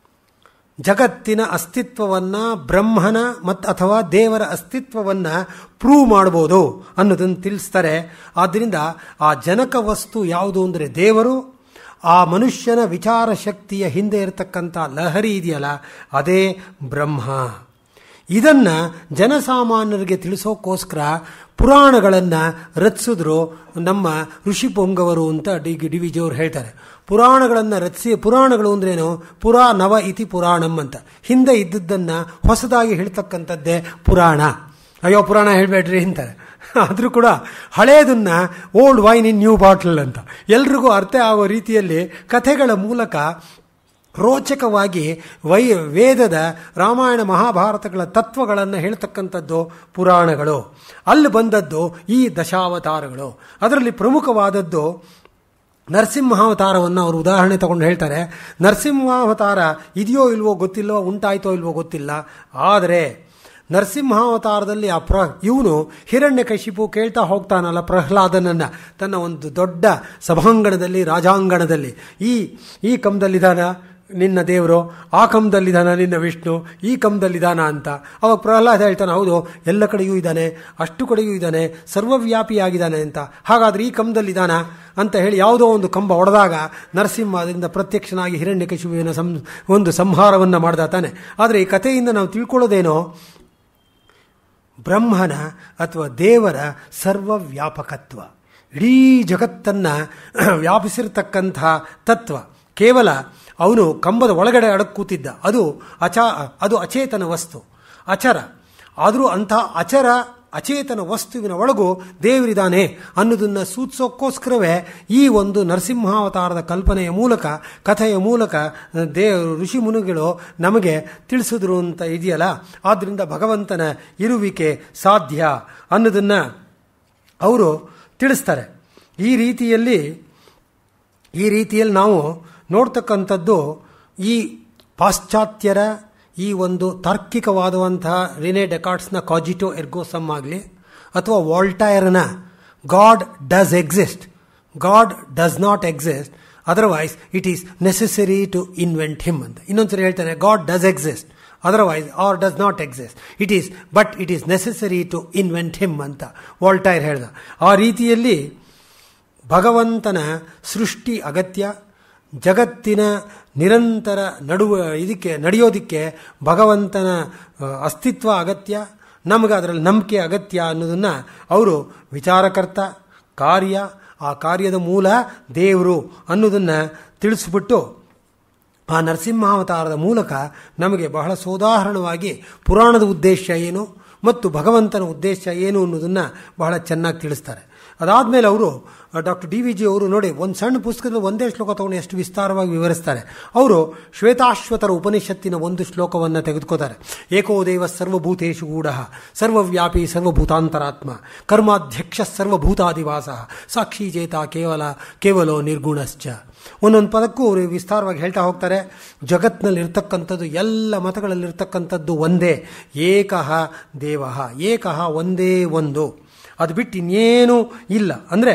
ಜಗತ್ತಿನ ಅಸ್ತಿತ್ವವನ್ನು ಬ್ರಹ್ಮನ ಮತ್ತು ಅಥವಾ ದೇವರ ಅಸ್ತಿತ್ವವನ್ನು ಪ್ರೂವ್ ಮಾಡ್ಬೋದು ಅನ್ನೋದನ್ನು ತಿಳಿಸ್ತಾರೆ ಆದ್ದರಿಂದ ಆ ಜನಕ ವಸ್ತು ಯಾವುದು ಅಂದರೆ ದೇವರು ಆ ಮನುಷ್ಯನ ವಿಚಾರ ಶಕ್ತಿಯ ಹಿಂದೆ ಇರತಕ್ಕಂಥ ಲಹರಿ ಇದೆಯಲ್ಲ ಅದೇ ಬ್ರಹ್ಮ ಇದನ್ನು ಜನಸಾಮಾನ್ಯರಿಗೆ ತಿಳಿಸೋಕ್ಕೋಸ್ಕರ ಪುರಾಣಗಳನ್ನು ರಚಿಸಿದ್ರು ನಮ್ಮ ಋಷಿ ಪೊಂಗವರು ಅಂತ ಡಿ ಡಿ ವಿ ಜಿಯವರು ಹೇಳ್ತಾರೆ ಪುರಾಣಗಳನ್ನು ರಚಿಸಿ ಪುರಾಣಗಳು ಅಂದ್ರೇನು ಪುರಾ ನವ ಇತಿ ಪುರಾಣಂ ಅಂತ ಹಿಂದೆ ಇದ್ದದ್ದನ್ನು ಹೊಸದಾಗಿ ಹೇಳ್ತಕ್ಕಂಥದ್ದೇ ಪುರಾಣ ಅಯ್ಯೋ ಪುರಾಣ ಹೇಳಬೇಡ್ರಿ ಅಂತಾರೆ ಆದರೂ ಕೂಡ ಹಳೇದನ್ನ old wine in new bottle ಅಂತ ಎಲ್ರಿಗೂ ಅರ್ಥ ಆಗೋ ರೀತಿಯಲ್ಲಿ ಕಥೆಗಳ ಮೂಲಕ ರೋಚಕವಾಗಿ ವೈ ವೇದದ ರಾಮಾಯಣ ಮಹಾಭಾರತಗಳ ತತ್ವಗಳನ್ನು ಹೇಳ್ತಕ್ಕಂಥದ್ದು ಪುರಾಣಗಳು ಅಲ್ಲಿ ಬಂದದ್ದು ಈ ದಶಾವತಾರಗಳು ಅದರಲ್ಲಿ ಪ್ರಮುಖವಾದದ್ದು ನರಸಿಂಹಾವತಾರವನ್ನು ಅವರು ಉದಾಹರಣೆ ತಗೊಂಡು ಹೇಳ್ತಾರೆ ನರಸಿಂಹಾವತಾರ ಇದೆಯೋ ಇಲ್ವೋ ಗೊತ್ತಿಲ್ಲವೋ ಉಂಟಾಯ್ತೋ ಇಲ್ವೋ ಗೊತ್ತಿಲ್ಲ ಆದರೆ ನರಸಿಂಹಾವತಾರದಲ್ಲಿ ಆ ಪ್ರ ಇವನು ಹಿರಣ್ಯಕಶಿಪು ಕೇಳ್ತಾ ಹೋಗ್ತಾನಲ್ಲ ಪ್ರಹ್ಲಾದನನ್ನು ತನ್ನ ಒಂದು ದೊಡ್ಡ ಸಭಾಂಗಣದಲ್ಲಿ ರಾಜಾಂಗಣದಲ್ಲಿ ಈ ಈ ಕಂದಲ್ಲಿದ್ದಾನ ನಿನ್ನ ದೇವರು ಆ ಕಂದಲ್ಲಿದ್ದಾನ ನಿನ್ನ ವಿಷ್ಣು ಈ ಕಂದಲ್ಲಿದ್ದಾನ ಅಂತ ಅವಾಗ ಪ್ರಹ್ಲಾದ ಹೇಳ್ತಾನೆ ಹೌದು ಎಲ್ಲ ಕಡೆಯೂ ಇದ್ದಾನೆ ಅಷ್ಟು ಕಡೆಯೂ ಇದ್ದಾನೆ ಸರ್ವವ್ಯಾಪಿಯಾಗಿದ್ದಾನೆ ಅಂತ ಹಾಗಾದ್ರೆ ಈ ಕಂದಲ್ಲಿದ್ದಾನ ಅಂತ ಹೇಳಿ ಯಾವುದೋ ಒಂದು ಕಂಬ ಹೊಡೆದಾಗ ನರಸಿಂಹ ಅದರಿಂದ ಪ್ರತ್ಯಕ್ಷನಾಗಿ ಹಿರಣ್ಯಕಶಿಪುವಿನ ಸಂ ಒಂದು ಸಂಹಾರವನ್ನು ಮಾಡ್ದ ತಾನೆ ಆದರೆ ಈ ಕಥೆಯಿಂದ ನಾವು ತಿಳ್ಕೊಳ್ಳೋದೇನೋ ಬ್ರಹ್ಮನ ಅಥವಾ ದೇವರ ಸರ್ವವ್ಯಾಪಕತ್ವ ಇಡೀ ಜಗತ್ತನ್ನು ವ್ಯಾಪಿಸಿರ್ತಕ್ಕಂಥ ತತ್ವ ಕೇವಲ ಅವನು ಕಂಬದ ಒಳಗಡೆ ಅಡಕ್ ಕೂತಿದ್ದ ಅದು ಅಚಾ ಅದು ಅಚೇತನ ವಸ್ತು ಅಚರ ಆದರೂ ಅಂಥ ಅಚರ ಅಚೇತನ ವಸ್ತುವಿನ ಒಳಗೂ ದೇವರಿದ್ದಾನೆ ಅನ್ನೋದನ್ನು ಸೂಚಿಸೋಕ್ಕೋಸ್ಕರವೇ ಈ ಒಂದು ನರಸಿಂಹಾವತಾರದ ಕಲ್ಪನೆಯ ಮೂಲಕ ಕಥೆಯ ಮೂಲಕ ದೇವ ಋಷಿ ಮುನಿಗಳು ನಮಗೆ ತಿಳಿಸಿದ್ರು ಅಂತ ಇದೆಯಲ್ಲ ಆದ್ದರಿಂದ ಭಗವಂತನ ಇರುವಿಕೆ ಸಾಧ್ಯ ಅನ್ನೋದನ್ನು ಅವರು ತಿಳಿಸ್ತಾರೆ ಈ ರೀತಿಯಲ್ಲಿ ಈ ರೀತಿಯಲ್ಲಿ ನಾವು ನೋಡ್ತಕ್ಕಂಥದ್ದು ಈ ಪಾಶ್ಚಾತ್ಯರ ಈ ಒಂದು ತಾರ್ಕಿಕವಾದಂತಹ ರಿನೆ ಡೆಕಾರ್ಡ್ಸ್ನ ಕಾಜಿಟೋ ಎರ್ಗೋಸಮ್ ಆಗಲಿ ಅಥವಾ ವಾಲ್ಟೈರ್ನ God does exist God does not exist otherwise it is necessary to invent him ಅಂತ ಇನ್ನೊಂದ್ಸರಿ ಹೇಳ್ತಾನೆ God does exist otherwise or does not exist it is but it is necessary to invent him ಅಂತ Voltaire ಹೇಳ್ದ ಆ ರೀತಿಯಲ್ಲಿ ಭಗವಂತನ ಸೃಷ್ಟಿ ಅಗತ್ಯ ಜಗತ್ತಿನ ನಿರಂತರ ನಡುವ ಇದಕ್ಕೆ ನಡೆಯೋದಕ್ಕೆ ಭಗವಂತನ ಅಸ್ತಿತ್ವ ಅಗತ್ಯ ನಮಗೆ ಅದರಲ್ಲಿ ನಂಬಿಕೆ ಅಗತ್ಯ ಅನ್ನೋದನ್ನು ಅವರು ವಿಚಾರಕರ್ತ ಕಾರ್ಯ ಆ ಕಾರ್ಯದ ಮೂಲ ದೇವರು ಅನ್ನೋದನ್ನು ತಿಳಿಸ್ಬಿಟ್ಟು ಆ ನರಸಿಂಹಾವತಾರದ ಮೂಲಕ ನಮಗೆ ಬಹಳ ಸೋದಾಹರಣವಾಗಿ ಪುರಾಣದ ಉದ್ದೇಶ ಏನು ಮತ್ತು ಭಗವಂತನ ಉದ್ದೇಶ ಏನು ಅನ್ನೋದನ್ನು ಬಹಳ ಚೆನ್ನಾಗಿ ತಿಳಿಸ್ತಾರೆ ಅದಾದಮೇಲೆ ಅವರು ಡಾಕ್ಟರ್ ಡಿ ವಿ ಜಿ ಅವರು ನೋಡಿ ಒಂದು ಸಣ್ಣ ಪುಸ್ತಕದಲ್ಲಿ ಒಂದೇ ಶ್ಲೋಕ ತಗೊಂಡು ಎಷ್ಟು ವಿಸ್ತಾರವಾಗಿ ವಿವರಿಸ್ತಾರೆ ಅವರು ಶ್ವೇತಾಶ್ವತರ ಉಪನಿಷತ್ತಿನ ಒಂದು ಶ್ಲೋಕವನ್ನು ತೆಗೆದುಕೋತಾರೆ ಏಕೋ ದೇವ ಸರ್ವಭೂತೇಶು ಗೂಢ ಸರ್ವವ್ಯಾಪಿ ಸರ್ವಭೂತಾಂತರಾತ್ಮ ಕರ್ಮಾಧ್ಯಕ್ಷ ಸರ್ವಭೂತಾದಿವಾಸ ಸಾಕ್ಷಿ ಚೇತ ಕೇವಲ ಕೇವಲೋ ನಿರ್ಗುಣಶ್ಚ ಒಂದೊಂದು ಪದಕ್ಕೂ ಅವರು ವಿಸ್ತಾರವಾಗಿ ಹೇಳ್ತಾ ಹೋಗ್ತಾರೆ ಜಗತ್ನಲ್ಲಿ ಇರ್ತಕ್ಕಂಥದ್ದು ಎಲ್ಲ ಮತಗಳಲ್ಲಿರ್ತಕ್ಕಂಥದ್ದು ಒಂದೇ ಏಕಃ ದೇವ ಏಕಃ ಒಂದೇ ಒಂದು ಅದು ಬಿಟ್ಟು ಇನ್ನೇನೂ ಇಲ್ಲ ಅಂದರೆ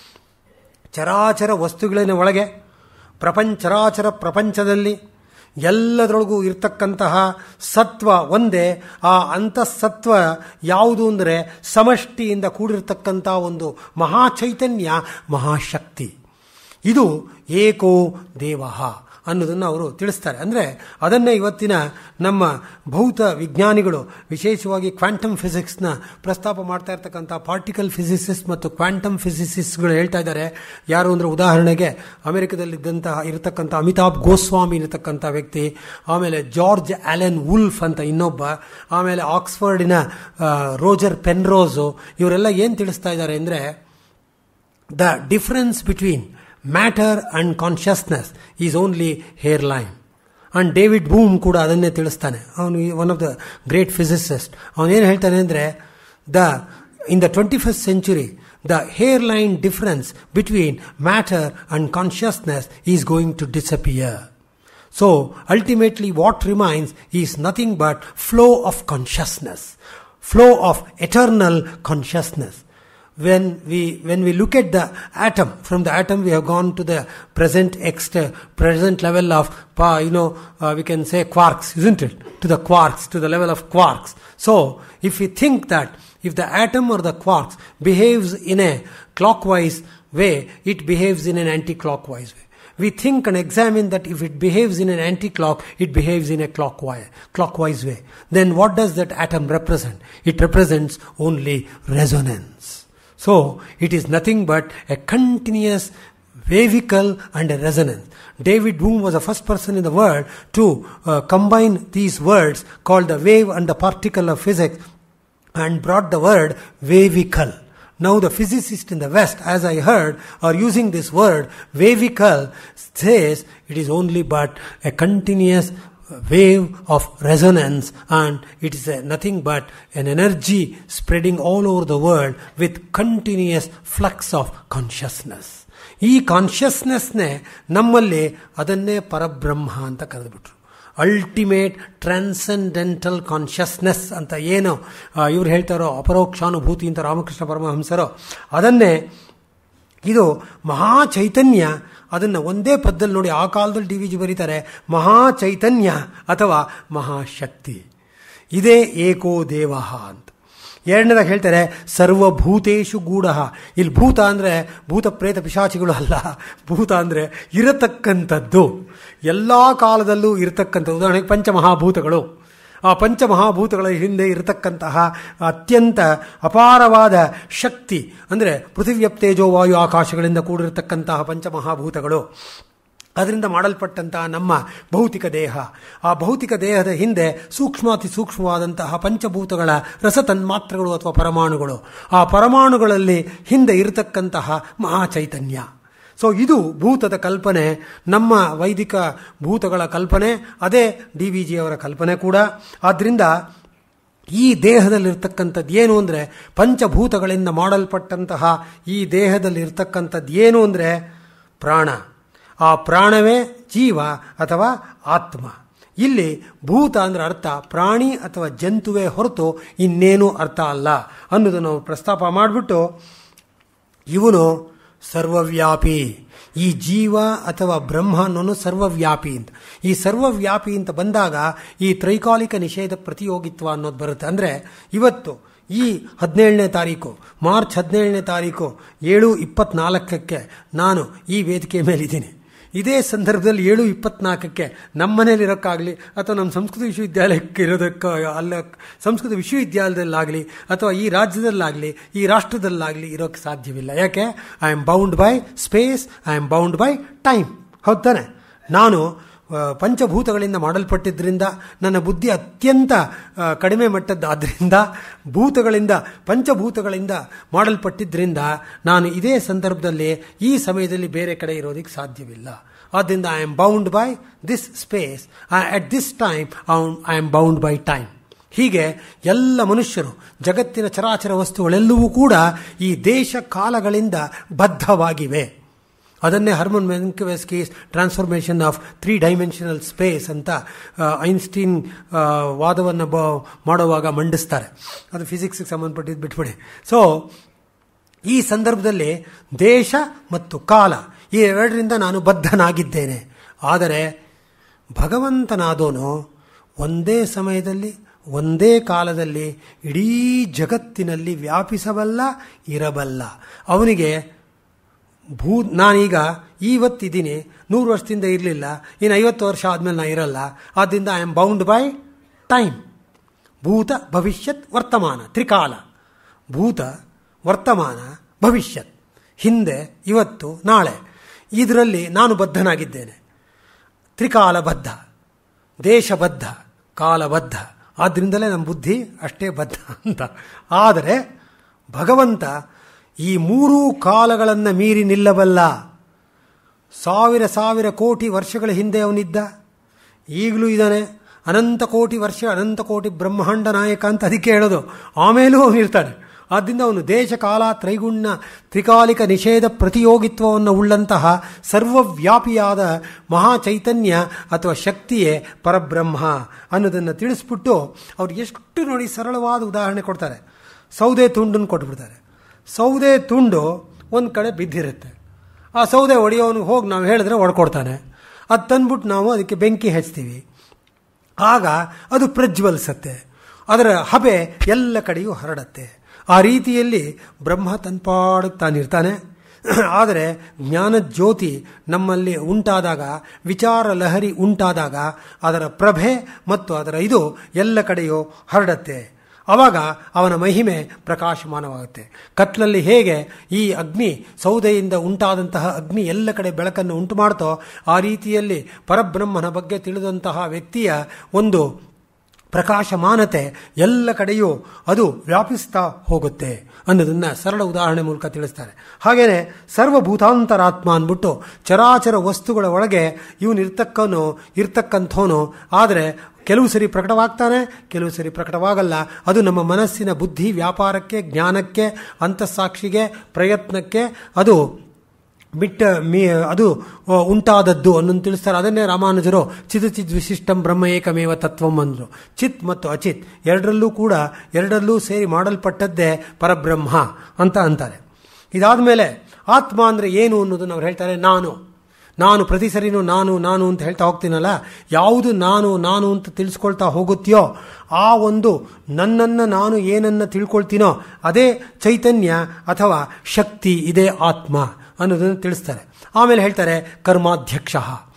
ಚರಾಚರ ವಸ್ತುಗಳಿನ ಒಳಗೆ ಪ್ರಪಂಚರಾಚರ ಪ್ರಪಂಚದಲ್ಲಿ ಎಲ್ಲದರೊಳಗೂ ಇರ್ತಕ್ಕಂತಹ ಸತ್ವ ಒಂದೇ ಆ ಅಂತಃಸತ್ವ ಯಾವುದು ಅಂದರೆ ಸಮಷ್ಟಿಯಿಂದ ಕೂಡಿರ್ತಕ್ಕಂಥ ಒಂದು ಮಹಾಚೈತನ್ಯ ಮಹಾಶಕ್ತಿ ಇದು ಏಕೋ ದೇವ ಅನ್ನೋದನ್ನು ಅವರು ತಿಳಿಸ್ತಾರೆ ಅಂದರೆ ಅದನ್ನೇ ಇವತ್ತಿನ ನಮ್ಮ ಭೌತ ವಿಜ್ಞಾನಿಗಳು ವಿಶೇಷವಾಗಿ ಕ್ವಾಂಟಮ್ ಫಿಸಿಕ್ಸ್ನ ಪ್ರಸ್ತಾಪ ಮಾಡ್ತಾ ಇರ್ತಕ್ಕಂಥ ಪಾರ್ಟಿಕಲ್ ಫಿಸಿಸಿಸ್ಟ್ ಮತ್ತು ಕ್ವಾಂಟಮ್ ಫಿಸಿಸಿಸ್ಟ್ಗಳು ಹೇಳ್ತಾ ಇದ್ದಾರೆ ಯಾರು ಅಂದರೆ ಉದಾಹರಣೆಗೆ ಅಮೆರಿಕದಲ್ಲಿದ್ದಂತಹ ಇರತಕ್ಕಂಥ ಅಮಿತಾಬ್ ಗೋಸ್ವಾಮಿ ಇರತಕ್ಕಂಥ ವ್ಯಕ್ತಿ ಆಮೇಲೆ ಜಾರ್ಜ್ ಆಲೆನ್ ವುಲ್ಫ್ ಅಂತ ಇನ್ನೊಬ್ಬ ಆಮೇಲೆ ಆಕ್ಸ್ಫರ್ಡಿನ ರೋಜರ್ ಪೆನ್ರೋಸು ಇವರೆಲ್ಲ ಏನು ತಿಳಿಸ್ತಾ ಇದ್ದಾರೆ ಅಂದರೆ the difference between matter and consciousness is only hairline and David Bohm ಕೂಡ ಅದನ್ನೇ ತಿಳಿಸ್ತಾನೆ ಅವನು one of the great physicist ಅವನೇನು ಹೇಳ್ತಾನೆ ಅಂದರೆ the in the twenty first century the hairline difference between matter and consciousness is going to disappear so ultimately what remains is nothing but flow of consciousness flow of eternal consciousness when we when we look at the atom from the atom we have gone to the present ext present level of pa- you know uh, we can say quarks isn't it to the quarks to the level of quarks so if we think that if the atom or the quarks behaves in a clockwise way it behaves in an anti-clockwise way we think and examine that if it behaves in an anti-clock, it behaves in a clockwise, clockwise way. Then what does that atom represent? It represents only resonance. So it is nothing but a continuous vehicle and a resonance. David Bohm was the first person in the world to uh, combine these words called the wave and the particle of physics and brought the word vehicle. Now the physicists in the West, as I heard, are using this word vehicle says it is only but a continuous wave of resonance and it is a, nothing but an energy spreading all over the world with continuous flux of consciousness. ಈ ಕಾನ್ಷಿಯಸ್ನೆಸ್ನೇ ನಮ್ಮಲ್ಲಿ ಅದನ್ನೇ ಪರಬ್ರಹ್ಮ ಅಂತ ಕರೆದುಬಿಟ್ರು ultimate transcendental consciousness ಅಂತ ಏನು ಇವ್ರು ಹೇಳ್ತಾರೋ ಅಪರೋಕ್ಷಾನುಭೂತಿ ಅಂತ ರಾಮಕೃಷ್ಣ ಪರಮಹಂಸರೋ ಅದನ್ನೇ ಇದು ಮಹಾ ಚೈತನ್ಯ ಅದನ್ನು ಒಂದೇ ಪದದಲ್ಲಿ ನೋಡಿ ಆ ಕಾಲದಲ್ಲಿ ಡಿ ವಿ ಜಿ ಬರೀತಾರೆ ಮಹಾ ಚೈತನ್ಯ ಅಥವಾ ಮಹಾಶಕ್ತಿ ಇದೇ ಏಕೋ ದೇವ ಅಂತ ಎರಡನೇದಾಗ ಹೇಳ್ತಾರೆ ಸರ್ವಭೂತೇಶು ಗೂಢ ಇಲ್ಲಿ ಭೂತ ಅಂದರೆ ಭೂತ ಪ್ರೇತ ಪಿಶಾಚಿಗಳು ಅಲ್ಲ ಭೂತ ಅಂದರೆ ಇರತಕ್ಕಂಥದ್ದು ಎಲ್ಲ ಕಾಲದಲ್ಲೂ ಇರತಕ್ಕಂಥ ಉದಾಹರಣೆಗೆ ಪಂಚಮಹಾಭೂತಗಳು ಆ ಪಂಚಮಹಾಭೂತಗಳ ಹಿಂದೆ ಇರತಕ್ಕಂತಹ ಅತ್ಯಂತ ಅಪಾರವಾದ ಶಕ್ತಿ ಅಂದರೆ ಪೃಥಿವ್ಯಪ್ ತೇಜೋ ವಾಯು ಆಕಾಶಗಳಿಂದ ಕೂಡಿರತಕ್ಕಂತಹ ಪಂಚಮಹಾಭೂತಗಳು ಅದರಿಂದ ಮಾಡಲ್ಪಟ್ಟಂತಹ ನಮ್ಮ ಭೌತಿಕ ದೇಹ ಆ ಭೌತಿಕ ದೇಹದ ಹಿಂದೆ ಸೂಕ್ಷ್ಮಾತಿ ಸೂಕ್ಷ್ಮವಾದಂತಹ ಪಂಚಭೂತಗಳ ರಸತನ್ಮಾತ್ರಗಳು ಅಥವಾ ಪರಮಾಣುಗಳು ಆ ಪರಮಾಣುಗಳಲ್ಲಿ ಹಿಂದೆ ಇರತಕ್ಕಂತಹ ಮಹಾಚೈತನ್ಯ ಸೊ ಇದು ಭೂತದ ಕಲ್ಪನೆ ನಮ್ಮ ವೈದಿಕ ಭೂತಗಳ ಕಲ್ಪನೆ ಅದೇ ಡಿ ವಿ ಜಿಯವರ ಕಲ್ಪನೆ ಕೂಡ ಆದ್ದರಿಂದ ಈ ದೇಹದಲ್ಲಿರ್ತಕ್ಕಂಥದ್ದು ಏನು ಅಂದರೆ ಪಂಚಭೂತಗಳಿಂದ ಮಾಡಲ್ಪಟ್ಟಂತಹ ಈ ದೇಹದಲ್ಲಿರ್ತಕ್ಕಂಥದ್ದು ಏನು ಅಂದರೆ ಪ್ರಾಣ ಆ ಪ್ರಾಣವೇ ಜೀವ ಅಥವಾ ಆತ್ಮ ಇಲ್ಲಿ ಭೂತ ಅಂದರೆ ಅರ್ಥ ಪ್ರಾಣಿ ಅಥವಾ ಜಂತುವೇ ಹೊರತು ಇನ್ನೇನು ಅರ್ಥ ಅಲ್ಲ ಅನ್ನೋದನ್ನು ಪ್ರಸ್ತಾಪ ಮಾಡಿಬಿಟ್ಟು ಇವನು ಸರ್ವವ್ಯಾಪಿ ಈ ಜೀವ ಅಥವಾ ಬ್ರಹ್ಮ ಅನ್ನೋನು ಸರ್ವವ್ಯಾಪಿ ಅಂತ ಈ ಸರ್ವವ್ಯಾಪಿ ಅಂತ ಬಂದಾಗ ಈ ತ್ರೈಕಾಲಿಕ ನಿಷೇಧ ಪ್ರತಿಯೋಗಿತ್ವ ಅನ್ನೋದು ಬರುತ್ತೆ ಅಂದರೆ ಇವತ್ತು ಈ ಹದಿನೇಳನೇ ತಾರೀಕು ಮಾರ್ಚ್ ಹದಿನೇಳನೇ ತಾರೀಕು ಏಳು ಇಪ್ಪತ್ನಾಲ್ಕಕ್ಕೆ ನಾನು ಈ ವೇದಿಕೆ ಮೇಲಿದ್ದೀನಿ ಇದೇ ಸಂದರ್ಭದಲ್ಲಿ ಏಳು ಇಪ್ಪತ್ನಾಲ್ಕಕ್ಕೆ ನಮ್ಮ ಮನೇಲಿರೋಕ್ಕಾಗಲಿ ಅಥವಾ ನಮ್ಮ ಸಂಸ್ಕೃತ ವಿಶ್ವವಿದ್ಯಾಲಯಕ್ಕೆ ಇರೋದಕ್ಕೆ ಅಲ್ಲ ಸಂಸ್ಕೃತ ವಿಶ್ವವಿದ್ಯಾಲಯದಲ್ಲಾಗಲಿ ಅಥವಾ ಈ ರಾಜ್ಯದಲ್ಲಾಗಲಿ ಈ ರಾಷ್ಟ್ರದಲ್ಲಾಗಲಿ ಇರೋಕ್ಕೆ ಸಾಧ್ಯವಿಲ್ಲ ಯಾಕೆ I am bound by space I am bound by time ಹೌದು ತಾನೆ ನಾನು ಪಂಚಭೂತಗಳಿಂದ ಮಾಡಲ್ಪಟ್ಟಿದ್ದರಿಂದ ನನ್ನ ಬುದ್ಧಿ ಅತ್ಯಂತ ಕಡಿಮೆ ಮಟ್ಟದ್ದಾದ್ದರಿಂದ ಭೂತಗಳಿಂದ ಪಂಚಭೂತಗಳಿಂದ ಮಾಡಲ್ಪಟ್ಟಿದ್ದರಿಂದ ನಾನು ಇದೇ ಸಂದರ್ಭದಲ್ಲಿ ಈ ಸಮಯದಲ್ಲಿ ಬೇರೆ ಕಡೆ ಇರೋದಕ್ಕೆ ಸಾಧ್ಯವಿಲ್ಲ ಆದ್ದರಿಂದ I am bound by this space at this time I am bound by time ಹೀಗೆ ಎಲ್ಲ ಮನುಷ್ಯರು ಜಗತ್ತಿನ ಚರಾಚರ ವಸ್ತುಗಳೆಲ್ಲವೂ ಕೂಡ ಈ ದೇಶ ಕಾಲಗಳಿಂದ ಬದ್ಧವಾಗಿವೆ ಅದನ್ನೇ Hermann Minkowski's transformation of three dimensional space ಅಂತ ಐನ್ಸ್ಟೀನ್ ವಾದವನ್ನು ಬ ಮಾಡುವಾಗ ಮಂಡಿಸ್ತಾರೆ ಅದು ಫಿಸಿಕ್ಸ್ಗೆ ಸಂಬಂಧಪಟ್ಟಿದ್ದು ಬಿಟ್ಬಿಡಿ ಸೊ ಈ ಸಂದರ್ಭದಲ್ಲಿ ದೇಶ ಮತ್ತು ಕಾಲ ಈ ಎರಡರಿಂದ ನಾನು ಬದ್ಧನಾಗಿದ್ದೇನೆ ಆದರೆ ಭಗವಂತನಾದೋನು ಒಂದೇ ಸಮಯದಲ್ಲಿ ಒಂದೇ ಕಾಲದಲ್ಲಿ ಇಡೀ ಜಗತ್ತಿನಲ್ಲಿ ವ್ಯಾಪಿಸಬಲ್ಲ ಇರಬಲ್ಲ ಅವನಿಗೆ ಭೂ ನಾನೀಗ ಇವತ್ತಿದ್ದೀನಿ ನೂರು ವರ್ಷದಿಂದ ಇರಲಿಲ್ಲ ಇನ್ನು ಐವತ್ತು ವರ್ಷ ಆದಮೇಲೆ ನಾ ಇರಲ್ಲ ಆದ್ದರಿಂದ I am bound by time ಭೂತ ಭವಿಷ್ಯತ್ ವರ್ತಮಾನ ತ್ರಿಕಾಲ ಭೂತ ವರ್ತಮಾನ ಭವಿಷ್ಯತ್ ಹಿಂದೆ ಇವತ್ತು ನಾಳೆ ಇದರಲ್ಲಿ ನಾನು ಬದ್ಧನಾಗಿದ್ದೇನೆ ತ್ರಿಕಾಲಬದ್ಧ ದೇಶಬದ್ಧ ಕಾಲಬದ್ಧ ಆದ್ದರಿಂದಲೇ ನಮ್ಮ ಬುದ್ಧಿ ಅಷ್ಟೇ ಬದ್ಧ ಅಂತ ಆದರೆ ಭಗವಂತ ಈ ಮೂರೂ ಕಾಲಗಳನ್ನು ಮೀರಿ ನಿಲ್ಲಬಲ್ಲ ಸಾವಿರ ಸಾವಿರ ಕೋಟಿ ವರ್ಷಗಳ ಹಿಂದೆ ಅವನಿದ್ದ ಈಗಲೂ ಇದ್ದಾನೆ ಅನಂತ ಕೋಟಿ ವರ್ಷ ಅನಂತ ಕೋಟಿ ಬ್ರಹ್ಮಾಂಡ ನಾಯಕ ಅಂತ ಅದಕ್ಕೆ ಹೇಳೋದು ಆಮೇಲೂ ಅವನಿರ್ತಾನೆ ಆದ್ದರಿಂದ ಅವನು ದೇಶ ಕಾಲ ತ್ರೈಗುಣ್ಯ ತ್ರಿಕಾಲಿಕ ನಿಷೇಧ ಪ್ರತಿಯೋಗಿತ್ವವನ್ನು ಉಳ್ಳಂತಹ ಸರ್ವವ್ಯಾಪಿಯಾದ ಮಹಾಚೈತನ್ಯ ಅಥವಾ ಶಕ್ತಿಯೇ ಪರಬ್ರಹ್ಮ ಅನ್ನೋದನ್ನು ತಿಳಿಸ್ಬಿಟ್ಟು ಅವ್ರು ಎಷ್ಟು ನೋಡಿ ಸರಳವಾದ ಉದಾಹರಣೆ ಕೊಡ್ತಾರೆ ಸೌದೆ ತುಂಡನ್ನು ಕೊಟ್ಬಿಡ್ತಾರೆ ಸೌದೆ ತುಂಡು ಒಂದು ಕಡೆ ಬಿದ್ದಿರುತ್ತೆ ಆ ಸೌದೆ ಹೊಡೆಯೋನಿಗೆ ಹೋಗಿ ನಾವು ಹೇಳಿದ್ರೆ ಹೊಡ್ಕೊಡ್ತಾನೆ ಅದು ತಂದ್ಬಿಟ್ಟು ನಾವು ಅದಕ್ಕೆ ಬೆಂಕಿ ಹಚ್ತೀವಿ ಆಗ ಅದು ಪ್ರಜ್ವಲಿಸತ್ತೆ ಅದರ ಹಬೆ ಎಲ್ಲ ಕಡೆಯೂ ಹರಡತ್ತೆ ಆ ರೀತಿಯಲ್ಲಿ ಬ್ರಹ್ಮ ತನ್ಪಾಡಕ್ಕೆ ತಾನಿರ್ತಾನೆ ಆದರೆ ಜ್ಞಾನ ಜ್ಯೋತಿ ನಮ್ಮಲ್ಲಿ ಉಂಟಾದಾಗ ವಿಚಾರ ಲಹರಿ ಉಂಟಾದಾಗ ಅದರ ಪ್ರಭೆ ಮತ್ತು ಅದರ ಇದು ಎಲ್ಲ ಕಡೆಯೂ ಹರಡತ್ತೆ ಆವಾಗ ಅವನ ಮಹಿಮೆ ಪ್ರಕಾಶಮಾನವಾಗುತ್ತೆ ಕತ್ಲಲ್ಲಿ ಹೇಗೆ ಈ ಅಗ್ನಿ ಸೌದೆಯಿಂದ ಉಂಟಾದಂತಹ ಅಗ್ನಿ ಎಲ್ಲ ಕಡೆ ಬೆಳಕನ್ನು ಉಂಟು ಮಾಡ್ತೋ ಆ ರೀತಿಯಲ್ಲಿ ಪರಬ್ರಹ್ಮನ ಬಗ್ಗೆ ತಿಳಿದಂತಹ ವ್ಯಕ್ತಿಯ ಒಂದು ಪ್ರಕಾಶಮಾನತೆ ಎಲ್ಲ ಕಡೆಯೂ ಅದು ವ್ಯಾಪಿಸ್ತಾ ಹೋಗುತ್ತೆ ಅನ್ನೋದನ್ನ ಸರಳ ಉದಾಹರಣೆ ಮೂಲಕ ತಿಳಿಸ್ತಾರೆ ಹಾಗೇನೆ ಸರ್ವಭೂತಾಂತರಾತ್ಮ ಅಂದ್ಬಿಟ್ಟು ಚರಾಚರ ವಸ್ತುಗಳ ಒಳಗೆ ಇವನು ಇರ್ತಕ್ಕನು ಇರ್ತಕ್ಕಂಥವನು ಆದರೆ ಕೆಲವು ಸರಿ ಪ್ರಕಟವಾಗ್ತಾನೆ ಕೆಲವು ಸರಿ ಪ್ರಕಟವಾಗಲ್ಲ ಅದು ನಮ್ಮ ಮನಸ್ಸಿನ ಬುದ್ಧಿ ವ್ಯಾಪಾರಕ್ಕೆ ಜ್ಞಾನಕ್ಕೆ ಅಂತಸ್ಸಾಕ್ಷಿಗೆ ಪ್ರಯತ್ನಕ್ಕೆ ಅದು ಬಿಟ್ಟ ಮೀ ಅದು ಉಂಟಾದದ್ದು ಅನ್ನೋದು ತಿಳಿಸ್ತಾರೆ ಅದನ್ನೇ ರಾಮಾನುಜರು ಚಿತ್ ಚಿತ್ ವಿಶಿಷ್ಟಂ ಬ್ರಹ್ಮ ಏಕಮೇವ ತತ್ವಂ ಅಂದರು ಚಿತ್ ಮತ್ತು ಅಚಿತ್ ಎರಡರಲ್ಲೂ ಕೂಡ ಎರಡರಲ್ಲೂ ಸೇರಿ ಮಾಡಲ್ಪಟ್ಟದ್ದೇ ಪರಬ್ರಹ್ಮ ಅಂತ ಅಂತಾರೆ ಇದಾದ ಮೇಲೆ ಆತ್ಮ ಅಂದರೆ ಏನು ಅನ್ನೋದನ್ನು ಅವ್ರು ಹೇಳ್ತಾರೆ ನಾನು ನಾನು ಪ್ರತಿ ಸರಿನೂ ನಾನು ನಾನು ಅಂತ ಹೇಳ್ತಾ ಹೋಗ್ತೀನಲ್ಲ ಯಾವುದು ನಾನು ನಾನು ಅಂತ ತಿಳಿಸ್ಕೊಳ್ತಾ ಹೋಗುತ್ತೆಯೋ ಆ ಒಂದು ನನ್ನನ್ನು ನಾನು ಏನನ್ನು ತಿಳ್ಕೊಳ್ತೀನೋ ಅದೇ ಚೈತನ್ಯ ಅಥವಾ ಶಕ್ತಿ ಇದೇ ಆತ್ಮ ಅನ್ನೋದನ್ನು ತಿಳಿಸ್ತಾರೆ ಆಮೇಲೆ ಹೇಳ್ತಾರೆ ಕರ್ಮಾಧ್ಯಕ್ಷ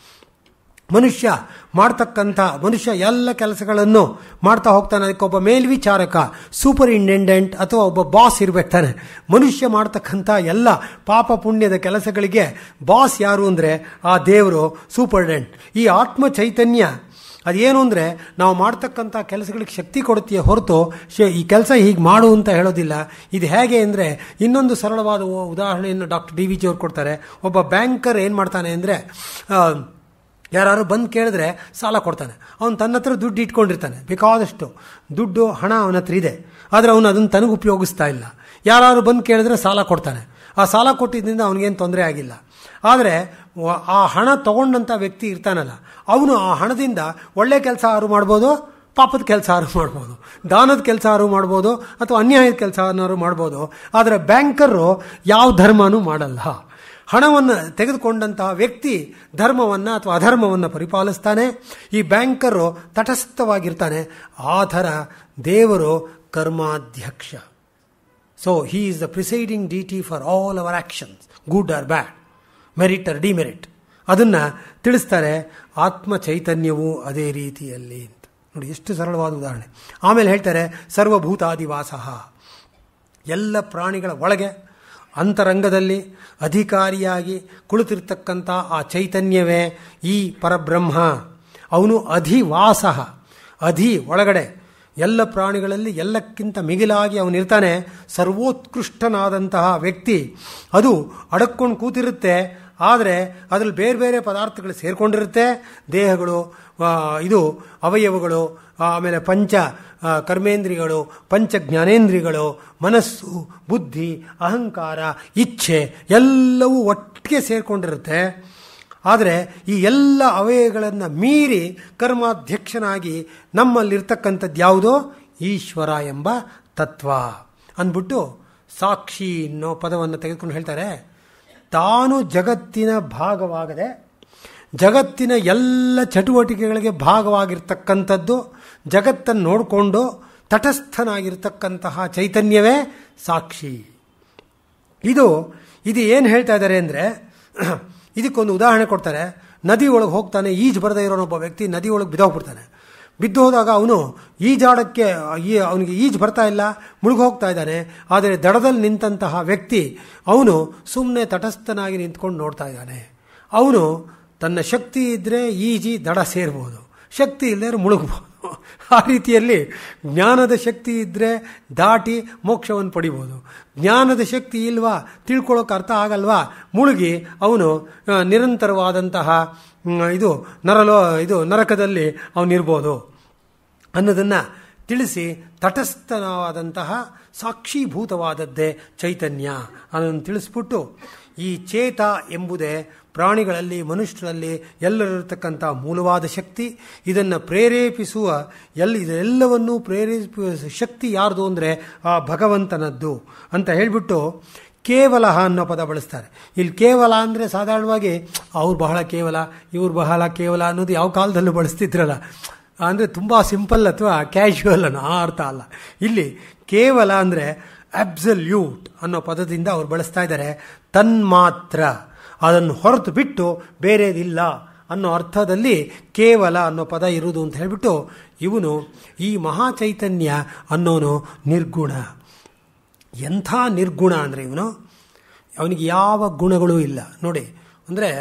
ಮನುಷ್ಯ ಮಾಡ್ತಕ್ಕಂಥ ಮನುಷ್ಯ ಎಲ್ಲ ಕೆಲಸಗಳನ್ನು ಮಾಡ್ತಾ ಹೋಗ್ತಾನೆ ಅದಕ್ಕೆ ಒಬ್ಬ ಮೇಲ್ವಿಚಾರಕ ಸೂಪರಿಂಟೆಂಡೆಂಟ್ ಅಥವಾ ಒಬ್ಬ ಬಾಸ್ ಇರಬೇಕು ತಾನೆ ಮನುಷ್ಯ ಮಾಡ್ತಕ್ಕಂಥ ಎಲ್ಲ ಪಾಪ ಪುಣ್ಯದ ಕೆಲಸಗಳಿಗೆ ಬಾಸ್ ಯಾರು ಅಂದರೆ ಆ ದೇವರು ಸೂಪರ್ಡೆಂಟ್ ಈ ಆತ್ಮ ಚೈತನ್ಯ ಅದೇನು ಅಂದರೆ ನಾವು ಮಾಡ್ತಕ್ಕಂಥ ಕೆಲಸಗಳಿಗೆ ಶಕ್ತಿ ಕೊಡುತ್ತೀಯ ಹೊರತು ಈ ಕೆಲಸ ಹೀಗೆ ಮಾಡು ಅಂತ ಹೇಳೋದಿಲ್ಲ ಇದು ಹೇಗೆ ಅಂದರೆ ಇನ್ನೊಂದು ಸರಳವಾದ ಉದಾಹರಣೆಯನ್ನು ಡಾಕ್ಟರ್ ಡಿ ವಿ ಜಿ ಅವ್ರು ಕೊಡ್ತಾರೆ ಒಬ್ಬ ಬ್ಯಾಂಕರ್ ಏನು ಮಾಡ್ತಾನೆ ಅಂದರೆ ಯಾರು ಬಂದು ಕೇಳಿದ್ರೆ ಸಾಲ ಕೊಡ್ತಾನೆ ಅವನು ತನ್ನ ಹತ್ರ ದುಡ್ಡು ಇಟ್ಕೊಂಡಿರ್ತಾನೆ ಬೇಕಾದಷ್ಟು ದುಡ್ಡು ಹಣ ಅವನ ಹತ್ರ ಇದೆ ಆದರೆ ಅವನು ಅದನ್ನು ತನಗೆ ಉಪಯೋಗಿಸ್ತಾ ಇಲ್ಲ ಯಾರು ಬಂದು ಕೇಳಿದ್ರೆ ಸಾಲ ಕೊಡ್ತಾನೆ ಆ ಸಾಲ ಕೊಟ್ಟಿದ್ದರಿಂದ ಅವನಿಗೇನು ತೊಂದರೆ ಆಗಿಲ್ಲ ಆದರೆ ಆ ಹಣ ತಗೊಂಡಂಥ ವ್ಯಕ್ತಿ ಇರ್ತಾನಲ್ಲ ಅವನು ಆ ಹಣದಿಂದ ಒಳ್ಳೆ ಕೆಲಸ ಆರು ಮಾಡ್ಬೋದು ಪಾಪದ ಕೆಲಸ ಆರು ಮಾಡ್ಬೋದು ದಾನದ ಕೆಲಸ ಆರು ಮಾಡ್ಬೋದು ಅಥವಾ ಅನ್ಯಾಯದ ಕೆಲಸ ಆರು ಮಾಡ್ಬೋದು ಆದರೆ ಬ್ಯಾಂಕರು ಯಾವ ಧರ್ಮನೂ ಮಾಡಲ್ಲ ಹಣವನ್ನು ತೆಗೆದುಕೊಂಡಂತಹ ವ್ಯಕ್ತಿ ಧರ್ಮವನ್ನು ಅಥವಾ ಅಧರ್ಮವನ್ನು ಪರಿಪಾಲಿಸ್ತಾನೆ ಈ ಬ್ಯಾಂಕರು ತಟಸ್ಥವಾಗಿರ್ತಾನೆ ಆ ಥರ ದೇವರು ಕರ್ಮಾಧ್ಯಕ್ಷ so he is the presiding deity for all our actions good or bad merit or demerit ಅದನ್ನು ತಿಳಿಸ್ತಾರೆ ಆತ್ಮ ಚೈತನ್ಯವು ಅದೇ ರೀತಿಯಲ್ಲಿ ಅಂತ ನೋಡಿ ಎಷ್ಟು ಸರಳವಾದ ಉದಾಹರಣೆ ಆಮೇಲೆ ಹೇಳ್ತಾರೆ ಸರ್ವಭೂತಾದಿವಾಸ ಎಲ್ಲ ಪ್ರಾಣಿಗಳ ಒಳಗೆ ಅಂತರಂಗದಲ್ಲಿ ಅಧಿಕಾರಿಯಾಗಿ ಕುಳಿತಿರ್ತಕ್ಕಂಥ ಆ ಚೈತನ್ಯವೇ ಈ ಪರಬ್ರಹ್ಮ ಅವನು ಅಧಿವಾಸ ಅಧಿ ಒಳಗಡೆ ಎಲ್ಲ ಪ್ರಾಣಿಗಳಲ್ಲಿ ಎಲ್ಲಕ್ಕಿಂತ ಮಿಗಿಲಾಗಿ ಅವನಿರ್ತಾನೆ ಸರ್ವೋತ್ಕೃಷ್ಟನಾದಂತಹ ವ್ಯಕ್ತಿ ಅದು ಅಡಕ್ಕೊಂಡು ಕೂತಿರುತ್ತೆ ಆದರೆ ಅದರಲ್ಲಿ ಬೇರೆ ಬೇರೆ ಪದಾರ್ಥಗಳು ಸೇರಿಕೊಂಡಿರುತ್ತೆ ದೇಹಗಳು ಇದು ಅವಯವಗಳು ಆಮೇಲೆ ಪಂಚ ಕರ್ಮೇಂದ್ರಿಯಗಳು ಪಂಚ ಜ್ಞಾನೇಂದ್ರಿಯಗಳು ಮನಸ್ಸು ಬುದ್ಧಿ ಅಹಂಕಾರ ಇಚ್ಛೆ ಎಲ್ಲವೂ ಒಟ್ಟಿಗೆ ಸೇರಿಕೊಂಡಿರುತ್ತೆ ಆದರೆ ಈ ಎಲ್ಲ ಅವಯಗಳನ್ನು ಮೀರಿ ಕರ್ಮಾಧ್ಯಕ್ಷನಾಗಿ ನಮ್ಮಲ್ಲಿರ್ತಕ್ಕಂಥದ್ದು ಯಾವುದೋ ಈಶ್ವರ ಎಂಬ ತತ್ವ ಅಂದ್ಬಿಟ್ಟು ಸಾಕ್ಷಿ ಅನ್ನೋ ಪದವನ್ನು ತೆಗೆದುಕೊಂಡು ಹೇಳ್ತಾರೆ ತಾನು ಜಗತ್ತಿನ ಭಾಗವಾಗದೆ ಜಗತ್ತಿನ ಎಲ್ಲ ಚಟುವಟಿಕೆಗಳಿಗೆ ಭಾಗವಾಗಿರ್ತಕ್ಕಂಥದ್ದು ಜಗತ್ತನ್ನು ನೋಡಿಕೊಂಡು ತಟಸ್ಥನಾಗಿರ್ತಕ್ಕಂತಹ ಚೈತನ್ಯವೇ ಸಾಕ್ಷಿ ಇದು ಇದು ಏನು ಹೇಳ್ತಾ ಇದ್ದಾರೆ ಅಂದರೆ ಇದಕ್ಕೊಂದು ಉದಾಹರಣೆ ಕೊಡ್ತಾರೆ ನದಿ ಒಳಗೆ ಹೋಗ್ತಾನೆ ಈಜು ಬರದೇ ಇರೋನೊಬ್ಬ ವ್ಯಕ್ತಿ ನದಿ ಒಳಗೆ ಬಿದ್ದೋಗ್ಬಿಡ್ತಾನೆ ಬಿದ್ದು ಹೋದಾಗ ಅವನು ಈಜಾಡಕ್ಕೆ ಈ ಅವನಿಗೆ ಈಜು ಬರ್ತಾ ಇಲ್ಲ ಮುಳುಗಿ ಹೋಗ್ತಾ ಇದ್ದಾನೆ ಆದರೆ ದಡದಲ್ಲಿ ನಿಂತಹ ವ್ಯಕ್ತಿ ಅವನು ಸುಮ್ಮನೆ ತಟಸ್ಥನಾಗಿ ನಿಂತ್ಕೊಂಡು ನೋಡ್ತಾ ಇದ್ದಾನೆ ಅವನು ತನ್ನ ಶಕ್ತಿ ಇದ್ದರೆ ಈಜಿ ದಡ ಸೇರ್ಬೋದು ಶಕ್ತಿ ಇಲ್ಲದೆ ಮುಳುಗ್ಬೋದು ಆ ರೀತಿಯಲ್ಲಿ ಜ್ಞಾನದ ಶಕ್ತಿ ಇದ್ದರೆ ದಾಟಿ ಮೋಕ್ಷವನ್ನು ಪಡಿಬೋದು ಜ್ಞಾನದ ಶಕ್ತಿ ಇಲ್ವಾ ತಿಳ್ಕೊಳ್ಳೋಕೆ ಅರ್ಥ ಆಗಲ್ವಾ ಮುಳುಗಿ ಅವನು ಆ, ನಿರಂತರವಾದಂತಹ ಮ್, ಇದು ನರಲೋ ಇದು ನರಕದಲ್ಲಿ ಅವನಿರ್ಬೋದು ಅನ್ನೋದನ್ನು ತಿಳಿಸಿ ತಟಸ್ಥವಾದಂತಹ ಸಾಕ್ಷೀಭೂತವಾದದ್ದೇ ಚೈತನ್ಯ ಅದನ್ನು ತಿಳಿಸ್ಬಿಟ್ಟು ಈ ಚೇತ ಎಂಬುದೇ ಪ್ರಾಣಿಗಳಲ್ಲಿ ಮನುಷ್ಯರಲ್ಲಿ ಎಲ್ಲರಿರ್ತಕ್ಕಂಥ ಮೂಲವಾದ ಶಕ್ತಿ ಇದನ್ನು ಪ್ರೇರೇಪಿಸುವ ಎಲ್ಲ ಇದೆಲ್ಲವನ್ನೂ ಪ್ರೇರೇಪಿಸುವ ಶಕ್ತಿ ಯಾರ್ದು ಅಂದರೆ ಆ ಭಗವಂತನದ್ದು ಅಂತ ಹೇಳಿಬಿಟ್ಟು ಕೇವಲ ಅನ್ನೋ ಪದ ಬಳಸ್ತಾರೆ ಇಲ್ಲಿ ಕೇವಲ ಅಂದರೆ ಸಾಧಾರಣವಾಗಿ ಅವ್ರು ಬಹಳ ಕೇವಲ ಇವ್ರು ಬಹಳ ಕೇವಲ ಅನ್ನೋದು ಯಾವ ಕಾಲದಲ್ಲೂ ಬಳಸ್ತಿದ್ರಲ್ಲ ಅಂದರೆ ತುಂಬ ಸಿಂಪಲ್ ಅಥವಾ ಕ್ಯಾಶುವಲ್ ಅನ್ನೋ ಆ ಅರ್ಥ ಅಲ್ಲ ಇಲ್ಲಿ ಕೇವಲ ಅಂದರೆ ಅಬ್ಸಲ್ಯೂಟ್ ಅನ್ನೋ ಪದದಿಂದ ಅವ್ರು ಬಳಸ್ತಾ ಇದ್ದಾರೆ ತನ್ಮಾತ್ರ ಅದನ್ನು ಹೊರತು ಬಿಟ್ಟು ಬೇರೆದಿಲ್ಲ ಅನ್ನೋ ಅರ್ಥದಲ್ಲಿ ಕೇವಲ ಅನ್ನೋ ಪದ ಇರುವುದು ಅಂತ ಹೇಳಿಬಿಟ್ಟು ಇವನು ಈ ಮಹಾಚೈತನ್ಯ ಅನ್ನೋನು ನಿರ್ಗುಣ ಎಂಥ ನಿರ್ಗುಣ ಅಂದರೆ ಇವನು ಅವನಿಗೆ ಯಾವ ಗುಣಗಳೂ ಇಲ್ಲ ನೋಡಿ ಅಂದರೆ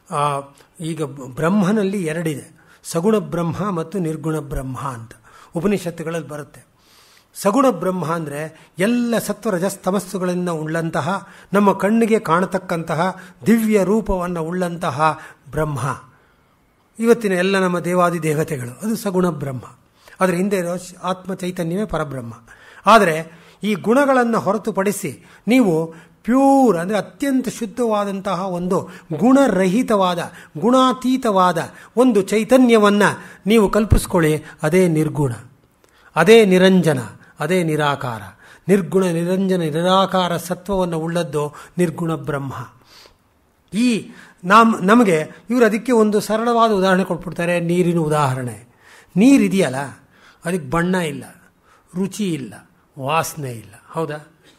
ಈಗ ಬ್ರಹ್ಮನಲ್ಲಿ ಎರಡಿದೆ ಸಗುಣ ಬ್ರಹ್ಮ ಮತ್ತು ನಿರ್ಗುಣ ಬ್ರಹ್ಮ ಅಂತ ಉಪನಿಷತ್ತುಗಳಲ್ಲಿ ಬರುತ್ತೆ ಸಗುಣ ಬ್ರಹ್ಮ ಅಂದರೆ ಎಲ್ಲ ಸತ್ವರಜಸ್ತಮಸ್ಸುಗಳಿಂದ ಉಳ್ಳಂತಹ ನಮ್ಮ ಕಣ್ಣಿಗೆ ಕಾಣತಕ್ಕಂತಹ ದಿವ್ಯ ರೂಪವನ್ನು ಉಳ್ಳಂತಹ ಬ್ರಹ್ಮ ಇವತ್ತಿನ ಎಲ್ಲ ನಮ್ಮ ದೇವಾದಿ ದೇವತೆಗಳು ಅದು ಸಗುಣ ಬ್ರಹ್ಮ ಅದರ ಹಿಂದೆ ಇರೋ ಆತ್ಮ ಚೈತನ್ಯವೇ ಪರಬ್ರಹ್ಮ ಆದರೆ ಈ ಗುಣಗಳನ್ನು ಹೊರತುಪಡಿಸಿ ನೀವು ಪ್ಯೂರ್ ಅಂದರೆ ಅತ್ಯಂತ ಶುದ್ಧವಾದಂತಹ ಒಂದು ಗುಣರಹಿತವಾದ ಗುಣಾತೀತವಾದ ಒಂದು ಚೈತನ್ಯವನ್ನು ನೀವು ಕಲ್ಪಿಸ್ಕೊಳ್ಳಿ ಅದೇ ನಿರ್ಗುಣ ಅದೇ ನಿರಂಜನ ಅದೇ ನಿರಾಕಾರ ನಿರ್ಗುಣ ನಿರಂಜನ ನಿರಾಕಾರ ಸತ್ವವನ್ನು ಉಳ್ಳದ್ದು ನಿರ್ಗುಣ ಬ್ರಹ್ಮ ಈ ನಾಮ್ ನಮಗೆ ಇವರು ಅದಕ್ಕೆ ಒಂದು ಸರಳವಾದ ಉದಾಹರಣೆ ಕೊಟ್ಬಿಡ್ತಾರೆ ನೀರಿನ ಉದಾಹರಣೆ ನೀರಿದೆಯಲ್ಲ ಅದಕ್ಕೆ ಬಣ್ಣ ಇಲ್ಲ ರುಚಿ ಇಲ್ಲ ವಾಸನೆ ಇಲ್ಲ ಹೌದಾ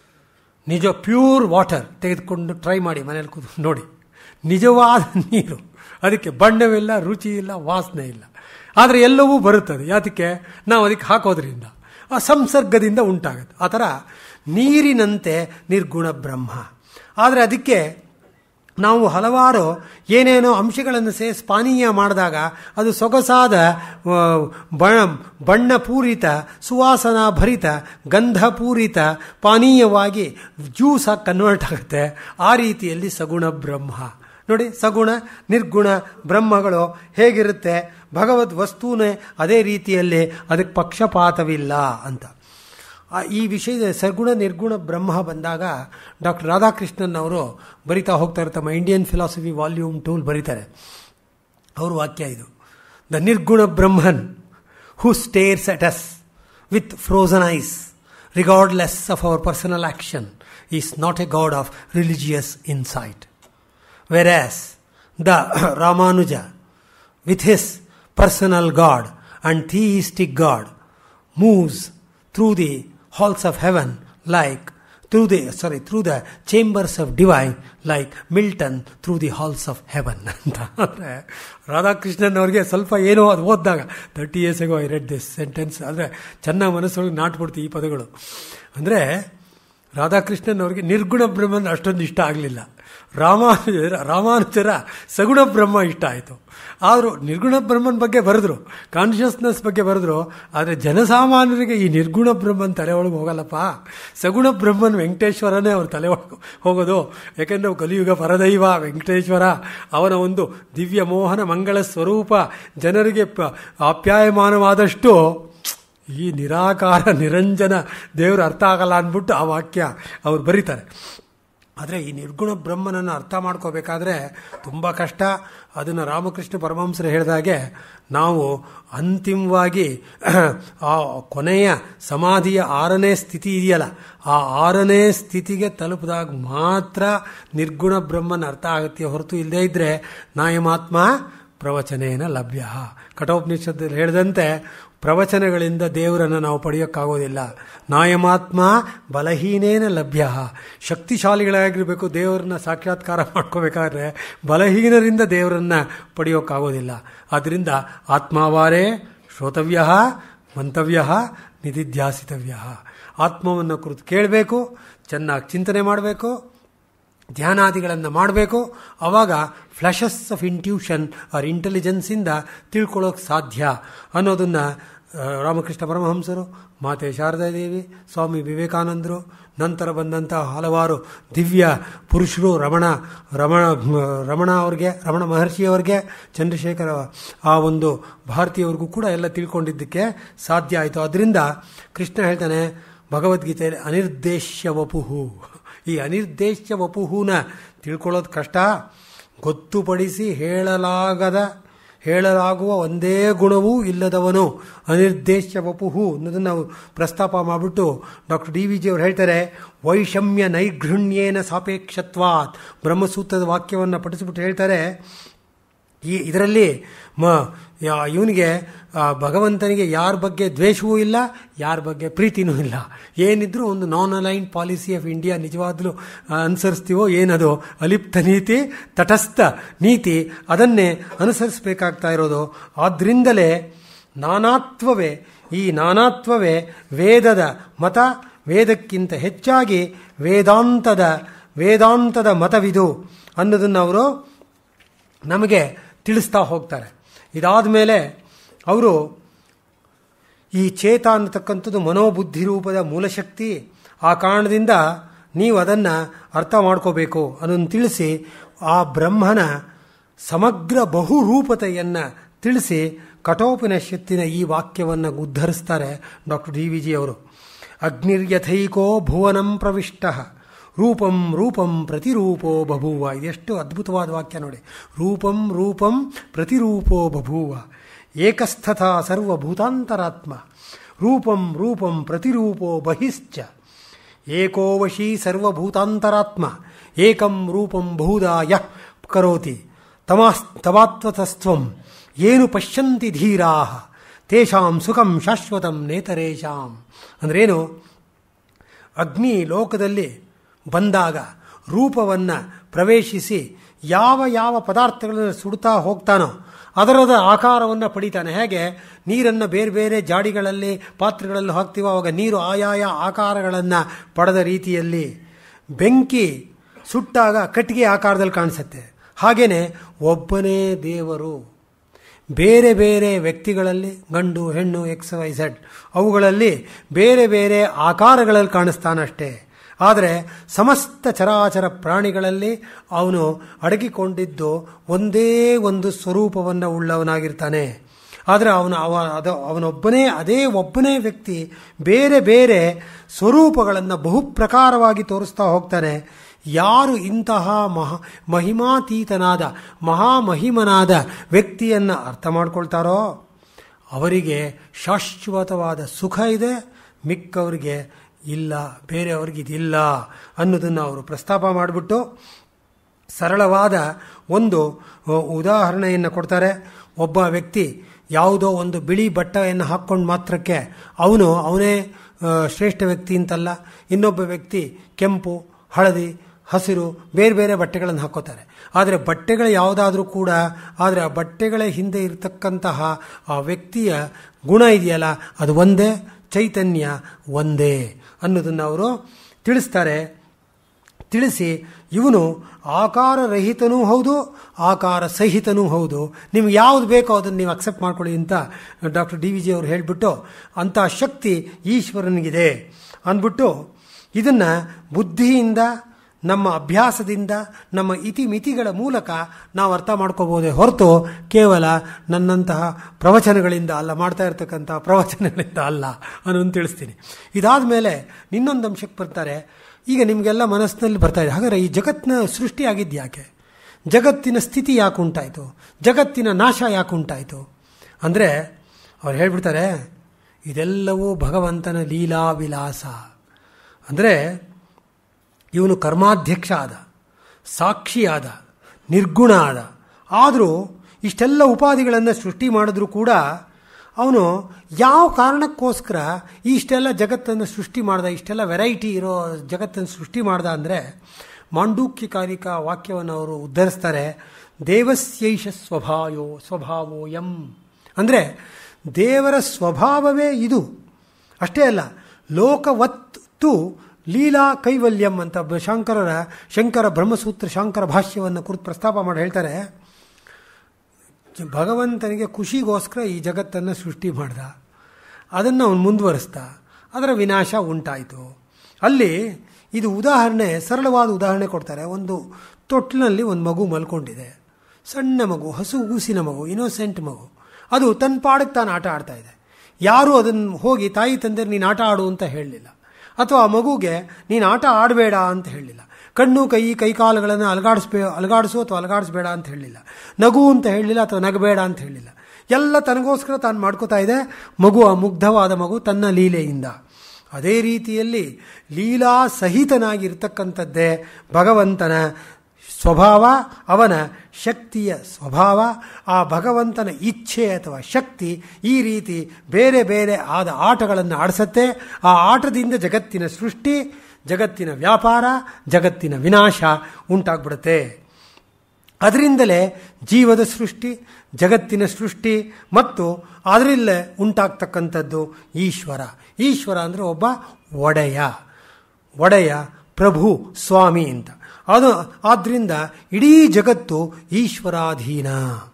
ನಿಜ ಪ್ಯೂರ್ ವಾಟರ್ ತೆಗೆದುಕೊಂಡು ಟ್ರೈ ಮಾಡಿ ಮನೇಲಿ ಕೂತು ನೋಡಿ ನಿಜವಾದ ನೀರು ಅದಕ್ಕೆ ಬಣ್ಣವಿಲ್ಲ ರುಚಿ ಇಲ್ಲ ವಾಸನೆ ಇಲ್ಲ ಆದರೆ ಎಲ್ಲವೂ ಬರುತ್ತದೆ ಯಾತಕ್ಕೆ ನಾವು ಅದಕ್ಕೆ ಹಾಕೋದ್ರಿಂದ ಆ ಸಂಸರ್ಗದಿಂದ ಉಂಟಾಗುತ್ತೆ ಆ ಥರ ನೀರಿನಂತೆ ನಿರ್ಗುಣ ಬ್ರಹ್ಮ ಆದರೆ ಅದಕ್ಕೆ ನಾವು ಹಲವಾರು ಏನೇನೋ ಅಂಶಗಳನ್ನು ಸೇರಿಸಿ ಪಾನೀಯ ಮಾಡಿದಾಗ ಅದು ಸೊಗಸಾದ ಆ, ಬಣ ಬಣ್ಣಪೂರಿತ ಸುವಾಸನಾ ಭರಿತ ಗಂಧಪೂರಿತ ಪಾನೀಯವಾಗಿ ಜ್ಯೂಸಾಗಿ ಕನ್ವರ್ಟ್ ಆಗುತ್ತೆ ಆ ರೀತಿಯಲ್ಲಿ ಸಗುಣ ಬ್ರಹ್ಮ ನೋಡಿ ಸಗುಣ ನಿರ್ಗುಣ ಬ್ರಹ್ಮಗಳು ಹೇಗಿರುತ್ತೆ ಭಗವದ್ ವಸ್ತುನೇ ಅದೇ ರೀತಿಯಲ್ಲಿ ಅದಕ್ಕೆ ಪಕ್ಷಪಾತವಿಲ್ಲ ಅಂತ ಆ ಈ ವಿಷಯದ ಸಗುಣ ನಿರ್ಗುಣ ಬ್ರಹ್ಮ ಬಂದಾಗ ಡಾಕ್ಟರ್ ರಾಧಾಕೃಷ್ಣನ್ ಅವರು ಬರಿತಾ ಹೋಗ್ತಾರೆ ತಮ್ಮ ಇಂಡಿಯನ್ ಫಿಲಾಸಫಿ ವಾಲ್ಯೂಮ್ ಟೂಲ್ ಬರೀತಾರೆ ಅವ್ರ ವಾಕ್ಯ ಇದು the nirguna Brahman who stares at us with frozen eyes regardless of our personal action is not a God of religious insight whereas the Ramanuja, with his personal God and theistic God, moves through the halls of heaven like through the sorry through the chambers of divine like Milton through the halls of heaven ಅಂತ ಅಂದರೆ ರಾಧಾಕೃಷ್ಣನ್ ಅವ್ರಿಗೆ ಸ್ವಲ್ಪ ಏನೋ ಅದು ಓದಿದಾಗ thirty years ago I read this sentence ಅಂದರೆ ಚೆನ್ನಾಗಿ ಮನಸ್ಸೊಳಗೆ ನಾಟ್ಬಿಡ್ತೀವಿ ಈ ಪದಗಳು ಅಂದರೆ ರಾಧಾಕೃಷ್ಣನ್ ಅವರಿಗೆ ನಿರ್ಗುಣ ಬ್ರಹ್ಮನ್ ಅಷ್ಟೊಂದು ಇಷ್ಟ ಆಗಲಿಲ್ಲ ರಾಮಾನುಜರ ರಾಮಾನುಜರ ಸಗುಣ ಬ್ರಹ್ಮ ಇಷ್ಟ ಆಯಿತು ಆದರೂ ನಿರ್ಗುಣ ಬ್ರಹ್ಮನ ಬಗ್ಗೆ ಬರೆದ್ರು ಕಾನ್ಷಿಯಸ್ನೆಸ್ ಬಗ್ಗೆ ಬರೆದ್ರು ಆದರೆ ಜನಸಾಮಾನ್ಯರಿಗೆ ಈ ನಿರ್ಗುಣ ಬ್ರಹ್ಮನ್ ತಲೆ ಒಳಗೆ ಹೋಗಲ್ಲಪ್ಪ ಸಗುಣ ಬ್ರಹ್ಮನ್ ವೆಂಕಟೇಶ್ವರನೇ ಅವ್ರ ತಲೆ ಒಳಗೆ ಹೋಗೋದು ಯಾಕೆಂದರೆ ಕಲಿಯುಗ ಪರದೈವ ವೆಂಕಟೇಶ್ವರ ಅವನ ಒಂದು ದಿವ್ಯ ಮೋಹನ ಮಂಗಳ ಸ್ವರೂಪ ಜನರಿಗೆ ಪ ಆಪ್ಯಾಯಮಾನವಾದಷ್ಟು ಈ ನಿರಾಕಾರ ನಿರಂಜನ ದೇವರು ಅರ್ಥ ಆಗಲ್ಲ ಅಂದ್ಬಿಟ್ಟು ಆ ವಾಕ್ಯ ಅವ್ರು ಬರೀತಾರೆ ಆದರೆ ಈ ನಿರ್ಗುಣ ಬ್ರಹ್ಮನನ್ನು ಅರ್ಥ ಮಾಡ್ಕೋಬೇಕಾದ್ರೆ ತುಂಬ ಕಷ್ಟ ಅದನ್ನು ರಾಮಕೃಷ್ಣ ಪರಮಹಂಸರು ಹೇಳಿದಾಗೆ ನಾವು ಅಂತಿಮವಾಗಿ ಆ ಕೊನೆಯ ಸಮಾಧಿಯ ಆರನೇ ಸ್ಥಿತಿ ಇದೆಯಲ್ಲ ಆ ಆರನೇ ಸ್ಥಿತಿಗೆ ತಲುಪಿದಾಗ ಮಾತ್ರ ನಿರ್ಗುಣ ಬ್ರಹ್ಮನ ಅರ್ಥ ಆಗುತ್ತೆ ಹೊರತು ಇಲ್ಲದೇ ಇದ್ದರೆ ನಾಯಮಾತ್ಮ ಪ್ರವಚನೇನ ಲಭ್ಯ ಕಠೋಪನಿಷತ್ತಲ್ಲಿ ಹೇಳಿದಂತೆ ಪ್ರವಚನಗಳಿಂದ ದೇವರನ್ನು ನಾವು ಪಡೆಯೋಕ್ಕಾಗೋದಿಲ್ಲ ನಾಯಮಾತ್ಮ ಬಲಹೀನೇನ ಲಭ್ಯ ಶಕ್ತಿಶಾಲಿಗಳಾಗಿರಬೇಕು ದೇವರನ್ನ ಸಾಕ್ಷಾತ್ಕಾರ ಮಾಡ್ಕೋಬೇಕಾದ್ರೆ ಬಲಹೀನರಿಂದ ದೇವರನ್ನ ಪಡೆಯೋಕ್ಕಾಗೋದಿಲ್ಲ ಆದ್ದರಿಂದ ಆತ್ಮಾವಾರೇ ಶ್ರೋತವ್ಯ ಮಂತವ್ಯ ನಿಧಿಧ್ಯಾಸಿತವ್ಯ ಆತ್ಮವನ್ನು ಕುರಿತು ಕೇಳಬೇಕು ಚೆನ್ನಾಗಿ ಚಿಂತನೆ ಮಾಡಬೇಕು ಧ್ಯಾನಾದಿಗಳನ್ನು ಮಾಡಬೇಕು ಆವಾಗ ಫ್ಲಾಶಸ್ ಆಫ್ ಇಂಟ್ಯೂಷನ್ ಆರ್ ಇಂಟೆಲಿಜೆನ್ಸಿಂದ ತಿಳ್ಕೊಳ್ಳೋಕೆ ಸಾಧ್ಯ ಅನ್ನೋದನ್ನು ರಾಮಕೃಷ್ಣ ಪರಮಹಂಸರು ಮಾತೆ ಶಾರದಾದೇವಿ ಸ್ವಾಮಿ ವಿವೇಕಾನಂದರು ನಂತರ ಬಂದಂಥ ಹಲವಾರು ದಿವ್ಯ ಪುರುಷರು ರಮಣ ರಮಣ ರಮಣ ಅವ್ರಿಗೆ ರಮಣ ಮಹರ್ಷಿಯವರಿಗೆ ಚಂದ್ರಶೇಖರ ಆ ಒಂದು ಭಾರತೀಯವ್ರಿಗೂ ಕೂಡ ಎಲ್ಲ ತಿಳ್ಕೊಂಡಿದ್ದಕ್ಕೆ ಸಾಧ್ಯ ಆಯಿತು ಅದರಿಂದ ಕೃಷ್ಣ ಹೇಳ್ತಾನೆ ಭಗವದ್ಗೀತೆಯಲ್ಲಿ ಅನಿರ್ದೇಶ್ಯ ವಪುಹು ಈ ಅನಿರ್ದೇಶ್ಯ ವಪುಹುನ ತಿಳ್ಕೊಳ್ಳೋದು ಕಷ್ಟ ಗೊತ್ತುಪಡಿಸಿ ಹೇಳಲಾಗದ ಹೇಳಲಾಗುವ ಒಂದೇ ಗುಣವೂ ಇಲ್ಲದವನು ಅನಿರ್ದೇಶ್ಯ ವಪುಹು ಅನ್ನೋದನ್ನು ನಾವು ಪ್ರಸ್ತಾಪ ಮಾಡಿಬಿಟ್ಟು ಡಾಕ್ಟರ್ ಡಿ ವಿ ಜಿ ಅವರು ಹೇಳ್ತಾರೆ ವೈಷಮ್ಯ ನೈರ್ಘೃಣ್ಯೇನ ಸಾಪೇಕ್ಷತ್ವಾತ್ ಬ್ರಹ್ಮಸೂತ್ರದ ವಾಕ್ಯವನ್ನು ಪಠಿಸಿಬಿಟ್ಟು ಹೇಳ್ತಾರೆ ಈ ಇದರಲ್ಲಿ ಮ ಇವನಿಗೆ ಭಗವಂತನಿಗೆ ಯಾರ ಬಗ್ಗೆ ದ್ವೇಷವೂ ಇಲ್ಲ ಯಾರ ಬಗ್ಗೆ ಪ್ರೀತಿನೂ ಇಲ್ಲ ಏನಿದ್ರೂ ಒಂದು non align policy of India ನಿಜವಾಗ್ಲೂ ಅನುಸರಿಸ್ತೀವೋ ಏನದು ಅಲಿಪ್ತ ನೀತಿ ತಟಸ್ಥ ನೀತಿ ಅದನ್ನೇ ಅನುಸರಿಸಬೇಕಾಗ್ತಾ ಇರೋದು ಆದ್ದರಿಂದಲೇ ನಾನಾತ್ವವೇ ಈ ನಾನಾತ್ವವೇ ವೇದದ ಮತ ವೇದಕ್ಕಿಂತ ಹೆಚ್ಚಾಗಿ ವೇದಾಂತದ ವೇದಾಂತದ ಮತವಿದು ಅನ್ನೋದನ್ನು ಅವರು ನಮಗೆ ತಿಳಿಸ್ತಾ ಹೋಗ್ತಾರೆ ಇದಾದ ಮೇಲೆ ಅವರು ಈ ಚೇತ ಅನ್ನತಕ್ಕಂಥದ್ದು ಮನೋಬುದ್ಧಿ ರೂಪದ ಮೂಲಶಕ್ತಿ ಆ ಕಾರಣದಿಂದ ನೀವು ಅದನ್ನು ಅರ್ಥ ಮಾಡ್ಕೋಬೇಕು ಅನ್ನೋದನ್ನು ತಿಳಿಸಿ ಆ ಬ್ರಹ್ಮನ ಸಮಗ್ರ ಬಹುರೂಪತೆಯನ್ನು ತಿಳಿಸಿ ಕಠೋಪನಿಷತ್ತಿನ ಈ ವಾಕ್ಯವನ್ನು ಉದ್ಧರಿಸ್ತಾರೆ ಡಾಕ್ಟರ್ ಡಿ ವಿ ಜಿ ಅವರು ಅಗ್ನಿರ್ಯಥೈಕೋ ಭುವನಂ ಪ್ರವಿಷ್ಟ ರೂಪಂ ರೂಪಂ ಪ್ರತಿರೂಪೋ ಬಭೂವ ಇದೆಷ್ಟು ಅದ್ಭುತವಾದ ವಾಕ್ಯ ನೋಡಿ ರೂಪಂ ರೂಪಂ ಪ್ರತಿರೂಪೋ ಬಭೂವ ಏಕಸ್ಥಥ ಸರ್ವಭೂತಾಂತರಾತ್ಮ ರೂಪಂ ರೂಪಂ ಪ್ರತಿರೂಪೋ ಬಹಿಶ್ಚ ಏಕೋವಶಿ ಸರ್ವಭೂತಾಂತರಾತ್ಮ ಏಕಂ ರೂಪಂ ಬಹುದಾ ಯಃ ಕರೋತಿ ತಮಾಸ್ ತಮಾತ್ವತಸ್ತ್ವಂ ಏನು ಪಶ್ಯಂತಿ ಧೀರಾ ತೇಷಾಂ ಸುಖಂ ಶಾಶ್ವತಂ ನೇತರೇಶಾಂ ಅಂದ್ರೇನು ಅಗ್ನಿ ಲೋಕದಲ್ಲಿ ಬಂದಾಗ ರೂಪವನ್ನು ಪ್ರವೇಶಿಸಿ ಯಾವ ಯಾವ ಪದಾರ್ಥಗಳನ್ನು ಸುಡ್ತಾ ಹೋಗ್ತಾನೋ ಅದರದ ಆಕಾರವನ್ನು ಪಡಿತಾನೆ ಹೇಗೆ ನೀರನ್ನು ಬೇರೆ ಬೇರೆ ಜಾಡಿಗಳಲ್ಲಿ ಪಾತ್ರೆಗಳಲ್ಲಿ ಹಾಕ್ತೀವೋ ಆವಾಗ ನೀರು ಆಯಾಯ ಆಕಾರಗಳನ್ನು ಪಡೆದ ರೀತಿಯಲ್ಲಿ ಬೆಂಕಿ ಸುಟ್ಟಾಗ ಕಟ್ಟಿಗೆ ಆಕಾರದಲ್ಲಿ ಕಾಣಿಸುತ್ತೆ ಹಾಗೆಯೇ ಒಬ್ಬನೇ ದೇವರು ಬೇರೆ ಬೇರೆ ವ್ಯಕ್ತಿಗಳಲ್ಲಿ ಗಂಡು ಹೆಣ್ಣು ಎಕ್ಸ್ ವೈ ಝೆಡ್ ಅವುಗಳಲ್ಲಿ ಬೇರೆ ಬೇರೆ ಆಕಾರಗಳಲ್ಲಿ ಕಾಣಿಸ್ತಾನಷ್ಟೇ ಆದರೆ ಸಮಸ್ತ ಚರಾಚರ ಪ್ರಾಣಿಗಳಲ್ಲಿ ಅವನು ಅಡಗಿಕೊಂಡಿದ್ದು ಒಂದೇ ಒಂದು ಸ್ವರೂಪವನ್ನು ಉಳ್ಳವನಾಗಿರ್ತಾನೆ ಆದರೆ ಅವನು ಅವ ಅದು ಅವನೊಬ್ಬನೇ ಅದೇ ಒಬ್ಬನೇ ವ್ಯಕ್ತಿ ಬೇರೆ ಬೇರೆ ಸ್ವರೂಪಗಳನ್ನು ಬಹುಪ್ರಕಾರವಾಗಿ ತೋರಿಸ್ತಾ ಹೋಗ್ತಾನೆ ಯಾರು ಇಂತಹ ಮಹಾ ಮಹಿಮಾತೀತನಾದ ಮಹಾಮಹಿಮನಾದ ವ್ಯಕ್ತಿಯನ್ನು ಅರ್ಥ ಮಾಡ್ಕೊಳ್ತಾರೋ ಅವರಿಗೆ ಶಾಶ್ವತವಾದ ಸುಖ ಇದೆ ಮಿಕ್ಕವರಿಗೆ ಇಲ್ಲ ಬೇರೆಯವ್ರಿಗೆ ಇದಿಲ್ಲ ಅನ್ನೋದನ್ನು ಅವರು ಪ್ರಸ್ತಾಪ ಮಾಡಿಬಿಟ್ಟು ಸರಳವಾದ ಒಂದು ಉದಾಹರಣೆಯನ್ನು ಕೊಡ್ತಾರೆ ಒಬ್ಬ ವ್ಯಕ್ತಿ ಯಾವುದೋ ಒಂದು ಬಿಳಿ ಬಟ್ಟೆಯನ್ನು ಹಾಕ್ಕೊಂಡು ಮಾತ್ರಕ್ಕೆ ಅವನು ಅವನೇ ಶ್ರೇಷ್ಠ ವ್ಯಕ್ತಿ ಅಂತಲ್ಲ ಇನ್ನೊಬ್ಬ ವ್ಯಕ್ತಿ ಕೆಂಪು ಹಳದಿ ಹಸಿರು ಬೇರೆ ಬೇರೆ ಬಟ್ಟೆಗಳನ್ನು ಹಾಕೋತಾರೆ ಆದರೆ ಬಟ್ಟೆಗಳು ಯಾವುದಾದ್ರೂ ಕೂಡ ಆದರೆ ಆ ಬಟ್ಟೆಗಳ ಹಿಂದೆ ಇರತಕ್ಕಂತಹ ಆ ವ್ಯಕ್ತಿಯ ಗುಣ ಇದೆಯಲ್ಲ ಅದು ಒಂದೇ ಚೈತನ್ಯ ಒಂದೇ ಅನ್ನೋದನ್ನು ಅವರು ತಿಳಿಸ್ತಾರೆ ತಿಳಿಸಿ ಇವನು ಆಕಾರ ರಹಿತನೂ ಹೌದು ಆಕಾರ ಸಹಿತನೂ ಹೌದು ನಿಮ್ಗೆ ಯಾವುದು ಬೇಕೋ ಅದನ್ನು ನೀವು ಅಕ್ಸೆಪ್ಟ್ ಮಾಡ್ಕೊಳ್ಳಿ ಅಂತ ಡಾಕ್ಟರ್ ಡಿ ವಿ ಜಿ ಅವರು ಹೇಳಿಬಿಟ್ಟು ಅಂಥ ಶಕ್ತಿ ಈಶ್ವರನಿಗಿದೆ ಅಂದ್ಬಿಟ್ಟು ಇದನ್ನು ಬುದ್ಧಿಯಿಂದ ನಮ್ಮ ಅಭ್ಯಾಸದಿಂದ ನಮ್ಮ ಇತಿಮಿತಿಗಳ ಮೂಲಕ ನಾವು ಅರ್ಥ ಮಾಡ್ಕೋಬೋದೇ ಹೊರತು ಕೇವಲ ನನ್ನಂತಹ ಪ್ರವಚನಗಳಿಂದ ಅಲ್ಲ ಮಾಡ್ತಾ ಇರ್ತಕ್ಕಂಥ ಪ್ರವಚನಗಳಿಂದ ಅಲ್ಲ ಅನ್ನೋದು ತಿಳಿಸ್ತೀನಿ ಇದಾದ ಮೇಲೆ ಇನ್ನೊಂದು ಅಂಶಕ್ಕೆ ಬರ್ತಾರೆ ಈಗ ನಿಮಗೆಲ್ಲ ಮನಸ್ಸಿನಲ್ಲಿ ಬರ್ತಾ ಇದೆ ಹಾಗಾದರೆ ಈ ಜಗತ್ತಿನ ಸೃಷ್ಟಿಯಾಗಿದ್ದು ಯಾಕೆ ಜಗತ್ತಿನ ಸ್ಥಿತಿ ಯಾಕೆ ಉಂಟಾಯಿತು ಜಗತ್ತಿನ ನಾಶ ಯಾಕೆ ಉಂಟಾಯಿತು ಅಂದರೆ ಅವ್ರು ಹೇಳ್ಬಿಡ್ತಾರೆ ಇದೆಲ್ಲವೂ ಭಗವಂತನ ಲೀಲಾ ವಿಲಾಸ ಅಂದರೆ ಇವನು ಕರ್ಮಾಧ್ಯಕ್ಷ ಆದ ಸಾಕ್ಷಿಯಾದ ನಿರ್ಗುಣ ಆದ ಆದರೂ ಇಷ್ಟೆಲ್ಲ ಉಪಾಧಿಗಳನ್ನು ಸೃಷ್ಟಿ ಮಾಡಿದ್ರೂ ಕೂಡ ಅವನು ಯಾವ ಕಾರಣಕ್ಕೋಸ್ಕರ ಇಷ್ಟೆಲ್ಲ ಜಗತ್ತನ್ನು ಸೃಷ್ಟಿ ಮಾಡ್ದ ಇಷ್ಟೆಲ್ಲ ವೆರೈಟಿ ಇರೋ ಜಗತ್ತನ್ನು ಸೃಷ್ಟಿ ಮಾಡ್ದ ಅಂದರೆ ಮಾಂಡೂಕ್ಯಕಾರಿಕ ವಾಕ್ಯವನ್ನು ಅವರು ಉದ್ಧರಿಸ್ತಾರೆ ದೇವಸ್ಯೈಷ ಸ್ವಭಾವೋ ಸ್ವಭಾವೋ ಎಂ ಅಂದರೆ ದೇವರ ಸ್ವಭಾವವೇ ಇದು ಅಷ್ಟೇ ಅಲ್ಲ ಲೋಕವತ್ತು ಲೀಲಾ ಕೈವಲ್ಯಂ ಅಂತ ಬ- ಶಂಕರರ ಶಂಕರ ಬ್ರಹ್ಮಸೂತ್ರ ಶಾಂಕರ ಭಾಷ್ಯವನ್ನು ಕುರಿತು ಪ್ರಸ್ತಾಪ ಮಾಡಿ ಹೇಳ್ತಾರೆ ಭಗವಂತನಿಗೆ ಖುಷಿಗೋಸ್ಕರ ಈ ಜಗತ್ತನ್ನು ಸೃಷ್ಟಿ ಮಾಡ್ದ ಅದನ್ನು ಅವನು ಮುಂದುವರಿಸ್ದ ಅದರ ವಿನಾಶ ಉಂಟಾಯಿತು ಅಲ್ಲಿ ಇದು ಉದಾಹರಣೆ ಸರಳವಾದ ಉದಾಹರಣೆ ಕೊಡ್ತಾರೆ ಒಂದು ತೊಟ್ಟಿನಲ್ಲಿ ಒಂದು ಮಗು ಮಲ್ಕೊಂಡಿದೆ ಸಣ್ಣ ಮಗು ಹಸು ಗೂಸಿನ ಮಗು ಇನ್ನೋಸೆಂಟ್ ಮಗು ಅದು ತನ್ನ ಪಾಡಕ್ಕೆ ತಾನು ಆಟ ಆಡ್ತಾ ಇದೆ ಯಾರೂ ಅದನ್ನು ಹೋಗಿ ತಾಯಿ ತಂದೆ ನೀನು ಆಟ ಆಡು ಅಂತ ಹೇಳಲಿಲ್ಲ ಅಥವಾ ಆ ಮಗುಗೆ ನೀನು ಆಟ ಆಡಬೇಡ ಅಂತ ಹೇಳಲಿಲ್ಲ ಕಣ್ಣು ಕೈ ಕೈಕಾಲುಗಳನ್ನು ಅಲಗಾಡಿಸ್ಬೇ ಅಲಗಾಡಿಸು ಅಥವಾ ಅಲಗಾಡಿಸ್ಬೇಡ ಅಂತ ಹೇಳಲಿಲ್ಲ ನಗು ಅಂತ ಹೇಳಲಿಲ್ಲ ಅಥವಾ ನಗಬೇಡ ಅಂತ ಹೇಳಲಿಲ್ಲ ಎಲ್ಲ ತನಗೋಸ್ಕರ ತಾನು ಮಾಡ್ಕೋತಾ ಇದೆ ಮಗು ಆ ಮುಗ್ಧವಾದ ಮಗು ತನ್ನ ಲೀಲೆಯಿಂದ ಅದೇ ರೀತಿಯಲ್ಲಿ ಲೀಲಾ ಸಹಿತನಾಗಿರ್ತಕ್ಕಂಥದ್ದೇ ಭಗವಂತನ ಸ್ವಭಾವ ಅವನ ಶಕ್ತಿಯ ಸ್ವಭಾವ ಆ ಭಗವಂತನ ಇಚ್ಛೆ ಅಥವಾ ಶಕ್ತಿ ಈ ರೀತಿ ಬೇರೆ ಬೇರೆ ಆದ ಆಟಗಳನ್ನು ಆಡಿಸತ್ತೆ ಆ ಆಟದಿಂದ ಜಗತ್ತಿನ ಸೃಷ್ಟಿ ಜಗತ್ತಿನ ವ್ಯಾಪಾರ ಜಗತ್ತಿನ ವಿನಾಶ ಉಂಟಾಗ್ಬಿಡುತ್ತೆ ಅದರಿಂದಲೇ ಜೀವದ ಸೃಷ್ಟಿ ಜಗತ್ತಿನ ಸೃಷ್ಟಿ ಮತ್ತು ಅದರಲ್ಲೇ ಉಂಟಾಗ್ತಕ್ಕಂಥದ್ದು ಈಶ್ವರ ಈಶ್ವರ ಅಂದರೆ ಒಬ್ಬ ಒಡೆಯ ಒಡೆಯ ಪ್ರಭು ಸ್ವಾಮಿ ಅಂತ ಅದು ಆದ್ದರಿಂದ ಇಡೀ ಜಗತ್ತು ಈಶ್ವರಾಧೀನ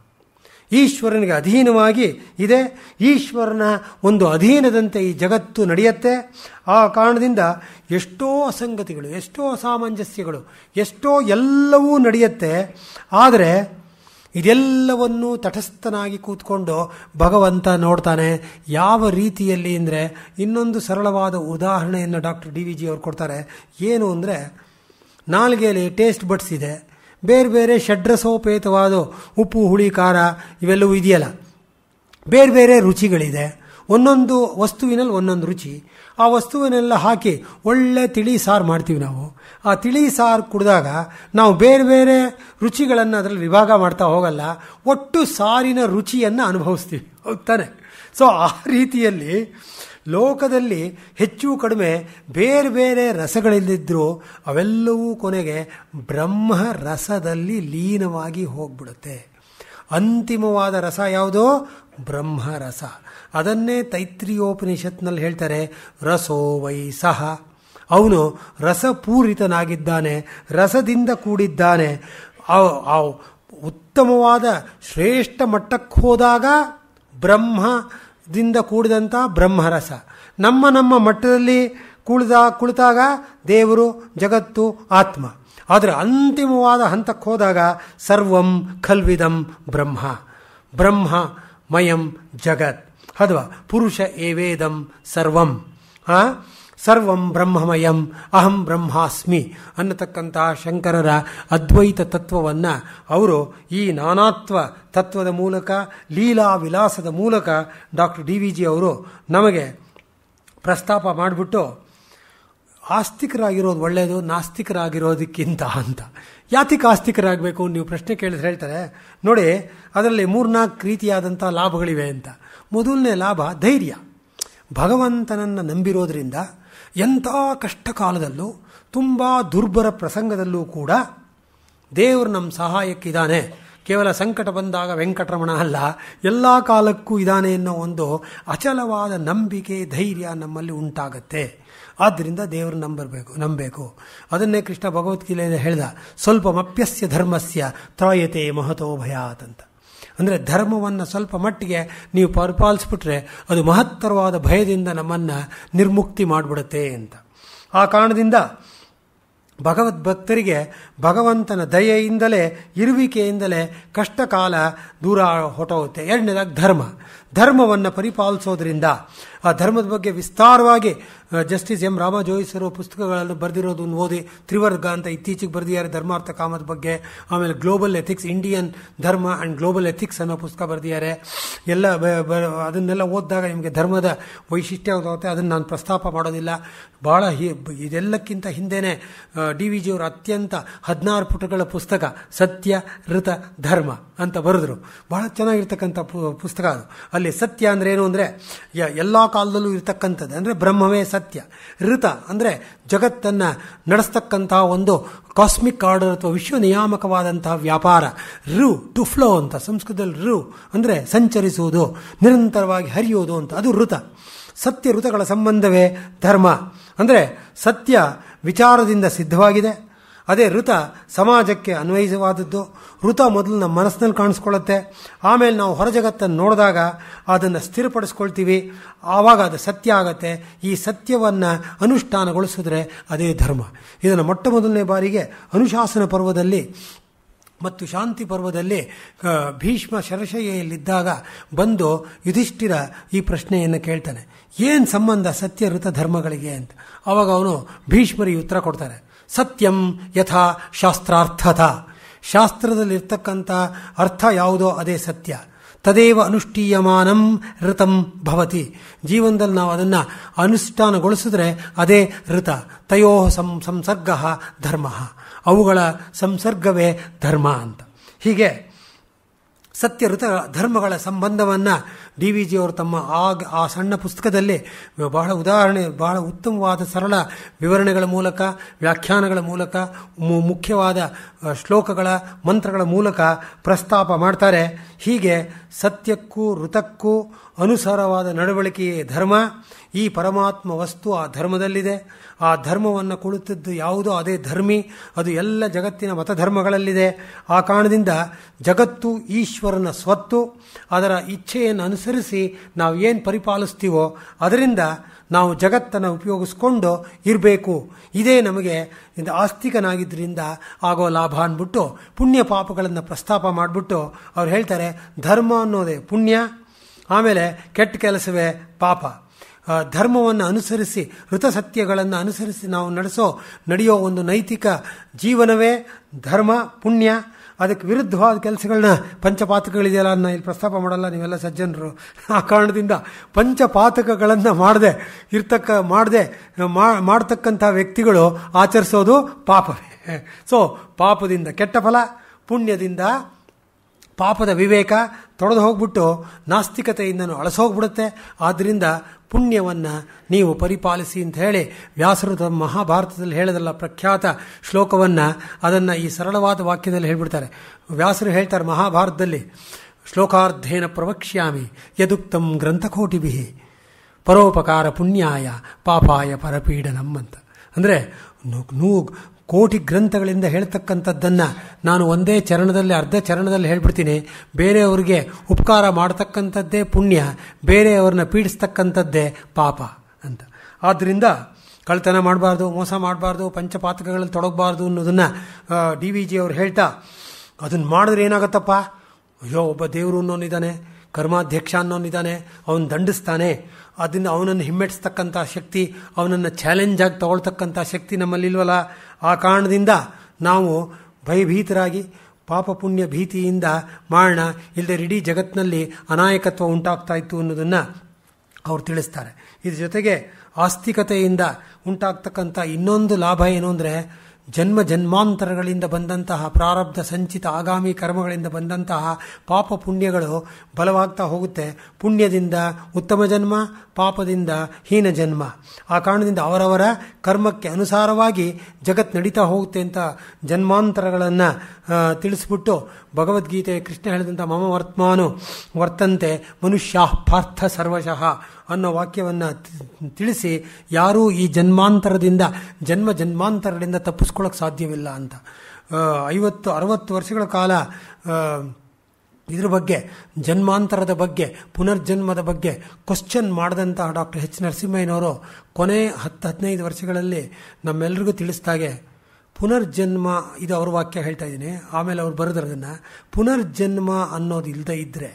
ಈಶ್ವರನಿಗೆ ಅಧೀನವಾಗಿ ಇದೆ ಈಶ್ವರನ ಒಂದು ಅಧೀನದಂತೆ ಈ ಜಗತ್ತು ನಡೆಯುತ್ತೆ ಆ ಕಾರಣದಿಂದ ಎಷ್ಟೋ ಅಸಂಗತಿಗಳು ಎಷ್ಟೋ ಅಸಾಮಂಜಸ್ಯಗಳು ಎಷ್ಟೋ ಎಲ್ಲವೂ ನಡೆಯುತ್ತೆ ಆದರೆ ಇದೆಲ್ಲವನ್ನು ತಟಸ್ಥನಾಗಿ ಕೂತ್ಕೊಂಡು ಭಗವಂತ ನೋಡ್ತಾನೆ ಯಾವ ರೀತಿಯಲ್ಲಿ ಅಂದರೆ ಇನ್ನೊಂದು ಸರಳವಾದ ಉದಾಹರಣೆಯನ್ನು ಡಾಕ್ಟರ್ ಡಿ ವಿ ಜಿ ಅವರು ಕೊಡ್ತಾರೆ ಏನು ಅಂದರೆ ನಾಲ್ಗೆಯಲ್ಲಿ ಟೇಸ್ಟ್ ಬಡ್ಸ್ ಇದೆ ಬೇರೆ ಬೇರೆ ಷಡ್ರಸೋಪೇತವಾದ ಉಪ್ಪು ಹುಳಿ ಖಾರ ಇವೆಲ್ಲವೂ ಇದೆಯಲ್ಲ ಬೇರೆ ಬೇರೆ ರುಚಿಗಳಿದೆ ಒಂದೊಂದು ವಸ್ತುವಿನಲ್ಲಿ ಒಂದೊಂದು ರುಚಿ ಆ ವಸ್ತುವನ್ನೆಲ್ಲ ಹಾಕಿ ಒಳ್ಳೆ ತಿಳಿ ಸಾರು ಮಾಡ್ತೀವಿ ನಾವು ಆ ತಿಳಿ ಸಾರು ಕುಡಿದಾಗ ನಾವು ಬೇರೆ ಬೇರೆ ರುಚಿಗಳನ್ನು ಅದರಲ್ಲಿ ವಿಭಾಗ ಮಾಡ್ತಾ ಹೋಗಲ್ಲ ಒಟ್ಟು ಸಾರಿನ ರುಚಿಯನ್ನು ಅನುಭವಿಸ್ತೀವಿ ಹೌದ್ ತಾನೆ ಸೊ ಆ ರೀತಿಯಲ್ಲಿ ಲೋಕದಲ್ಲಿ ಹೆಚ್ಚು ಕಡಿಮೆ ಬೇರೆ ಬೇರೆ ರಸಗಳಿದ್ದರೂ ಅವೆಲ್ಲವೂ ಕೊನೆಗೆ ಬ್ರಹ್ಮ ರಸದಲ್ಲಿ ಲೀನವಾಗಿ ಹೋಗ್ಬಿಡುತ್ತೆ ಅಂತಿಮವಾದ ರಸ ಯಾವುದೋ ಬ್ರಹ್ಮರಸ ಅದನ್ನೇ ತೈತ್ರಿಯೋಪನಿಷತ್ನಲ್ಲಿ ಹೇಳ್ತಾರೆ ರಸೋ ವೈ ಸಹ ಅವನು ರಸಪೂರಿತನಾಗಿದ್ದಾನೆ ರಸದಿಂದ ಕೂಡಿದ್ದಾನೆ ಆ- ಆ ಉತ್ತಮವಾದ ಶ್ರೇಷ್ಠ ಮಟ್ಟಕ್ಕೆ ಹೋದಾಗ ಬ್ರಹ್ಮದಿಂದ ಕೂಡಿದಂಥ ಬ್ರಹ್ಮರಸ ನಮ್ಮ ನಮ್ಮ ಮಟ್ಟದಲ್ಲಿ ಕುಳಿದ ಕುಳಿತಾಗ ದೇವರು ಜಗತ್ತು ಆತ್ಮ ಆದರೆ ಅಂತಿಮವಾದ ಹಂತಕ್ಕೆ ಹೋದಾಗ ಸರ್ವಂ ಖಲ್ವಿದಂ ಬ್ರಹ್ಮ ಬ್ರಹ್ಮ ಮಯಂ ಜಗತ್ ಅಥವಾ ಪುರುಷ ಏವೇದಂ ಸರ್ವಂ ಆ? ಸರ್ವಂ ಬ್ರಹ್ಮಮಯಂ ಅಹಂ ಬ್ರಹ್ಮಾಸ್ಮಿ ಅನ್ನತಕ್ಕಂತಹ ಶಂಕರರ ಅದ್ವೈತ ತತ್ವವನ್ನು ಅವರು ಈ ನಾನಾತ್ವ ತತ್ವದ ಮೂಲಕ ಲೀಲಾ ವಿಲಾಸದ ಮೂಲಕ ಡಾಕ್ಟರ್ ಡಿ ವಿ ಜಿ ಅವರು ನಮಗೆ ಪ್ರಸ್ತಾಪ ಮಾಡಿಬಿಟ್ಟು ಆಸ್ತಿಕರಾಗಿರೋದು ಒಳ್ಳೆಯದು ನಾಸ್ತಿಕರಾಗಿರೋದಕ್ಕಿಂತ ಅಂತ ಯಾತಿಗೆ ಆಸ್ತಿಕರಾಗಬೇಕು ನೀವು ಪ್ರಶ್ನೆ ಕೇಳಿದ್ರೆ ಹೇಳ್ತಾರೆ ನೋಡಿ ಅದರಲ್ಲಿ ಮೂರ್ನಾಲ್ಕು ರೀತಿಯಾದಂಥ ಲಾಭಗಳಿವೆ ಅಂತ ಮೊದಲನೇ ಲಾಭ ಧೈರ್ಯ ಭಗವಂತನನ್ನು ನಂಬಿರೋದ್ರಿಂದ ಎಂಥ ಕಷ್ಟ ಕಾಲದಲ್ಲೂ ತುಂಬ ದುರ್ಬರ ಪ್ರಸಂಗದಲ್ಲೂ ಕೂಡ ದೇವರು ನಮ್ಮ ಸಹಾಯಕ್ಕಿದ್ದಾನೆ ಕೇವಲ ಸಂಕಟ ಬಂದಾಗ ವೆಂಕಟರಮಣ ಅಲ್ಲ ಎಲ್ಲ ಕಾಲಕ್ಕೂ ಇದ್ದಾನೆ ಅನ್ನೋ ಒಂದು ಅಚಲವಾದ ನಂಬಿಕೆ ಧೈರ್ಯ ನಮ್ಮಲ್ಲಿ ಉಂಟಾಗತ್ತೆ ಆದ್ದರಿಂದ ದೇವರು ನಂಬರಬೇಕು ನಂಬಬೇಕು ಅದನ್ನೇ ಕೃಷ್ಣ ಭಗವದ್ಗೀತೆಯಲ್ಲಿ ಹೇಳ್ದ ಸ್ವಲ್ಪ ಮಪ್ಯಸ್ಯ ಧರ್ಮಸ್ಯ ತ್ರಾಯತೆ ಮಹತೋ ಭಯಾತ್ ಅಂತ ಅಂದರೆ ಧರ್ಮವನ್ನು ಸ್ವಲ್ಪ ಮಟ್ಟಿಗೆ ನೀವು ಪರಿಪಾಲಿಸ್ಬಿಟ್ರೆ ಅದು ಮಹತ್ತರವಾದ ಭಯದಿಂದ ನಮ್ಮನ್ನು ನಿರ್ಮುಕ್ತಿ ಮಾಡಿಬಿಡುತ್ತೆ ಅಂತ ಆ ಕಾರಣದಿಂದ ಭಗವದ್ ಭಕ್ತರಿಗೆ ಭಗವಂತನ ದಯೆಯಿಂದಲೇ ಇರುವಿಕೆಯಿಂದಲೇ ಕಷ್ಟ ಕಾಲ ದೂರ ಹೊಟ್ಟೋಗುತ್ತೆ ಎರಡನೇದಾಗಿ ಧರ್ಮ ಧರ್ಮವನ್ನು ಪರಿಪಾಲಿಸೋದ್ರಿಂದ ಆ ಧರ್ಮದ ಬಗ್ಗೆ ವಿಸ್ತಾರವಾಗಿ ಜಸ್ಟಿಸ್ ಎಂ ರಾಮ ಜೋಯಿಸರು ಪುಸ್ತಕಗಳನ್ನು ಬರೆದಿರೋದನ್ನು ಓದಿ ತ್ರಿವರ್ಗ ಅಂತ ಇತ್ತೀಚೆಗೆ ಬರೆದಿದ್ದಾರೆ ಧರ್ಮಾರ್ಥ ಕಾಮದ ಬಗ್ಗೆ ಆಮೇಲೆ global ethics Indian dharma and global ethics ಅನ್ನೋ ಪುಸ್ತಕ ಬರೆದಿದ್ದಾರೆ ಎಲ್ಲ ಬ- ಬ- ಅದನ್ನೆಲ್ಲ ಓದಿದಾಗ ನಿಮಗೆ ಧರ್ಮದ ವೈಶಿಷ್ಟ್ಯ ಗೊತ್ತಾಗುತ್ತೆ ಅದನ್ನು ನಾನು ಪ್ರಸ್ತಾಪ ಮಾಡೋದಿಲ್ಲ ಭಾಳ ಹಿ ಇದೆಲ್ಲಕ್ಕಿಂತ ಹಿಂದೆನೇ ಡಿ ವಿ ಜಿಯವರ ಅತ್ಯಂತ ಹದಿನಾರು ಪುಟಗಳ ಪುಸ್ತಕ ಸತ್ಯ ಋತ ಧರ್ಮ ಅಂತ ಬರೆದ್ರು ಬಹಳ ಚೆನ್ನಾಗಿರ್ತಕ್ಕಂಥ ಪು- ಪುಸ್ತಕ ಅದು ಅಲ್ಲಿ ಸತ್ಯ ಅಂದ್ರೆ ಏನು ಅಂದರೆ ಎಲ್ಲ ಕಾಲದಲ್ಲೂ ಇರ್ತಕ್ಕಂಥದ್ದು ಅಂದರೆ ಬ್ರಹ್ಮವೇ ಸತ್ಯ ಋತ ಅಂದರೆ ಜಗತ್ತನ್ನು ನಡೆಸ್ತಕ್ಕಂತಹ ಒಂದು ಕಾಸ್ಮಿಕ್ ಆರ್ಡರ್ ಅಥವಾ ವಿಶ್ವ ನಿಯಾಮಕವಾದಂತಹ ವ್ಯಾಪಾರ ರು ಟು ಫ್ಲೋ ಅಂತ ಸಂಸ್ಕೃತದಲ್ಲಿ ರು ಅಂದರೆ ಸಂಚರಿಸುವುದು ನಿರಂತರವಾಗಿ ಹರಿಯುವುದು ಅಂತ ಅದು ಋತ ಸತ್ಯ ಋತಗಳ ಸಂಬಂಧವೇ ಧರ್ಮ ಅಂದರೆ ಸತ್ಯ ವಿಚಾರದಿಂದ ಸಿದ್ಧವಾಗಿದೆ ಅದೇ ಋತ ಸಮಾಜಕ್ಕೆ ಅನ್ವಯಿಸವಾದದ್ದು ಋತ ಮೊದಲು ನಮ್ಮ ಮನಸ್ಸಿನಲ್ಲಿ ಕಾಣಿಸ್ಕೊಳ್ಳುತ್ತೆ ಆಮೇಲೆ ನಾವು ಹೊರ ಜಗತ್ತನ್ನು ನೋಡಿದಾಗ ಅದನ್ನು ಸ್ಥಿರಪಡಿಸ್ಕೊಳ್ತೀವಿ ಆವಾಗ ಅದು ಸತ್ಯ ಆಗತ್ತೆ ಈ ಸತ್ಯವನ್ನು ಅನುಷ್ಠಾನಗೊಳಿಸಿದ್ರೆ ಅದೇ ಧರ್ಮ ಇದನ್ನು ಮೊಟ್ಟ ಮೊದಲನೇ ಬಾರಿಗೆ ಅನುಶಾಸನ ಪರ್ವದಲ್ಲಿ ಮತ್ತು ಶಾಂತಿ ಪರ್ವದಲ್ಲಿ ಆ, ಭೀಷ್ಮ ಶರಶಯ್ಯಲ್ಲಿದ್ದಾಗ ಬಂದು ಯುಧಿಷ್ಠಿರ ಈ ಪ್ರಶ್ನೆಯನ್ನು ಕೇಳ್ತಾನೆ ಏನು ಸಂಬಂಧ ಸತ್ಯ ಋತ ಧರ್ಮಗಳಿಗೆ ಅಂತ ಅವಾಗ ಅವನು ಭೀಷ್ಮರಿಗೆ ಉತ್ತರ ಕೊಡ್ತಾರೆ ಸತ್ಯಂ ಯಥಾ ಶಾಸ್ತ್ರಾರ್ಥತ ಶಾಸ್ತ್ರದಲ್ಲಿರ್ತಕ್ಕಂಥ ಅರ್ಥ ಯಾವುದೋ ಅದೇ ಸತ್ಯ ತದೇವ ಅನುಷ್ಠೀಯಮಾನಂ ಋತಂ ಭವತಿ ಜೀವನದಲ್ಲಿ ನಾವು ಅದನ್ನು ಅನುಷ್ಠಾನಗೊಳಿಸಿದ್ರೆ ಅದೇ ಋತ ತಯೋ ಸಂ ಸಂಸರ್ಗ ಧರ್ಮ ಅವುಗಳ ಸಂಸರ್ಗವೇ ಧರ್ಮ ಅಂತ ಹೀಗೆ ಸತ್ಯ ಋತ ಧರ್ಮಗಳ ಸಂಬಂಧವನ್ನು ಡಿ ವಿ ಜಿಯವರು ತಮ್ಮ ಆಗ ಆ ಸಣ್ಣ ಪುಸ್ತಕದಲ್ಲಿ ಬಹಳ ಉದಾಹರಣೆ ಬಹಳ ಉತ್ತಮವಾದ ಸರಳ ವಿವರಣೆಗಳ ಮೂಲಕ ವ್ಯಾಖ್ಯಾನಗಳ ಮೂಲಕ ಮು- ಮುಖ್ಯವಾದ ಆ, ಶ್ಲೋಕಗಳ ಮಂತ್ರಗಳ ಮೂಲಕ ಪ್ರಸ್ತಾಪ ಮಾಡ್ತಾರೆ ಹೀಗೆ ಸತ್ಯಕ್ಕೂ ಋತಕ್ಕೂ ಅನುಸಾರವಾದ ನಡವಳಿಕೆಯೇ ಧರ್ಮ ಈ ಪರಮಾತ್ಮ ವಸ್ತು ಆ ಧರ್ಮದಲ್ಲಿದೆ ಆ ಧರ್ಮವನ್ನು ಕುಳಿತದ್ದು ಯಾವುದೋ ಅದೇ ಧರ್ಮಿ ಅದು ಎಲ್ಲ ಜಗತ್ತಿನ ಮತಧರ್ಮಗಳಲ್ಲಿದೆ ಆ ಕಾರಣದಿಂದ ಜಗತ್ತು ಈಶ್ವರನ ಸ್ವತ್ತು ಅದರ ಇಚ್ಛೆಯನ್ನು ಅನುಸರಿಸಿ ನಾವು ಏನು ಪರಿಪಾಲಿಸ್ತೀವೋ ಅದರಿಂದ ನಾವು ಜಗತ್ತನ್ನು ಉಪಯೋಗಿಸ್ಕೊಂಡು ಇರಬೇಕು ಇದೇ ನಮಗೆ ಇದು ಆಸ್ತಿಕನಾಗಿದ್ದರಿಂದ ಆಗೋ ಲಾಭ ಅಂದ್ಬಿಟ್ಟು ಪುಣ್ಯ ಪಾಪಗಳನ್ನು ಪ್ರಸ್ತಾಪ ಮಾಡಿಬಿಟ್ಟು ಅವ್ರು ಹೇಳ್ತಾರೆ ಧರ್ಮ ಅನ್ನೋದೇ ಪುಣ್ಯ ಆಮೇಲೆ ಕೆಟ್ಟ ಕೆಲಸವೇ ಪಾಪ ಆ, ಧರ್ಮವನ್ನು ಅನುಸರಿಸಿ ಋತಸತ್ಯಗಳನ್ನು ಅನುಸರಿಸಿ ನಾವು ನಡೆಸೋ ನಡೆಯೋ ಒಂದು ನೈತಿಕ ಜೀವನವೇ ಧರ್ಮ ಪುಣ್ಯ ಅದಕ್ಕೆ ವಿರುದ್ಧವಾದ ಕೆಲಸಗಳನ್ನ ಪಂಚಪಾತಕಗಳಿದೆಯಲ್ಲ ಅದನ್ನ ಇಲ್ಲಿ ಪ್ರಸ್ತಾಪ ಮಾಡಲ್ಲ ನೀವೆಲ್ಲ ಸಜ್ಜನರು ಆ ಕಾರಣದಿಂದ ಪಂಚಪಾತಕಗಳನ್ನು ಮಾಡದೆ ಇರ್ತಕ್ಕ ಮಾಡದೆ ಮಾಡ್ತಕ್ಕಂಥ ವ್ಯಕ್ತಿಗಳು ಆಚರಿಸೋದು ಪಾಪವೇ ಸೊ ಪಾಪದಿಂದ ಕೆಟ್ಟ ಫಲ ಪುಣ್ಯದಿಂದ ಪಾಪದ ವಿವೇಕ ತೊಡೆದು ಹೋಗ್ಬಿಟ್ಟು ನಾಸ್ತಿಕತೆಯಿಂದನೂ ಅಳಸೋಗ್ಬಿಡುತ್ತೆ ಆದ್ದರಿಂದ ಪುಣ್ಯವನ್ನು ನೀವು ಪರಿಪಾಲಿಸಿ ಅಂತ ಹೇಳಿ ವ್ಯಾಸರು ತಮ್ಮ ಮಹಾಭಾರತದಲ್ಲಿ ಹೇಳದಲ್ಲ ಪ್ರಖ್ಯಾತ ಶ್ಲೋಕವನ್ನು ಅದನ್ನು ಈ ಸರಳವಾದ ವಾಕ್ಯದಲ್ಲಿ ಹೇಳ್ಬಿಡ್ತಾರೆ ವ್ಯಾಸರು ಹೇಳ್ತಾರೆ ಮಹಾಭಾರತದಲ್ಲಿ ಶ್ಲೋಕಾರ್ಧೇನ ಪ್ರವಕ್ಷ್ಯಾಮಿ ಯದುಕ್ತಂ ಗ್ರಂಥಕೋಟಿಭಿ ಪರೋಪಕಾರ ಪುಣ್ಯಾಯ ಪಾಪಾಯ ಪರಪೀಡನಂ ಅಂತ ಅಂದರೆ ನೂ ಕೋಟಿ ಗ್ರಂಥಗಳಿಂದ ಹೇಳ್ತಕ್ಕಂಥದ್ದನ್ನು ನಾನು ಒಂದೇ ಚರಣದಲ್ಲಿ ಅರ್ಧ ಚರಣದಲ್ಲಿ ಹೇಳ್ಬಿಡ್ತೀನಿ ಬೇರೆಯವ್ರಿಗೆ ಉಪಕಾರ ಮಾಡ್ತಕ್ಕಂಥದ್ದೇ ಪುಣ್ಯ ಬೇರೆಯವ್ರನ್ನ ಪೀಡಿಸ್ತಕ್ಕಂಥದ್ದೇ ಪಾಪ ಅಂತ ಆದ್ದರಿಂದ ಕಳ್ತನ ಮಾಡಬಾರ್ದು ಮೋಸ ಮಾಡಬಾರ್ದು ಪಂಚಪಾತಕಗಳಲ್ಲಿ ತೊಡಗಬಾರ್ದು ಅನ್ನೋದನ್ನು ಡಿ ವಿ ಜಿ ಅವ್ರು ಹೇಳ್ತಾ ಅದನ್ನು ಮಾಡಿದ್ರೆ ಏನಾಗುತ್ತಪ್ಪ ಅಯ್ಯೋ ಒಬ್ಬ ದೇವರು ಅನ್ನೋನಿದ್ದಾನೆ ಕರ್ಮಾಧ್ಯಕ್ಷ ಅನ್ನೋನಿದ್ದಾನೆ ಅವನು ದಂಡಿಸ್ತಾನೆ ಅದರಿಂದ ಅವನನ್ನು ಹಿಮ್ಮೆಟ್ಟಿಸ್ತಕ್ಕಂಥ ಶಕ್ತಿ ಅವನನ್ನು ಚಾಲೆಂಜ್ ಆಗಿ ತಗೊಳ್ತಕ್ಕಂಥ ಶಕ್ತಿ ನಮ್ಮಲ್ಲಿಲ್ವಲ್ಲ ಆ ಕಾರಣದಿಂದ ನಾವು ಭಯಭೀತರಾಗಿ ಪಾಪ ಪುಣ್ಯ ಭೀತಿಯಿಂದ ಮಾಡೋಣ ಇಲ್ಲದೆ ಇಡೀ ಜಗತ್ತಿನಲ್ಲಿ ಅನಾಯಕತ್ವ ಉಂಟಾಗ್ತಾ ಇತ್ತು ಅನ್ನೋದನ್ನು ಅವ್ರು ತಿಳಿಸ್ತಾರೆ ಇದ್ರ ಜೊತೆಗೆ ಆಸ್ತಿಕತೆಯಿಂದ ಉಂಟಾಗ್ತಕ್ಕಂಥ ಇನ್ನೊಂದು ಲಾಭ ಏನು ಅಂದರೆ ಜನ್ಮ ಜನ್ಮಾಂತರಗಳಿಂದ ಬಂದಂತಹ ಪ್ರಾರಬ್ಧ ಸಂಚಿತ ಆಗಾಮಿ ಕರ್ಮಗಳಿಂದ ಬಂದಂತಹ ಪಾಪ ಪುಣ್ಯಗಳು ಬಲವಾಗ್ತಾ ಹೋಗುತ್ತೆ ಪುಣ್ಯದಿಂದ ಉತ್ತಮ ಜನ್ಮ ಪಾಪದಿಂದ ಹೀನ ಜನ್ಮ ಆ ಕಾರಣದಿಂದ ಅವರವರ ಕರ್ಮಕ್ಕೆ ಅನುಸಾರವಾಗಿ ಜಗತ್ ನಡೀತಾ ಹೋಗುತ್ತೆ ಅಂತ ಜನ್ಮಾಂತರಗಳನ್ನು ತಿಳಿಸ್ಬಿಟ್ಟು ಭಗವದ್ಗೀತೆ ಕೃಷ್ಣ ಹೇಳಿದಂಥ ಮಮ ವರ್ತಮಾನು ವರ್ತಂತೆ ಮನುಷ್ಯ ಪಾರ್ಥ ಸರ್ವಶಃ ಅನ್ನೋ ವಾಕ್ಯವನ್ನು ತಿಳಿಸಿ ಯಾರೂ ಈ ಜನ್ಮಾಂತರದಿಂದ ಜನ್ಮ ಜನ್ಮಾಂತರದಿಂದ ತಪ್ಪಿಸ್ಕೊಳ್ಳೋಕೆ ಸಾಧ್ಯವಿಲ್ಲ ಅಂತ ಆ, ಐವತ್ತು ಅರವತ್ತು ವರ್ಷಗಳ ಕಾಲ ಆ, ಇದ್ರ ಬಗ್ಗೆ ಜನ್ಮಾಂತರದ ಬಗ್ಗೆ ಪುನರ್ಜನ್ಮದ ಬಗ್ಗೆ ಕ್ವಶನ್ ಮಾಡಿದಂತಹ ಡಾಕ್ಟರ್ ಎಚ್ ನರಸಿಂಹಯ್ಯನವರು ಕೊನೆ ಹತ್ತು ಹದಿನೈದು ವರ್ಷಗಳಲ್ಲಿ ನಮ್ಮೆಲ್ರಿಗೂ ತಿಳಿಸ್ದಾಗೆ ಪುನರ್ಜನ್ಮ ಇದು ಅವ್ರ ವಾಕ್ಯ ಹೇಳ್ತಾ ಇದ್ದೀನಿ ಆಮೇಲೆ ಅವ್ರು ಬರೆದಿರೋದನ್ನು ಪುನರ್ಜನ್ಮ ಅನ್ನೋದು ಇಲ್ಲದೆ ಇದ್ದರೆ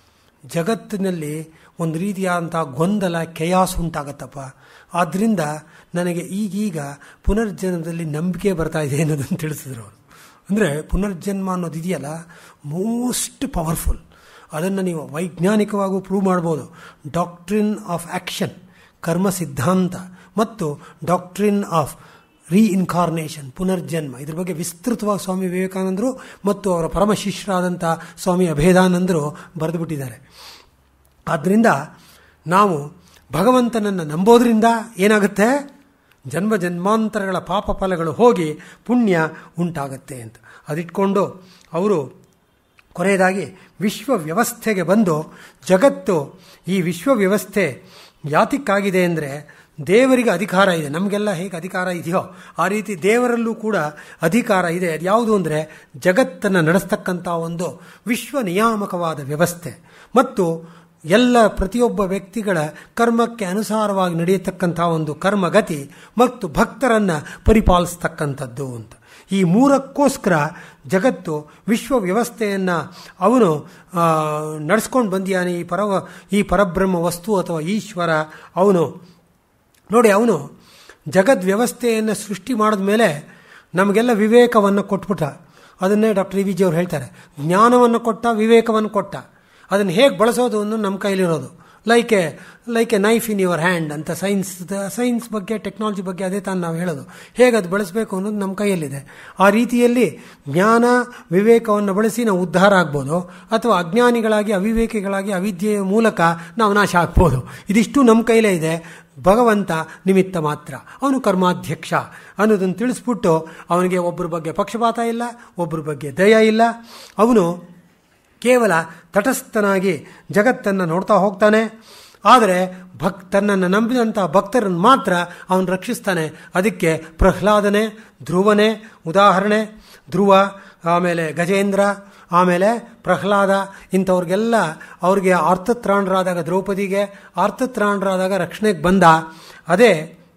ಜಗತ್ತಿನಲ್ಲಿ ಒಂದು ರೀತಿಯಾದಂಥ ಗೊಂದಲ ಕೆಯಾಸ್ ಉಂಟಾಗತ್ತಪ್ಪ ಆದ್ದರಿಂದ ನನಗೆ ಈಗೀಗ ಪುನರ್ಜನ್ಮದಲ್ಲಿ ನಂಬಿಕೆ ಬರ್ತಾ ಇದೆ ಅನ್ನೋದನ್ನು ತಿಳಿಸಿದ್ರು ಅವರು ಅಂದರೆ ಪುನರ್ಜನ್ಮ ಅನ್ನೋದು ಇದೆಯಲ್ಲ ಮೋಸ್ಟ್ ಪವರ್ಫುಲ್ ಅದನ್ನು ನೀವು ವೈಜ್ಞಾನಿಕವಾಗೂ ಪ್ರೂವ್ ಮಾಡ್ಬೋದು ಡಾಕ್ಟ್ರಿನ್ ಆಫ್ ಆ್ಯಕ್ಷನ್ ಕರ್ಮ ಸಿದ್ಧಾಂತ ಮತ್ತು ಡಾಕ್ಟ್ರಿನ್ ಆಫ್ ರೀಇನ್ಕಾರ್ನೇಷನ್ ಪುನರ್ಜನ್ಮ ಇದ್ರ ಬಗ್ಗೆ ವಿಸ್ತೃತವಾಗಿ ಸ್ವಾಮಿ ವಿವೇಕಾನಂದರು ಮತ್ತು ಅವರ ಪರಮ ಶಿಷ್ಯರಾದಂಥ ಸ್ವಾಮಿ ಅಭೇದಾನಂದರು ಬರೆದು ಬಿಟ್ಟಿದ್ದಾರೆ ಆದ್ದರಿಂದ ನಾವು ಭಗವಂತನನ್ನು ನಂಬೋದ್ರಿಂದ ಏನಾಗುತ್ತೆ ಜನ್ಮ ಜನ್ಮಾಂತರಗಳ ಪಾಪ ಫಲಗಳು ಹೋಗಿ ಪುಣ್ಯ ಉಂಟಾಗತ್ತೆ ಅಂತ ಅದಿಟ್ಕೊಂಡು ಅವರು ಕೊನೆಯದಾಗಿ ವಿಶ್ವ ವ್ಯವಸ್ಥೆಗೆ ಬಂದು ಜಗತ್ತು ಈ ವಿಶ್ವ ವ್ಯವಸ್ಥೆ ಯಾತಿಕ್ಕಾಗಿದೆ ಅಂದರೆ ದೇವರಿಗೆ ಅಧಿಕಾರ ಇದೆ ನಮಗೆಲ್ಲ ಹೇಗೆ ಅಧಿಕಾರ ಇದೆಯೋ ಆ ರೀತಿ ದೇವರಲ್ಲೂ ಕೂಡ ಅಧಿಕಾರ ಇದೆ ಅದು ಯಾವುದು ಅಂದರೆ ಜಗತ್ತನ್ನು ನಡೆಸ್ತಕ್ಕಂಥ ಒಂದು ವಿಶ್ವ ನಿಯಾಮಕವಾದ ವ್ಯವಸ್ಥೆ ಮತ್ತು ಎಲ್ಲ ಪ್ರತಿಯೊಬ್ಬ ವ್ಯಕ್ತಿಗಳ ಕರ್ಮಕ್ಕೆ ಅನುಸಾರವಾಗಿ ನಡೆಯತಕ್ಕಂಥ ಒಂದು ಕರ್ಮಗತಿ ಮತ್ತು ಭಕ್ತರನ್ನು ಪರಿಪಾಲಿಸ್ತಕ್ಕಂಥದ್ದು ಅಂತ ಈ ಮೂರಕ್ಕೋಸ್ಕರ ಜಗತ್ತು ವಿಶ್ವ ವ್ಯವಸ್ಥೆಯನ್ನು ಅವನು ನಡೆಸ್ಕೊಂಡು ಬಂದಿಯಾನೆ ಈ ಪರವ ಈ ಪರಬ್ರಹ್ಮ ವಸ್ತು ಅಥವಾ ಈಶ್ವರ ಅವನು ನೋಡಿ ಅವನು ಜಗದ್ ವ್ಯವಸ್ಥೆಯನ್ನು ಸೃಷ್ಟಿ ಮಾಡಿದ ಮೇಲೆ ನಮಗೆಲ್ಲ ವಿವೇಕವನ್ನು ಕೊಟ್ಬಿಟ್ಟ ಅದನ್ನೇ ಡಾಕ್ಟರ್ ಇ ವಿ ಜಿ ಅವ್ರು ಹೇಳ್ತಾರೆ ಜ್ಞಾನವನ್ನು ಕೊಟ್ಟ ವಿವೇಕವನ್ನು ಕೊಟ್ಟ ಅದನ್ನು ಹೇಗೆ ಬಳಸೋದು ಅನ್ನೋ ನಮ್ಮ ಕೈಲಿರೋದು like a like a knife in your hand ಅಂತ ಸೈನ್ಸ್ ಸೈನ್ಸ್ ಬಗ್ಗೆ ಟೆಕ್ನಾಲಜಿ ಬಗ್ಗೆ ಅದೇ ತಾನು ನಾವು ಹೇಳೋದು ಹೇಗೆ ಅದು ಬಳಸಬೇಕು ಅನ್ನೋದು ನಮ್ಮ ಕೈಯಲ್ಲಿದೆ ಆ ರೀತಿಯಲ್ಲಿ ಜ್ಞಾನ ವಿವೇಕವನ್ನು ಬಳಸಿ ನಾವು ಉದ್ಧಾರ ಆಗ್ಬೋದು ಅಥವಾ ಅಜ್ಞಾನಿಗಳಾಗಿ ಅವಿವೇಕಿಗಳಾಗಿ ಅವಿದ್ಯೆಯ ಮೂಲಕ ನಾವು ನಾಶ ಆಗ್ಬೋದು ಇದಿಷ್ಟು ನಮ್ಮ ಕೈಲೇ ಇದೆ ಭಗವಂತ ನಿಮಿತ್ತ ಮಾತ್ರ ಅವನು ಕರ್ಮಾಧ್ಯಕ್ಷ ಅನ್ನೋದನ್ನು ತಿಳಿಸ್ಬಿಟ್ಟು ಅವನಿಗೆ ಒಬ್ಬರ ಬಗ್ಗೆ ಪಕ್ಷಪಾತ ಇಲ್ಲ ಒಬ್ಬರ ಬಗ್ಗೆ ದಯ ಇಲ್ಲ ಅವನು ಕೇವಲ ತಟಸ್ಥನಾಗಿ ಜಗತ್ತನ್ನು ನೋಡ್ತಾ ಹೋಗ್ತಾನೆ ಆದರೆ ಭಕ್ ತನ್ನನ್ನು ನಂಬಿದಂಥ ಭಕ್ತರನ್ನು ಮಾತ್ರ ಅವನು ರಕ್ಷಿಸ್ತಾನೆ ಅದಕ್ಕೆ ಪ್ರಹ್ಲಾದನೆ ಧ್ರುವನೇ ಉದಾಹರಣೆ ಧ್ರುವ ಆಮೇಲೆ ಗಜೇಂದ್ರ ಆಮೇಲೆ ಪ್ರಹ್ಲಾದ ಇಂಥವ್ರಿಗೆಲ್ಲ ಅವ್ರಿಗೆ ಆರ್ತತ್ರಾಣರಾದಾಗ ದ್ರೌಪದಿಗೆ ಆರ್ತತ್ರಾಣರಾದಾಗ ರಕ್ಷಣೆಗೆ ಬಂದ ಅದೇ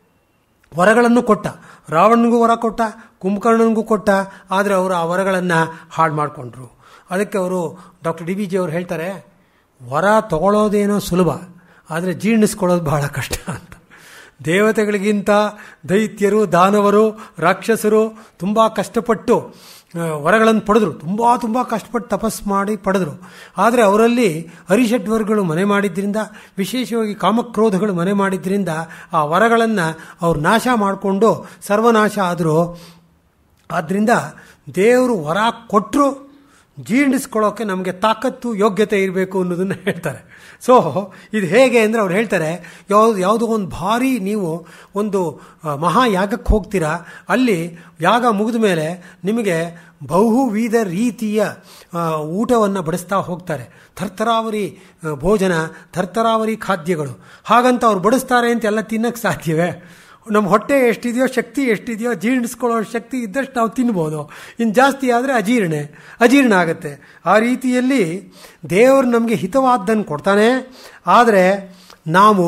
ವರಗಳನ್ನು ಕೊಟ್ಟ ರಾವಣನಿಗೂ ವರ ಕೊಟ್ಟ ಕುಂಭಕರ್ಣನಿಗೂ ಕೊಟ್ಟ ಆದರೆ ಅವರು ಆ ವರಗಳನ್ನು ಹಾಳು ಮಾಡಿಕೊಂಡ್ರು ಅದಕ್ಕೆ ಅವರು ಡಾಕ್ಟರ್ ಡಿ ವಿ ಜಿ ಅವರು ಹೇಳ್ತಾರೆ ವರ ತಗೊಳ್ಳೋದೇನೋ ಸುಲಭ ಆದರೆ ಜೀರ್ಣಿಸ್ಕೊಳ್ಳೋದು ಬಹಳ ಕಷ್ಟ ಅಂತ ದೇವತೆಗಳಿಗಿಂತ ದೈತ್ಯರು ದಾನವರು ರಾಕ್ಷಸರು ತುಂಬ ಕಷ್ಟಪಟ್ಟು ವರಗಳನ್ನು ಪಡೆದ್ರು ತುಂಬ ತುಂಬ ಕಷ್ಟಪಟ್ಟು ತಪಸ್ ಮಾಡಿ ಪಡೆದ್ರು ಆದರೆ ಅವರಲ್ಲಿ ಅರಿಷಡ್ವರ್ಗಳು ಮನೆ ಮಾಡಿದ್ರಿಂದ ವಿಶೇಷವಾಗಿ ಕಾಮಕ್ರೋಧಗಳು ಮನೆ ಮಾಡಿದ್ರಿಂದ ಆ ವರಗಳನ್ನು ಅವ್ರು ನಾಶ ಮಾಡಿಕೊಂಡು ಸರ್ವನಾಶ ಆದರೂ ಆದ್ದರಿಂದ ದೇವರು ವರ ಕೊಟ್ಟರು ಜೀರ್ಣಿಸ್ಕೊಳ್ಳೋಕೆ ನಮಗೆ ತಾಕತ್ತು ಯೋಗ್ಯತೆ ಇರಬೇಕು ಅನ್ನೋದನ್ನು ಹೇಳ್ತಾರೆ ಸೊ ಇದು ಹೇಗೆ ಅಂದರೆ ಅವ್ರು ಹೇಳ್ತಾರೆ ಯಾವುದು ಯಾವುದೋ ಒಂದು ಭಾರಿ ನೀವು ಒಂದು ಮಹಾಯಾಗಕ್ಕೆ ಹೋಗ್ತೀರಾ ಅಲ್ಲಿ ಯಾಗ ಮುಗಿದ ಮೇಲೆ ನಿಮಗೆ ಬಹುವಿಧ ರೀತಿಯ ಊಟವನ್ನು ಬಡಿಸ್ತಾ ಹೋಗ್ತಾರೆ ಥರ್ತರಾವರಿ ಭೋಜನ ಥರ್ತರಾವರಿ ಖಾದ್ಯಗಳು ಹಾಗಂತ ಅವ್ರು ಬಡಿಸ್ತಾರೆ ಅಂತ ಎಲ್ಲ ತಿನ್ನಕ್ಕೆ ಸಾಧ್ಯವೇ ನಮ್ಮ ಹೊಟ್ಟೆ ಎಷ್ಟಿದೆಯೋ ಶಕ್ತಿ ಎಷ್ಟಿದೆಯೋ ಜೀರ್ಣಿಸ್ಕೊಳ್ಳೋ ಶಕ್ತಿ ಇದ್ದಷ್ಟು ನಾವು ತಿನ್ಬೋದು ಇನ್ನು ಜಾಸ್ತಿ ಆದರೆ ಅಜೀರ್ಣೆ ಅಜೀರ್ಣ ಆಗುತ್ತೆ ಆ ರೀತಿಯಲ್ಲಿ ದೇವರು ನಮಗೆ ಹಿತವಾದ್ದನ್ನು ಕೊಡ್ತಾನೆ ಆದರೆ ನಾವು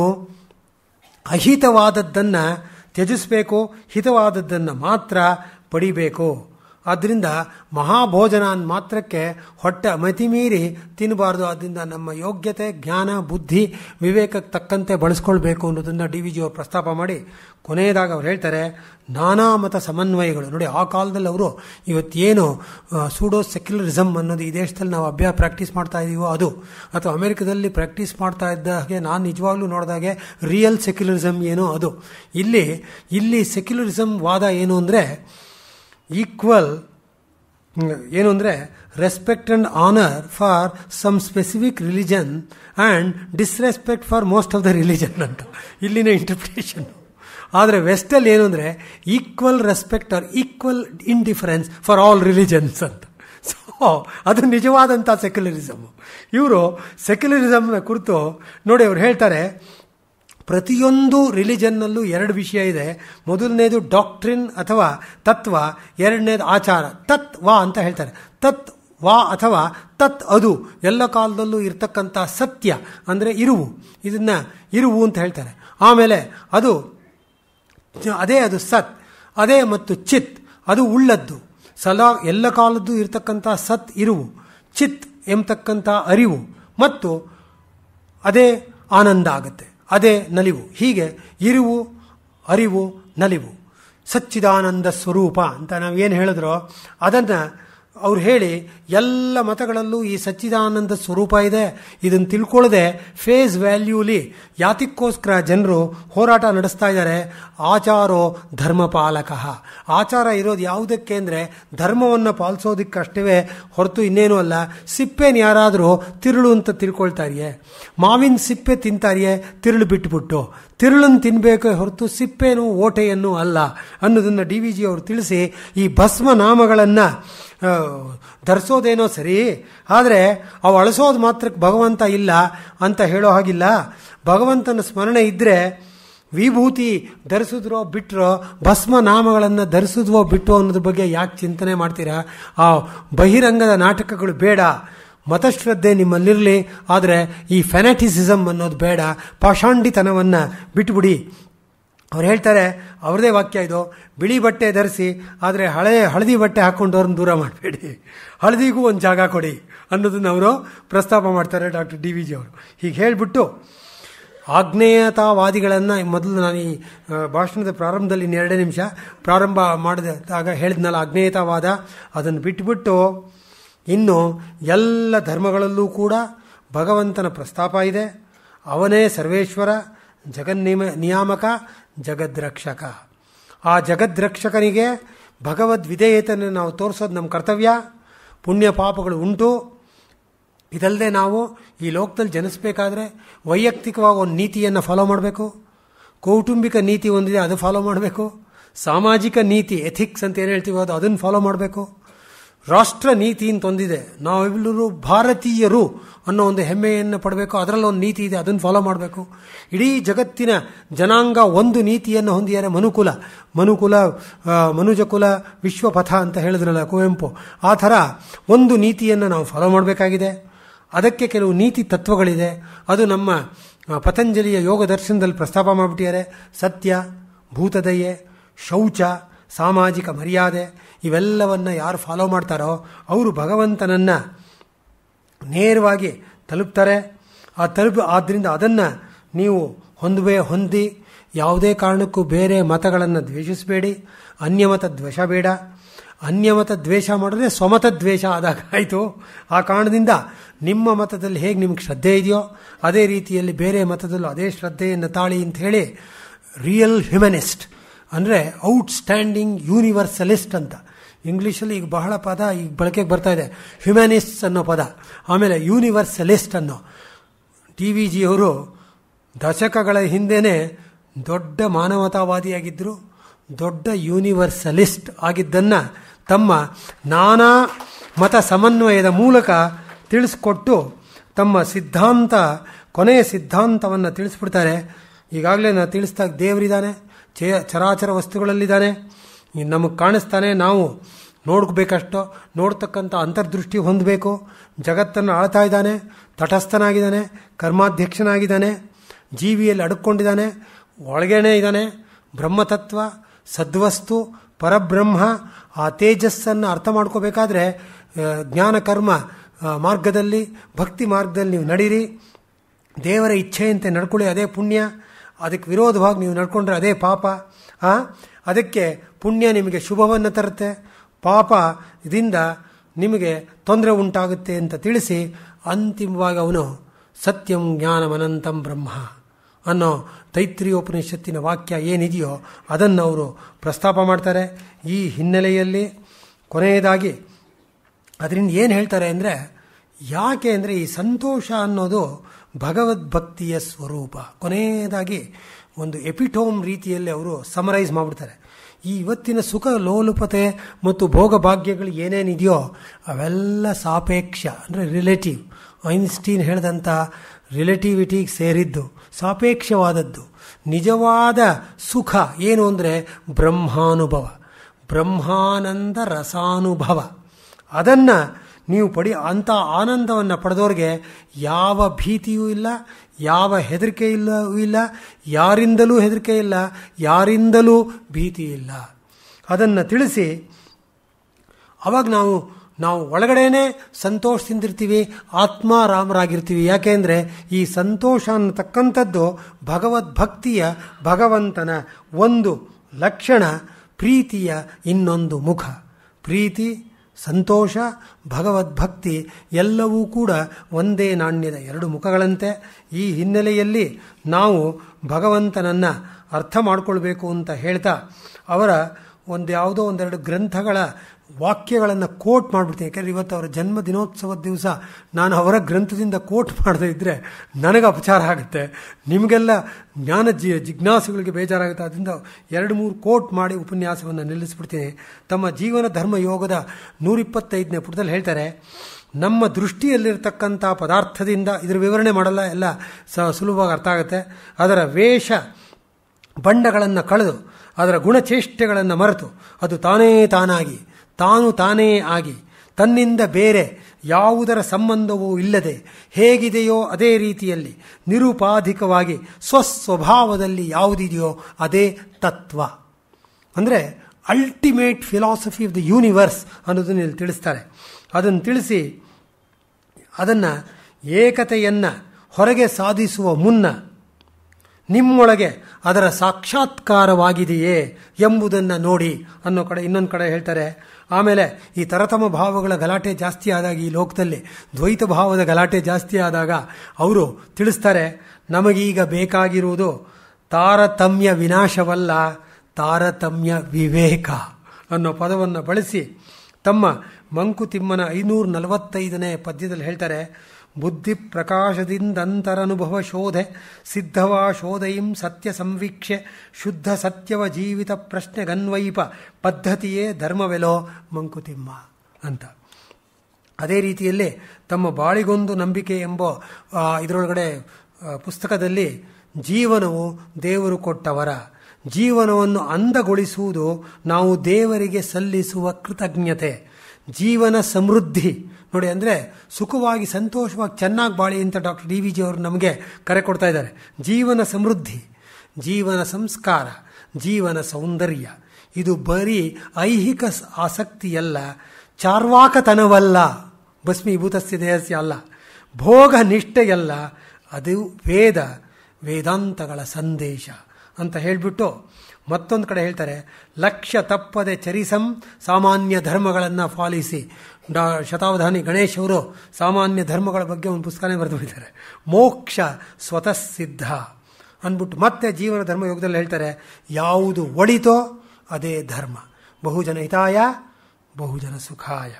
ಅಹಿತವಾದದ್ದನ್ನು ತ್ಯಜಿಸಬೇಕು ಹಿತವಾದದ್ದನ್ನು ಮಾತ್ರ ಪಡಿಬೇಕು ಆದ್ದರಿಂದ ಮಹಾಭೋಜನ ಅಂದ ಮಾತ್ರಕ್ಕೆ ಹೊಟ್ಟೆ ಮತಿಮೀರಿ ತಿನ್ನಬಾರ್ದು ಅದರಿಂದ ನಮ್ಮ ಯೋಗ್ಯತೆ ಜ್ಞಾನ ಬುದ್ಧಿ ವಿವೇಕಕ್ಕೆ ತಕ್ಕಂತೆ ಬಳಸ್ಕೊಳ್ಬೇಕು ಅನ್ನೋದನ್ನು ಡಿ ವಿ ಜಿ ಅವರು ಪ್ರಸ್ತಾಪ ಮಾಡಿ ಕೊನೆಯದಾಗ ಅವ್ರು ಹೇಳ್ತಾರೆ ನಾನಾ ಮತ ಸಮನ್ವಯಗಳು ನೋಡಿ ಆ ಕಾಲದಲ್ಲಿ ಅವರು ಇವತ್ತೇನು ಸೂಡೋ ಸೆಕ್ಯುಲರಿಸಮ್ ಅನ್ನೋದು ಈ ದೇಶದಲ್ಲಿ ನಾವು ಅಭ್ಯಾಸ ಪ್ರಾಕ್ಟೀಸ್ ಮಾಡ್ತಾ ಇದ್ದೀವೋ ಅದು ಅಥವಾ ಅಮೆರಿಕದಲ್ಲಿ ಪ್ರಾಕ್ಟೀಸ್ ಮಾಡ್ತಾ ಇದ್ದ ಹಾಗೆ ನಾನು ನಿಜವಾಗ್ಲೂ ನೋಡಿದಾಗೆ ರಿಯಲ್ ಸೆಕ್ಯುಲರಿಸಮ್ ಏನೋ ಅದು ಇಲ್ಲಿ ಇಲ್ಲಿ ಸೆಕ್ಯುಲರಿಸಮ್ ವಾದ ಏನು ಅಂದರೆ ಈಕ್ವಲ್ ಏನು ಅಂದರೆ respect and honour for some specific religion and disrespect for most of the religion ಅಂತ ಇಲ್ಲಿನ ಇಂಟರ್ಪ್ರಿಟೇಷನ್ ಆದರೆ ವೆಸ್ಟಲ್ಲಿ ಏನು ಅಂದರೆ equal respect or equal indifference for all religions ಅಂತ ಸೊ ಅದು ನಿಜವಾದಂಥ ಸೆಕ್ಯುಲರಿಸಮ್ ಇವರು ಸೆಕ್ಯುಲರಿಸಮ್ನ ಕುರಿತು ನೋಡಿ ಅವ್ರು ಹೇಳ್ತಾರೆ ಪ್ರತಿಯೊಂದು ರಿಲಿಜನ್ನಲ್ಲೂ ಎರಡು ವಿಷಯ ಇದೆ ಮೊದಲನೇದು ಡಾಕ್ಟ್ರಿನ್ ಅಥವಾ ತತ್ವ ಎರಡನೇದು ಆಚಾರ ತತ್ ವಾ ಅಂತ ಹೇಳ್ತಾರೆ ತತ್ ವಾ ಅಥವಾ ತತ್ ಅದು ಎಲ್ಲ ಕಾಲದಲ್ಲೂ ಇರ್ತಕ್ಕಂಥ ಸತ್ಯ ಅಂದರೆ ಇರುವು ಇದನ್ನು ಇರುವು ಅಂತ ಹೇಳ್ತಾರೆ ಆಮೇಲೆ ಅದು ಅದೇ ಅದು ಸತ್ ಅದೇ ಮತ್ತು ಚಿತ್ ಅದು ಉಳ್ಳದ್ದು ಸದಾ ಎಲ್ಲ ಕಾಲದ್ದು ಇರತಕ್ಕಂಥ ಸತ್ ಇರುವು ಚಿತ್ ಎಂಬತಕ್ಕಂಥ ಅರಿವು ಮತ್ತು ಅದೇ ಆನಂದ ಆಗುತ್ತೆ ಅದೇ ನಲಿವು ಹೀಗೆ ಇರುವು ಅರಿವು ನಲಿವು ಸಚ್ಚಿದಾನಂದ ಸ್ವರೂಪ ಅಂತ ನಾವು ಏನು ಹೇಳಿದ್ರೋ ಅದನ್ನು ಅವ್ರು ಹೇಳಿ ಎಲ್ಲ ಮತಗಳಲ್ಲೂ ಈ ಸಚ್ಚಿದಾನಂದ ಸ್ವರೂಪ ಇದೆ ಇದನ್ನು ತಿಳ್ಕೊಳ್ಳದೆ ಫೇಸ್ ವ್ಯಾಲ್ಯೂಲಿ ಯಾತಿಕ್ಕೋಸ್ಕರ ಜನರು ಹೋರಾಟ ನಡೆಸ್ತಾ ಇದ್ದಾರೆ ಆಚಾರೋ ಧರ್ಮಪಾಲಕ ಆಚಾರ ಇರೋದು ಯಾವುದಕ್ಕೆ ಅಂದರೆ ಧರ್ಮವನ್ನು ಪಾಲಿಸೋದಕ್ಕಷ್ಟೇ ಹೊರತು ಇನ್ನೇನು ಅಲ್ಲ ಸಿಪ್ಪೆನ ಯಾರಾದರೂ ತಿರುಳು ಅಂತ ತಿಳ್ಕೊಳ್ತಾರಿಯೇ ಮಾವಿನ ಸಿಪ್ಪೆ ತಿಂತಾರಿಯೇ ತಿರುಳು ಬಿಟ್ಬಿಟ್ಟು ತಿರುಳನ್ನು ತಿನ್ನಬೇಕೇ ಹೊರತು ಸಿಪ್ಪೆನು ಓಟೆಯನ್ನು ಅಲ್ಲ ಅನ್ನೋದನ್ನು ಡಿ ವಿ ಜಿ ಅವರು ತಿಳಿಸಿ ಈ ಭಸ್ಮ ನಾಮಗಳನ್ನು ಧರಿಸೋದೇನೋ ಸರಿ ಆದರೆ ಅವು ಅಳಿಸೋದು ಮಾತ್ರಕ್ಕೆ ಭಗವಂತ ಇಲ್ಲ ಅಂತ ಹೇಳೋ ಹಾಗಿಲ್ಲ ಭಗವಂತನ ಸ್ಮರಣೆ ಇದ್ದರೆ ವಿಭೂತಿ ಧರಿಸಿದ್ರೋ ಬಿಟ್ಟರೋ ಭಸ್ಮ ನಾಮಗಳನ್ನು ಧರಿಸಿದ್ವೋ ಬಿಟ್ಟು ಅನ್ನೋದ್ರ ಬಗ್ಗೆ ಯಾಕೆ ಚಿಂತನೆ ಮಾಡ್ತೀರಾ ಆ ಬಹಿರಂಗದ ನಾಟಕಗಳು ಬೇಡ ಮತಶ್ರದ್ಧೆ ನಿಮ್ಮಲ್ಲಿರಲಿ ಆದರೆ ಈ ಫೆನಾಟಿಸಿಸಮ್ ಅನ್ನೋದು ಬೇಡ ಪಾಷಾಂಡಿತನವನ್ನು ಬಿಟ್ಬಿಡಿ ಅವ್ರು ಹೇಳ್ತಾರೆ ಅವ್ರದೇ ವಾಕ್ಯ ಇದು ಬಿಳಿ ಬಟ್ಟೆ ಧರಿಸಿ ಆದರೆ ಹಳೆ ಹಳದಿ ಬಟ್ಟೆ ಹಾಕ್ಕೊಂಡವ್ರನ್ನ ದೂರ ಮಾಡಬೇಡಿ ಹಳದಿಗೂ ಒಂದು ಜಾಗ ಕೊಡಿ ಅನ್ನೋದನ್ನು ಅವರು ಪ್ರಸ್ತಾಪ ಮಾಡ್ತಾರೆ ಡಾಕ್ಟರ್ ಡಿ ವಿ ಜಿ ಅವರು ಹೀಗೆ ಹೇಳಿಬಿಟ್ಟು ಆಗ್ನೇಯತಾವಾದಿಗಳನ್ನು ಮೊದಲು ನಾನು ಈ ಭಾಷಣದ ಪ್ರಾರಂಭದಲ್ಲಿ ಇನ್ನೆರಡೇ ನಿಮಿಷ ಪ್ರಾರಂಭ ಮಾಡಿದಾಗ ಹೇಳಿದ್ನಲ್ಲ ಆಗ್ನೇಯತಾವಾದ ಅದನ್ನು ಬಿಟ್ಟುಬಿಟ್ಟು ಇನ್ನು ಎಲ್ಲ ಧರ್ಮಗಳಲ್ಲೂ ಕೂಡ ಭಗವಂತನ ಪ್ರಸ್ತಾಪ ಇದೆ ಅವನೇ ಸರ್ವೇಶ್ವರ ಜಗನ್ನಿಮ ನಿಯಾಮಕ ಜಗದ್ರಕ್ಷಕ ಆ ಜಗದ್ರಕ್ಷಕನಿಗೆ ಭಗವದ್ವಿಧೇಯತೆಯನ್ನು ನಾವು ತೋರಿಸೋದು ನಮ್ಮ ಕರ್ತವ್ಯ ಪುಣ್ಯ ಪಾಪಗಳು ಉಂಟು ಇದಲ್ಲದೆ ನಾವು ಈ ಲೋಕದಲ್ಲಿ ಜನಿಸ್ಬೇಕಾದ್ರೆ ವೈಯಕ್ತಿಕವಾಗಿ ಒಂದು ನೀತಿಯನ್ನು ಫಾಲೋ ಮಾಡಬೇಕು ಕೌಟುಂಬಿಕ ನೀತಿ ಒಂದಿದೆ ಅದು ಫಾಲೋ ಮಾಡಬೇಕು ಸಾಮಾಜಿಕ ನೀತಿ ಎಥಿಕ್ಸ್ ಅಂತ ಏನು ಹೇಳ್ತೀವೋ ಅದು ಅದನ್ನು ಫಾಲೋ ಮಾಡಬೇಕು ರಾಷ್ಟ್ರ ನೀತಿ ಅಂತ ಒಂದಿದೆ ನಾವೆಲ್ಲರೂ ಭಾರತೀಯರು ಅನ್ನೋ ಒಂದು ಹೆಮ್ಮೆಯನ್ನು ಪಡಬೇಕು ಅದರಲ್ಲಿ ಒಂದು ನೀತಿ ಇದೆ ಅದನ್ನು ಫಾಲೋ ಮಾಡಬೇಕು ಇಡೀ ಜಗತ್ತಿನ ಜನಾಂಗ ಒಂದು ನೀತಿಯನ್ನು ಹೊಂದಿದ್ದಾರೆ ಮನುಕುಲ ಮನುಕುಲ ಮನುಜಕುಲ ವಿಶ್ವಪಥ ಅಂತ ಹೇಳಿದ್ರಲ್ಲ ಕುವೆಂಪು ಆ ಥರ ಒಂದು ನೀತಿಯನ್ನು ನಾವು ಫಾಲೋ ಮಾಡಬೇಕಾಗಿದೆ ಅದಕ್ಕೆ ಕೆಲವು ನೀತಿ ತತ್ವಗಳಿದೆ ಅದು ನಮ್ಮ ಪತಂಜಲಿಯ ಯೋಗ ದರ್ಶನದಲ್ಲಿ ಪ್ರಸ್ತಾಪ ಮಾಡಿಬಿಟ್ಟಿದ್ದಾರೆ ಸತ್ಯ ಭೂತದಯೆ ಶೌಚ ಸಾಮಾಜಿಕ ಮರ್ಯಾದೆ ಇವೆಲ್ಲವನ್ನು ಯಾರು ಫಾಲೋ ಮಾಡ್ತಾರೋ ಅವರು ಭಗವಂತನನ್ನು ನೇರವಾಗಿ ತಲುಪ್ತಾರೆ ಆ ತಲುಪಿ ಆದ್ದರಿಂದ ಅದನ್ನು ನೀವು ಹೊಂದಬೇ ಹೊಂದಿ ಯಾವುದೇ ಕಾರಣಕ್ಕೂ ಬೇರೆ ಮತಗಳನ್ನು ದ್ವೇಷಿಸಬೇಡಿ ಅನ್ಯಮತ ದ್ವೇಷ ಬೇಡ ಅನ್ಯಮತ ದ್ವೇಷ ಮಾಡಿದ್ರೆ ಸ್ವಮತ ದ್ವೇಷ ಆದಾಗ ಆಯಿತು ಆ ಕಾರಣದಿಂದ ನಿಮ್ಮ ಮತದಲ್ಲಿ ಹೇಗೆ ನಿಮಗೆ ಶ್ರದ್ಧೆ ಇದೆಯೋ ಅದೇ ರೀತಿಯಲ್ಲಿ ಬೇರೆ ಮತದಲ್ಲೂ ಅದೇ ಶ್ರದ್ಧೆಯನ್ನು ತಾಳಿ ಅಂತ ಹೇಳಿ ರಿಯಲ್ ಹ್ಯುಮನಿಸ್ಟ್ ಅಂದರೆ ಔಟ್ಸ್ಟ್ಯಾಂಡಿಂಗ್ ಯೂನಿವರ್ಸಲಿಸ್ಟ್ ಅಂತ ಇಂಗ್ಲೀಷಲ್ಲಿ ಈಗ ಬಹಳ ಪದ ಈಗ ಬಳಕೆಗೆ ಬರ್ತಾ ಇದೆ ಹ್ಯುಮ್ಯಾನಿಸ್ಟ್ಸ್ ಅನ್ನೋ ಪದ ಆಮೇಲೆ ಯೂನಿವರ್ಸಲಿಸ್ಟ್ ಅನ್ನೋ ಟಿ ವಿ ಜಿಯವರು ದಶಕಗಳ ಹಿಂದೆನೇ ದೊಡ್ಡ ಮಾನವತಾವಾದಿಯಾಗಿದ್ದರು ದೊಡ್ಡ ಯೂನಿವರ್ಸಲಿಸ್ಟ್ ಆಗಿದ್ದನ್ನು ತಮ್ಮ ನಾನಾ ಮತ ಸಮನ್ವಯದ ಮೂಲಕ ತಿಳಿಸ್ಕೊಟ್ಟು ತಮ್ಮ ಸಿದ್ಧಾಂತ ಕೊನೆಯ ಸಿದ್ಧಾಂತವನ್ನು ತಿಳಿಸ್ಬಿಡ್ತಾರೆ ಈಗಾಗಲೇ ನಾನು ತಿಳಿಸ್ದಾಗ ದೇವರಿದ್ದಾನೆ ಚೇ ಚರಾಚರ ವಸ್ತುಗಳಲ್ಲಿದ್ದಾನೆ ನಮಗೆ ಕಾಣಿಸ್ತಾನೆ ನಾವು ನೋಡ್ಬೇಕಷ್ಟೋ ನೋಡ್ತಕ್ಕಂಥ ಅಂತರ್ದೃಷ್ಟಿ ಹೊಂದಬೇಕು ಜಗತ್ತನ್ನು ಆಳ್ತಾ ಇದ್ದಾನೆ ತಟಸ್ಥನಾಗಿದ್ದಾನೆ ಕರ್ಮಾಧ್ಯಕ್ಷನಾಗಿದ್ದಾನೆ ಜೀವಿಯಲ್ಲಿ ಅಡಕೊಂಡಿದ್ದಾನೆ ಒಳಗೇನೆ ಇದ್ದಾನೆ ಬ್ರಹ್ಮತತ್ವ ಸದ್ವಸ್ತು ಪರಬ್ರಹ್ಮ ಆ ತೇಜಸ್ಸನ್ನು ಅರ್ಥ ಮಾಡ್ಕೋಬೇಕಾದ್ರೆ ಜ್ಞಾನ ಕರ್ಮ ಮಾರ್ಗದಲ್ಲಿ ಭಕ್ತಿ ಮಾರ್ಗದಲ್ಲಿ ನೀವು ನಡೀರಿ ದೇವರ ಇಚ್ಛೆಯಂತೆ ನಡ್ಕೊಳ್ಳಿ ಅದೇ ಪುಣ್ಯ ಅದಕ್ಕೆ ವಿರೋಧವಾಗಿ ನೀವು ನಡ್ಕೊಂಡ್ರೆ ಅದೇ ಪಾಪ ಅದಕ್ಕೆ ಪುಣ್ಯ ನಿಮಗೆ ಶುಭವನ್ನು ತರುತ್ತೆ ಪಾಪ ಇದರಿಂದ ನಿಮಗೆ ತೊಂದರೆ ಉಂಟಾಗುತ್ತೆ ಅಂತ ತಿಳಿಸಿ ಅಂತಿಮವಾಗಿ ಅವನು ಸತ್ಯಂ ಜ್ಞಾನಮನಂತಂ ಬ್ರಹ್ಮ ಅನ್ನೋ ತೈತ್ರಿಯೋಪನಿಷತ್ತಿನ ವಾಕ್ಯ ಏನಿದೆಯೋ ಅದನ್ನು ಅವರು ಪ್ರಸ್ತಾಪ ಮಾಡ್ತಾರೆ ಈ ಹಿನ್ನೆಲೆಯಲ್ಲಿ ಕೊನೆಯದಾಗಿ ಅದರಿಂದ ಏನು ಹೇಳ್ತಾರೆ ಅಂದರೆ ಯಾಕೆ ಅಂದರೆ ಈ ಸಂತೋಷ ಅನ್ನೋದು ಭಗವದ್ಭಕ್ತಿಯ ಸ್ವರೂಪ ಕೊನೆಯದಾಗಿ ಒಂದು ಎಪಿಟೋಮ್ ರೀತಿಯಲ್ಲಿ ಅವರು ಸಮರೈಸ್ ಮಾಡಿಬಿಡ್ತಾರೆ ಈ ಇವತ್ತಿನ ಸುಖ ಲೋಲುಪತೆ ಮತ್ತು ಭೋಗಭಾಗ್ಯಗಳು ಏನೇನಿದೆಯೋ ಅವೆಲ್ಲ ಸಾಪೇಕ್ಷ ಅಂದರೆ ರಿಲೇಟಿವ್ ಐನ್ಸ್ಟೀನ್ ಹೇಳಿದಂಥ ರಿಲೇಟಿವಿಟಿಗೆ ಸೇರಿದ್ದು ಸಾಪೇಕ್ಷವಾದದ್ದು ನಿಜವಾದ ಸುಖ ಏನು ಅಂದರೆ ಬ್ರಹ್ಮಾನುಭವ ಬ್ರಹ್ಮಾನಂದ ರಸಾನುಭವ ಅದನ್ನು ನೀವು ಪಡಿ ಅಂಥ ಆನಂದವನ್ನು ಪಡೆದವ್ರಿಗೆ ಯಾವ ಭೀತಿಯೂ ಇಲ್ಲ ಯಾವ ಹೆದರಿಕೆ ಇಲ್ಲ ಇಲ್ಲ ಯಾರಿಂದಲೂ ಹೆದರಿಕೆ ಇಲ್ಲ ಯಾರಿಂದಲೂ ಭೀತಿ ಇಲ್ಲ ಅದನ್ನು ತಿಳಿಸಿ ಅವಾಗ ನಾವು ನಾವು ಒಳಗಡೆನೆ ಸಂತೋಷದಿಂದಿರ್ತೀವಿ ಆತ್ಮಾರಾಮರಾಗಿರ್ತೀವಿ ಯಾಕೆಂದರೆ ಈ ಸಂತೋಷ ಅನ್ನತಕ್ಕಂಥದ್ದು ಭಗವದ್ಭಕ್ತಿಯ ಭಗವಂತನ ಒಂದು ಲಕ್ಷಣ ಪ್ರೀತಿಯ ಇನ್ನೊಂದು ಮುಖ ಪ್ರೀತಿ ಸಂತೋಷ ಭಗವದ್ಭಕ್ತಿ ಎಲ್ಲವೂ ಕೂಡ ಒಂದೇ ನಾಣ್ಯದ ಎರಡು ಮುಖಗಳಂತೆ ಈ ಹಿನ್ನೆಲೆಯಲ್ಲಿ ನಾವು ಭಗವಂತನನ್ನು ಅರ್ಥ ಮಾಡಿಕೊಳ್ಬೇಕು ಅಂತ ಹೇಳ್ತಾ ಅವರ ಒಂದು ಯಾವುದೋ ಒಂದೆರಡು ಗ್ರಂಥಗಳ ವಾಕ್ಯಗಳನ್ನು ಕೋಟ್ ಮಾಡಿಬಿಡ್ತೀನಿ ಯಾಕೆಂದರೆ ಇವತ್ತು ಅವರ ಜನ್ಮ ದಿನೋತ್ಸವದ ದಿವಸ ನಾನು ಅವರ ಗ್ರಂಥದಿಂದ ಕೋಟ್ ಮಾಡದೇ ಇದ್ದರೆ ನನಗೆ ಅಪಚಾರ ಆಗುತ್ತೆ ನಿಮಗೆಲ್ಲ ಜ್ಞಾನ ಜಿ ಜಿಜ್ಞಾಸುಗಳಿಗೆ ಬೇಜಾರಾಗುತ್ತೆ ಅದರಿಂದ ಎರಡು ಮೂರು ಕೋಟ್ ಮಾಡಿ ಉಪನ್ಯಾಸವನ್ನು ನಿಲ್ಲಿಸ್ಬಿಡ್ತೀನಿ ತಮ್ಮ ಜೀವನ ಧರ್ಮ ಯೋಗದ ನೂರಿಪ್ಪತ್ತೈದನೇ ಪುಟದಲ್ಲಿ ಹೇಳ್ತಾರೆ ನಮ್ಮ ದೃಷ್ಟಿಯಲ್ಲಿರ್ತಕ್ಕಂಥ ಪದಾರ್ಥದಿಂದ ಇದರ ವಿವರಣೆ ಮಾಡಲ್ಲ ಎಲ್ಲ ಸ ಸುಲಭವಾಗಿ ಅರ್ಥ ಆಗುತ್ತೆ ಅದರ ವೇಷ ಬಣ್ಣಗಳನ್ನು ಕಳೆದು ಅದರ ಗುಣಚೇಷ್ಟೆಗಳನ್ನು ಮರೆತು ಅದು ತಾನೇ ತಾನಾಗಿ ತಾನು ತಾನೇ ಆಗಿ ತನ್ನಿಂದ ಬೇರೆ ಯಾವುದರ ಸಂಬಂಧವೂ ಇಲ್ಲದೆ ಹೇಗಿದೆಯೋ ಅದೇ ರೀತಿಯಲ್ಲಿ ನಿರುಪಾಧಿಕವಾಗಿ ಸ್ವಸ್ವಭಾವದಲ್ಲಿ ಯಾವುದಿದೆಯೋ ಅದೇ ತತ್ವ ಅಂದರೆ ultimate philosophy of the universe ಅನ್ನೋದನ್ನು ಇಲ್ಲಿ ತಿಳಿಸ್ತಾರೆ ಅದನ್ನು ತಿಳಿಸಿ ಅದನ್ನು ಏಕತೆಯನ್ನು ಹೊರಗೆ ಸಾಧಿಸುವ ಮುನ್ನ ನಿಮ್ಮೊಳಗೆ ಅದರ ಸಾಕ್ಷಾತ್ಕಾರವಾಗಿದೆಯೇ ಎಂಬುದನ್ನು ನೋಡಿ ಅನ್ನೋ ಕಡೆ ಇನ್ನೊಂದು ಕಡೆ ಹೇಳ್ತಾರೆ ಆಮೇಲೆ ಈ ತರತಮ ಭಾವಗಳ ಗಲಾಟೆ ಜಾಸ್ತಿ ಆದಾಗ ಈ ಲೋಕದಲ್ಲಿ ದ್ವೈತ ಭಾವದ ಗಲಾಟೆ ಜಾಸ್ತಿ ಆದಾಗ ಅವರು ತಿಳಿಸ್ತಾರೆ ನಮಗೀಗ ಬೇಕಾಗಿರುವುದು ತಾರತಮ್ಯ ವಿನಾಶವಲ್ಲ ತಾರತಮ್ಯ ವಿವೇಕ ಅನ್ನೋ ಪದವನ್ನು ಬಳಸಿ ತಮ್ಮ ಮಂಕುತಿಮ್ಮನ ಐನೂರ ನಲವತ್ತೈದನೇ ಪದ್ಯದಲ್ಲಿ ಹೇಳ್ತಾರೆ ಬುದ್ಧಿ ಪ್ರಕಾಶದಿಂದಂತರನುಭವ ಶೋಧೆ ಸಿದ್ಧವಾ ಶೋಧಯಿಂ ಸತ್ಯ ಸಂವೀಕ್ಷೆ ಶುದ್ಧ ಸತ್ಯವ ಜೀವಿತ ಪ್ರಶ್ನೆಗನ್ವಯಿಪ ಪದ್ಧತಿಯೇ ಧರ್ಮವೆಲೋ ಮಂಕುತಿಮ್ಮ ಅಂತ ಅದೇ ರೀತಿಯಲ್ಲಿ ತಮ್ಮ ಬಾಳಿಗೊಂದು ನಂಬಿಕೆ ಎಂಬ ಇದರೊಳಗಡೆ ಪುಸ್ತಕದಲ್ಲಿ ಜೀವನವು ದೇವರು ಕೊಟ್ಟವರ ಜೀವನವನ್ನು ಅಂದಗೊಳಿಸುವುದು ನಾವು ದೇವರಿಗೆ ಸಲ್ಲಿಸುವ ಕೃತಜ್ಞತೆ ಜೀವನ ಸಮೃದ್ಧಿ ನೋಡಿ ಅಂದರೆ ಸುಖವಾಗಿ ಸಂತೋಷವಾಗಿ ಚೆನ್ನಾಗಿ ಬಾಳಿ ಅಂತ ಡಾಕ್ಟರ್ ಡಿ ವಿ ಜಿ ಅವರು ನಮಗೆ ಕರೆ ಕೊಡ್ತಾ ಇದ್ದಾರೆ ಜೀವನ ಸಮೃದ್ಧಿ ಜೀವನ ಸಂಸ್ಕಾರ ಜೀವನ ಸೌಂದರ್ಯ ಇದು ಬರೀ ಐಹಿಕ ಆಸಕ್ತಿಯಲ್ಲ ಚಾರ್ವಾಕತನವಲ್ಲ ಭಸ್ಮೀಭೂತಸ್ಯ ದೇಹಸ್ಯ ಅಲ್ಲ ಭೋಗ ನಿಷ್ಠೆಯಲ್ಲ ಅದು ವೇದ ವೇದಾಂತಗಳ ಸಂದೇಶ ಅಂತ ಹೇಳಿಬಿಟ್ಟು ಮತ್ತೊಂದು ಕಡೆ ಹೇಳ್ತಾರೆ ಲಕ್ಷ್ಯ ತಪ್ಪದೆ ಚರಿಸಂ ಸಾಮಾನ್ಯ ಧರ್ಮಗಳನ್ನು ಪಾಲಿಸಿ ಡಾ ಶತಾವಧಾನಿ ಗಣೇಶ್ ಅವರು ಸಾಮಾನ್ಯ ಧರ್ಮಗಳ ಬಗ್ಗೆ ಒಂದು ಪುಸ್ತಕನೇ ಬರೆದು ಬಿಟ್ಟಿದ್ದಾರೆ ಮೋಕ್ಷ ಸ್ವತಃ ಸಿದ್ಧ ಅಂದ್ಬಿಟ್ಟು ಮತ್ತೆ ಜೀವನ ಧರ್ಮ ಯೋಗದಲ್ಲಿ ಹೇಳ್ತಾರೆ ಯಾವುದು ಒಳಿತೋ ಅದೇ ಧರ್ಮ ಬಹುಜನ ಹಿತಾಯ ಬಹುಜನ ಸುಖಾಯ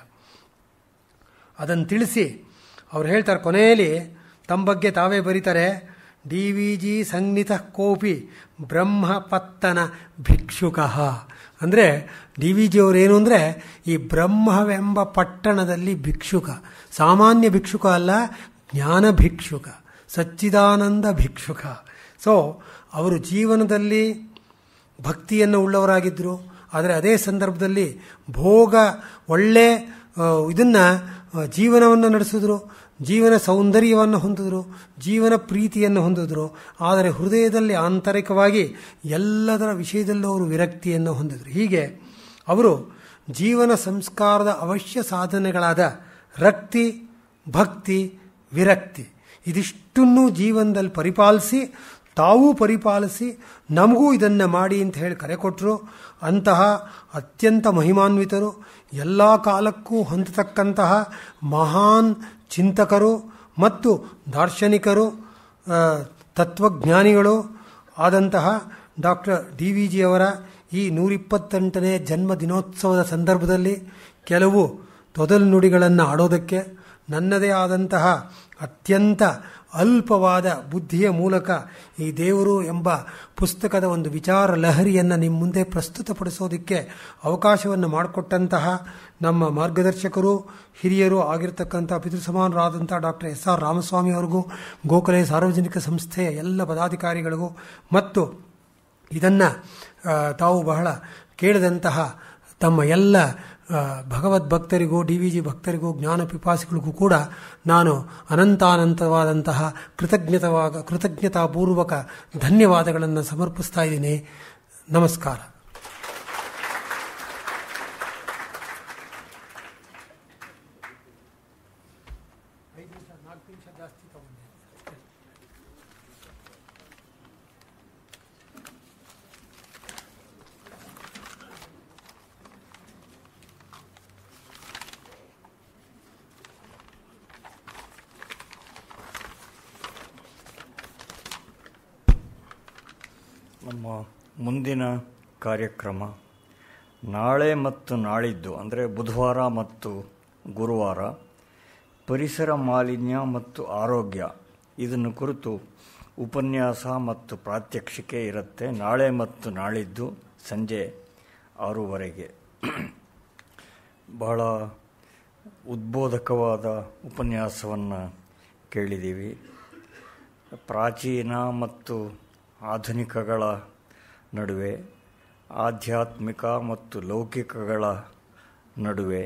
ಅದನ್ನು ತಿಳಿಸಿ ಅವ್ರು ಹೇಳ್ತಾರೆ ಕೊನೆಯಲ್ಲಿ ತಮ್ಮ ಬಗ್ಗೆ ತಾವೇ ಬರೀತಾರೆ ಡಿ ವಿ ಜಿ ಸಂಜ್ಞಿತ ಕೋಪಿ ಬ್ರಹ್ಮಪತ್ತನ ಭಿಕ್ಷುಕ ಅಂದರೆ ಡಿ ವಿ ಜಿ ಅವರೇನು ಅಂದರೆ ಈ ಬ್ರಹ್ಮವೆಂಬ ಪಟ್ಟಣದಲ್ಲಿ ಭಿಕ್ಷುಕ ಸಾಮಾನ್ಯ ಭಿಕ್ಷುಕ ಅಲ್ಲ ಜ್ಞಾನ ಭಿಕ್ಷುಕ ಸಚ್ಚಿದಾನಂದ ಭಿಕ್ಷುಕ ಸೊ ಅವರು ಜೀವನದಲ್ಲಿ ಭಕ್ತಿಯನ್ನು ಉಳ್ಳವರಾಗಿದ್ದರು ಆದರೆ ಅದೇ ಸಂದರ್ಭದಲ್ಲಿ ಭೋಗ ಒಳ್ಳೆ ಇದನ್ನು ಜೀವನವನ್ನು ನಡೆಸಿದ್ರು ಜೀವನ ಸೌಂದರ್ಯವನ್ನು ಹೊಂದಿದ್ರು ಜೀವನ ಪ್ರೀತಿಯನ್ನು ಹೊಂದಿದ್ರು ಆದರೆ ಹೃದಯದಲ್ಲಿ ಆಂತರಿಕವಾಗಿ ಎಲ್ಲದರ ವಿಷಯದಲ್ಲೂ ಅವರು ವಿರಕ್ತಿಯನ್ನು ಹೊಂದಿದ್ರು ಹೀಗೆ ಅವರು ಜೀವನ ಸಂಸ್ಕಾರದ ಅವಶ್ಯ ಸಾಧನೆಗಳಾದ ರಕ್ತಿ ಭಕ್ತಿ ವಿರಕ್ತಿ ಇದಿಷ್ಟನ್ನೂ ಜೀವನದಲ್ಲಿ ಪರಿಪಾಲಿಸಿ ತಾವೂ ಪರಿಪಾಲಿಸಿ ನಮಗೂ ಇದನ್ನು ಮಾಡಿ ಅಂತ ಹೇಳಿ ಕರೆ ಕೊಟ್ಟರು ಅಂತಹ ಅತ್ಯಂತ ಮಹಿಮಾನ್ವಿತರು ಎಲ್ಲ ಕಾಲಕ್ಕೂ ಹೊಂದತಕ್ಕಂತಹ ಮಹಾನ್ ಚಿಂತಕರು ಮತ್ತು ದಾರ್ಶನಿಕರು ತತ್ವಜ್ಞಾನಿಗಳು ಆದಂತಹ ಡಾಕ್ಟರ್ ಡಿ ವಿ ಜಿಯವರ ಈ ನೂರಿಪ್ಪತ್ತೆಂಟನೇ ಜನ್ಮ ದಿನೋತ್ಸವದ ಸಂದರ್ಭದಲ್ಲಿ ಕೆಲವು ತೊದಲು ನುಡಿಗಳನ್ನು ಆಡೋದಕ್ಕೆ ನನ್ನದೇ ಆದಂತಹ ಅತ್ಯಂತ ಅಲ್ಪವಾದ ಬುದ್ಧಿಯ ಮೂಲಕ ಈ ದೇವರು ಎಂಬ ಪುಸ್ತಕದ ಒಂದು ವಿಚಾರ ಲಹರಿಯನ್ನು ನಿಮ್ಮ ಮುಂದೆ ಪ್ರಸ್ತುತಪಡಿಸೋದಕ್ಕೆ ಅವಕಾಶವನ್ನು ಮಾಡಿಕೊಟ್ಟಂತಹ ನಮ್ಮ ಮಾರ್ಗದರ್ಶಕರು ಹಿರಿಯರು ಆಗಿರ್ತಕ್ಕಂಥ ಪಿತೃಸಮಾನರಾದಂಥ ಡಾಕ್ಟರ್ ಎಸ್ ಆರ್ ರಾಮಸ್ವಾಮಿ ಅವ್ರಿಗೂ ಗೋಖಲೆ ಸಾರ್ವಜನಿಕ ಸಂಸ್ಥೆಯ ಎಲ್ಲ ಪದಾಧಿಕಾರಿಗಳಿಗೂ ಮತ್ತು ಇದನ್ನು ತಾವು ಬಹಳ ಕೇಳಿದಂತಹ ತಮ್ಮ ಎಲ್ಲ ಭಗವದ್ಭಕ್ತರಿಗೂ ಡಿ ವಿ ಜಿ ಭಕ್ತರಿಗೂ ಜ್ಞಾನ ಪಿಪಾಸಿಗಳಿಗೂ ಕೂಡ ನಾನು ಅನಂತಾನಂತವಾದಂತಹ ಕೃತಜ್ಞತವಾಗ ಕೃತಜ್ಞತಾಪೂರ್ವಕ ಧನ್ಯವಾದಗಳನ್ನು ಸಮರ್ಪಿಸ್ತಾ ಇದ್ದೀನಿ ನಮಸ್ಕಾರ ನಮ್ಮ ಮುಂದಿನ ಕಾರ್ಯಕ್ರಮ ನಾಳೆ ಮತ್ತು ನಾಳಿದ್ದು ಅಂದರೆ ಬುಧವಾರ ಮತ್ತು ಗುರುವಾರ ಪರಿಸರ ಮಾಲಿನ್ಯ ಮತ್ತು ಆರೋಗ್ಯ ಇದನ್ನು ಕುರಿತು ಉಪನ್ಯಾಸ ಮತ್ತು ಪ್ರಾತ್ಯಕ್ಷಿಕೆ ಇರುತ್ತೆ ನಾಳೆ ಮತ್ತು ನಾಳಿದ್ದು ಸಂಜೆ ಆರೂವರೆಗೆ ಬಹಳ ಉದ್ಬೋಧಕವಾದ ಉಪನ್ಯಾಸವನ್ನು ಕೇಳಿದ್ದೀವಿ ಪ್ರಾಚೀನ ಮತ್ತು ಆಧುನಿಕಗಳ ನಡುವೆ ಆಧ್ಯಾತ್ಮಿಕ ಮತ್ತು ಲೌಕಿಕಗಳ ನಡುವೆ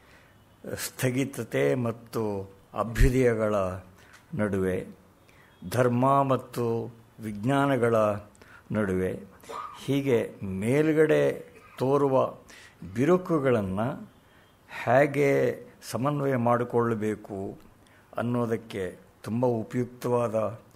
ಸ್ಥಗಿತತೆ ಮತ್ತು ಅಭ್ಯುದಯಗಳ ನಡುವೆ ಧರ್ಮ ಮತ್ತು ವಿಜ್ಞಾನಗಳ ನಡುವೆ ಹೀಗೆ ಮೇಲ್ಗಡೆ ತೋರುವ ಬಿರುಕುಗಳನ್ನು ಹೇಗೆ ಸಮನ್ವಯ ಮಾಡಿಕೊಳ್ಳಬೇಕು ಅನ್ನೋದಕ್ಕೆ ತುಂಬ ಉಪಯುಕ್ತವಾದ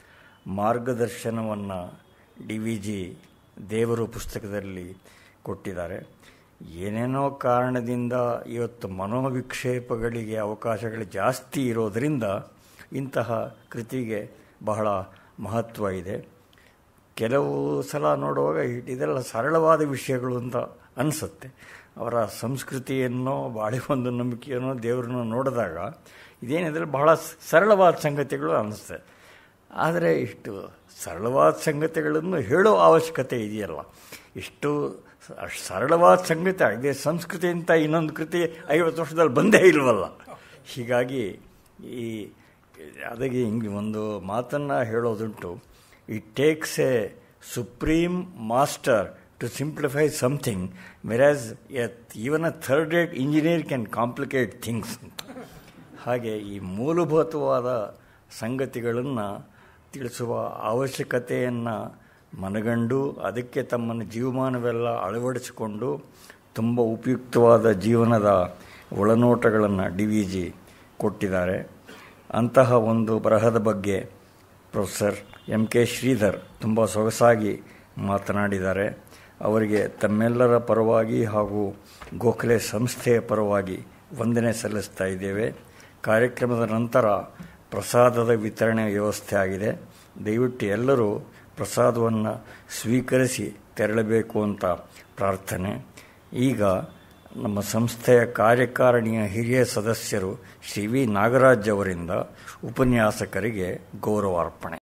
ಮಾರ್ಗದರ್ಶನವನ್ನು ಡಿ ವಿ ಜಿ ದೇವರು ಪುಸ್ತಕದಲ್ಲಿ ಕೊಟ್ಟಿದ್ದಾರೆ ಏನೇನೋ ಕಾರಣದಿಂದ ಇವತ್ತು ಮನೋವಿಕ್ಷೇಪಗಳಿಗೆ ಅವಕಾಶಗಳು ಜಾಸ್ತಿ ಇರೋದರಿಂದ ಇಂತಹ ಕೃತಿಗೆ ಬಹಳ ಮಹತ್ವ ಇದೆ ಕೆಲವು ಸಲ ನೋಡುವಾಗ ಇದೆಲ್ಲ ಸರಳವಾದ ವಿಷಯಗಳು ಅಂತ ಅನಿಸುತ್ತೆ ಅವರ ಸಂಸ್ಕೃತಿಯನ್ನು ಬಾಳೆ ಒಂದು ನಂಬಿಕೆಯನ್ನು ದೇವರನ್ನು ನೋಡಿದಾಗ ಇದೇನಿದ್ರೆ ಬಹಳ ಸರಳವಾದ ಸಂಗತಿಗಳು ಅನ್ನಿಸ್ತದೆ ಆದರೆ ಇಷ್ಟು ಸರಳವಾದ ಸಂಗತಿಗಳನ್ನು ಹೇಳೋ ಅವಶ್ಯಕತೆ ಇದೆಯಲ್ಲ ಇಷ್ಟು ಅಷ್ಟು ಸರಳವಾದ ಸಂಗತಿ ಇದೇ ಸಂಸ್ಕೃತಿ ಅಂತ ಇನ್ನೊಂದು ಕೃತಿ ಐವತ್ತು ವರ್ಷದಲ್ಲಿ ಬಂದೇ ಇಲ್ವಲ್ಲ ಹೀಗಾಗಿ ಈ ಅದಕ್ಕೆ ಹಿಂಗೆ ಒಂದು ಮಾತನ್ನು ಹೇಳೋದುಂಟು it takes a supreme master to simplify something whereas even a third rate engineer can complicate things ಅಂತ ಹಾಗೆ ಈ ಮೂಲಭೂತವಾದ ಸಂಗತಿಗಳನ್ನು ತಿಳಿಸುವ ಅವಶ್ಯಕತೆಯನ್ನು ಮನಗಂಡು ಅದಕ್ಕೆ ತಮ್ಮನ್ನು ಜೀವಮಾನವೆಲ್ಲ ಅಳವಡಿಸಿಕೊಂಡು ತುಂಬ ಉಪಯುಕ್ತವಾದ ಜೀವನದ ಒಳನೋಟಗಳನ್ನು ಡಿ ವಿ ಜಿ ಕೊಟ್ಟಿದ್ದಾರೆ ಅಂತಹ ಒಂದು ಬರಹದ ಬಗ್ಗೆ ಪ್ರೊಫೆಸರ್ ಎಂ ಕೆ ಶ್ರೀಧರ್ ತುಂಬ ಸೊಗಸಾಗಿ ಮಾತನಾಡಿದ್ದಾರೆ ಅವರಿಗೆ ತಮ್ಮೆಲ್ಲರ ಪರವಾಗಿ ಹಾಗೂ ಗೋಖಲೆ ಸಂಸ್ಥೆಯ ಪರವಾಗಿ ವಂದನೆ ಸಲ್ಲಿಸ್ತಾ ಇದ್ದೇವೆ ಕಾರ್ಯಕ್ರಮದ ನಂತರ ಪ್ರಸಾದದ ವಿತರಣೆ ವ್ಯವಸ್ಥೆ ಆಗಿದೆ ದಯವಿಟ್ಟು ಎಲ್ಲರೂ ಪ್ರಸಾದವನ್ನು ಸ್ವೀಕರಿಸಿ ತೆರಳಬೇಕು ಅಂತ ಪ್ರಾರ್ಥನೆ ಈಗ ನಮ್ಮ ಸಂಸ್ಥೆಯ ಕಾರ್ಯಕಾರಿಣಿಯ ಹಿರಿಯ ಸದಸ್ಯರು ಶ್ರೀ ವಿ ನಾಗರಾಜ್ ಅವರಿಂದ ಉಪನ್ಯಾಸಕರಿಗೆ ಗೌರವಾರ್ಪಣೆ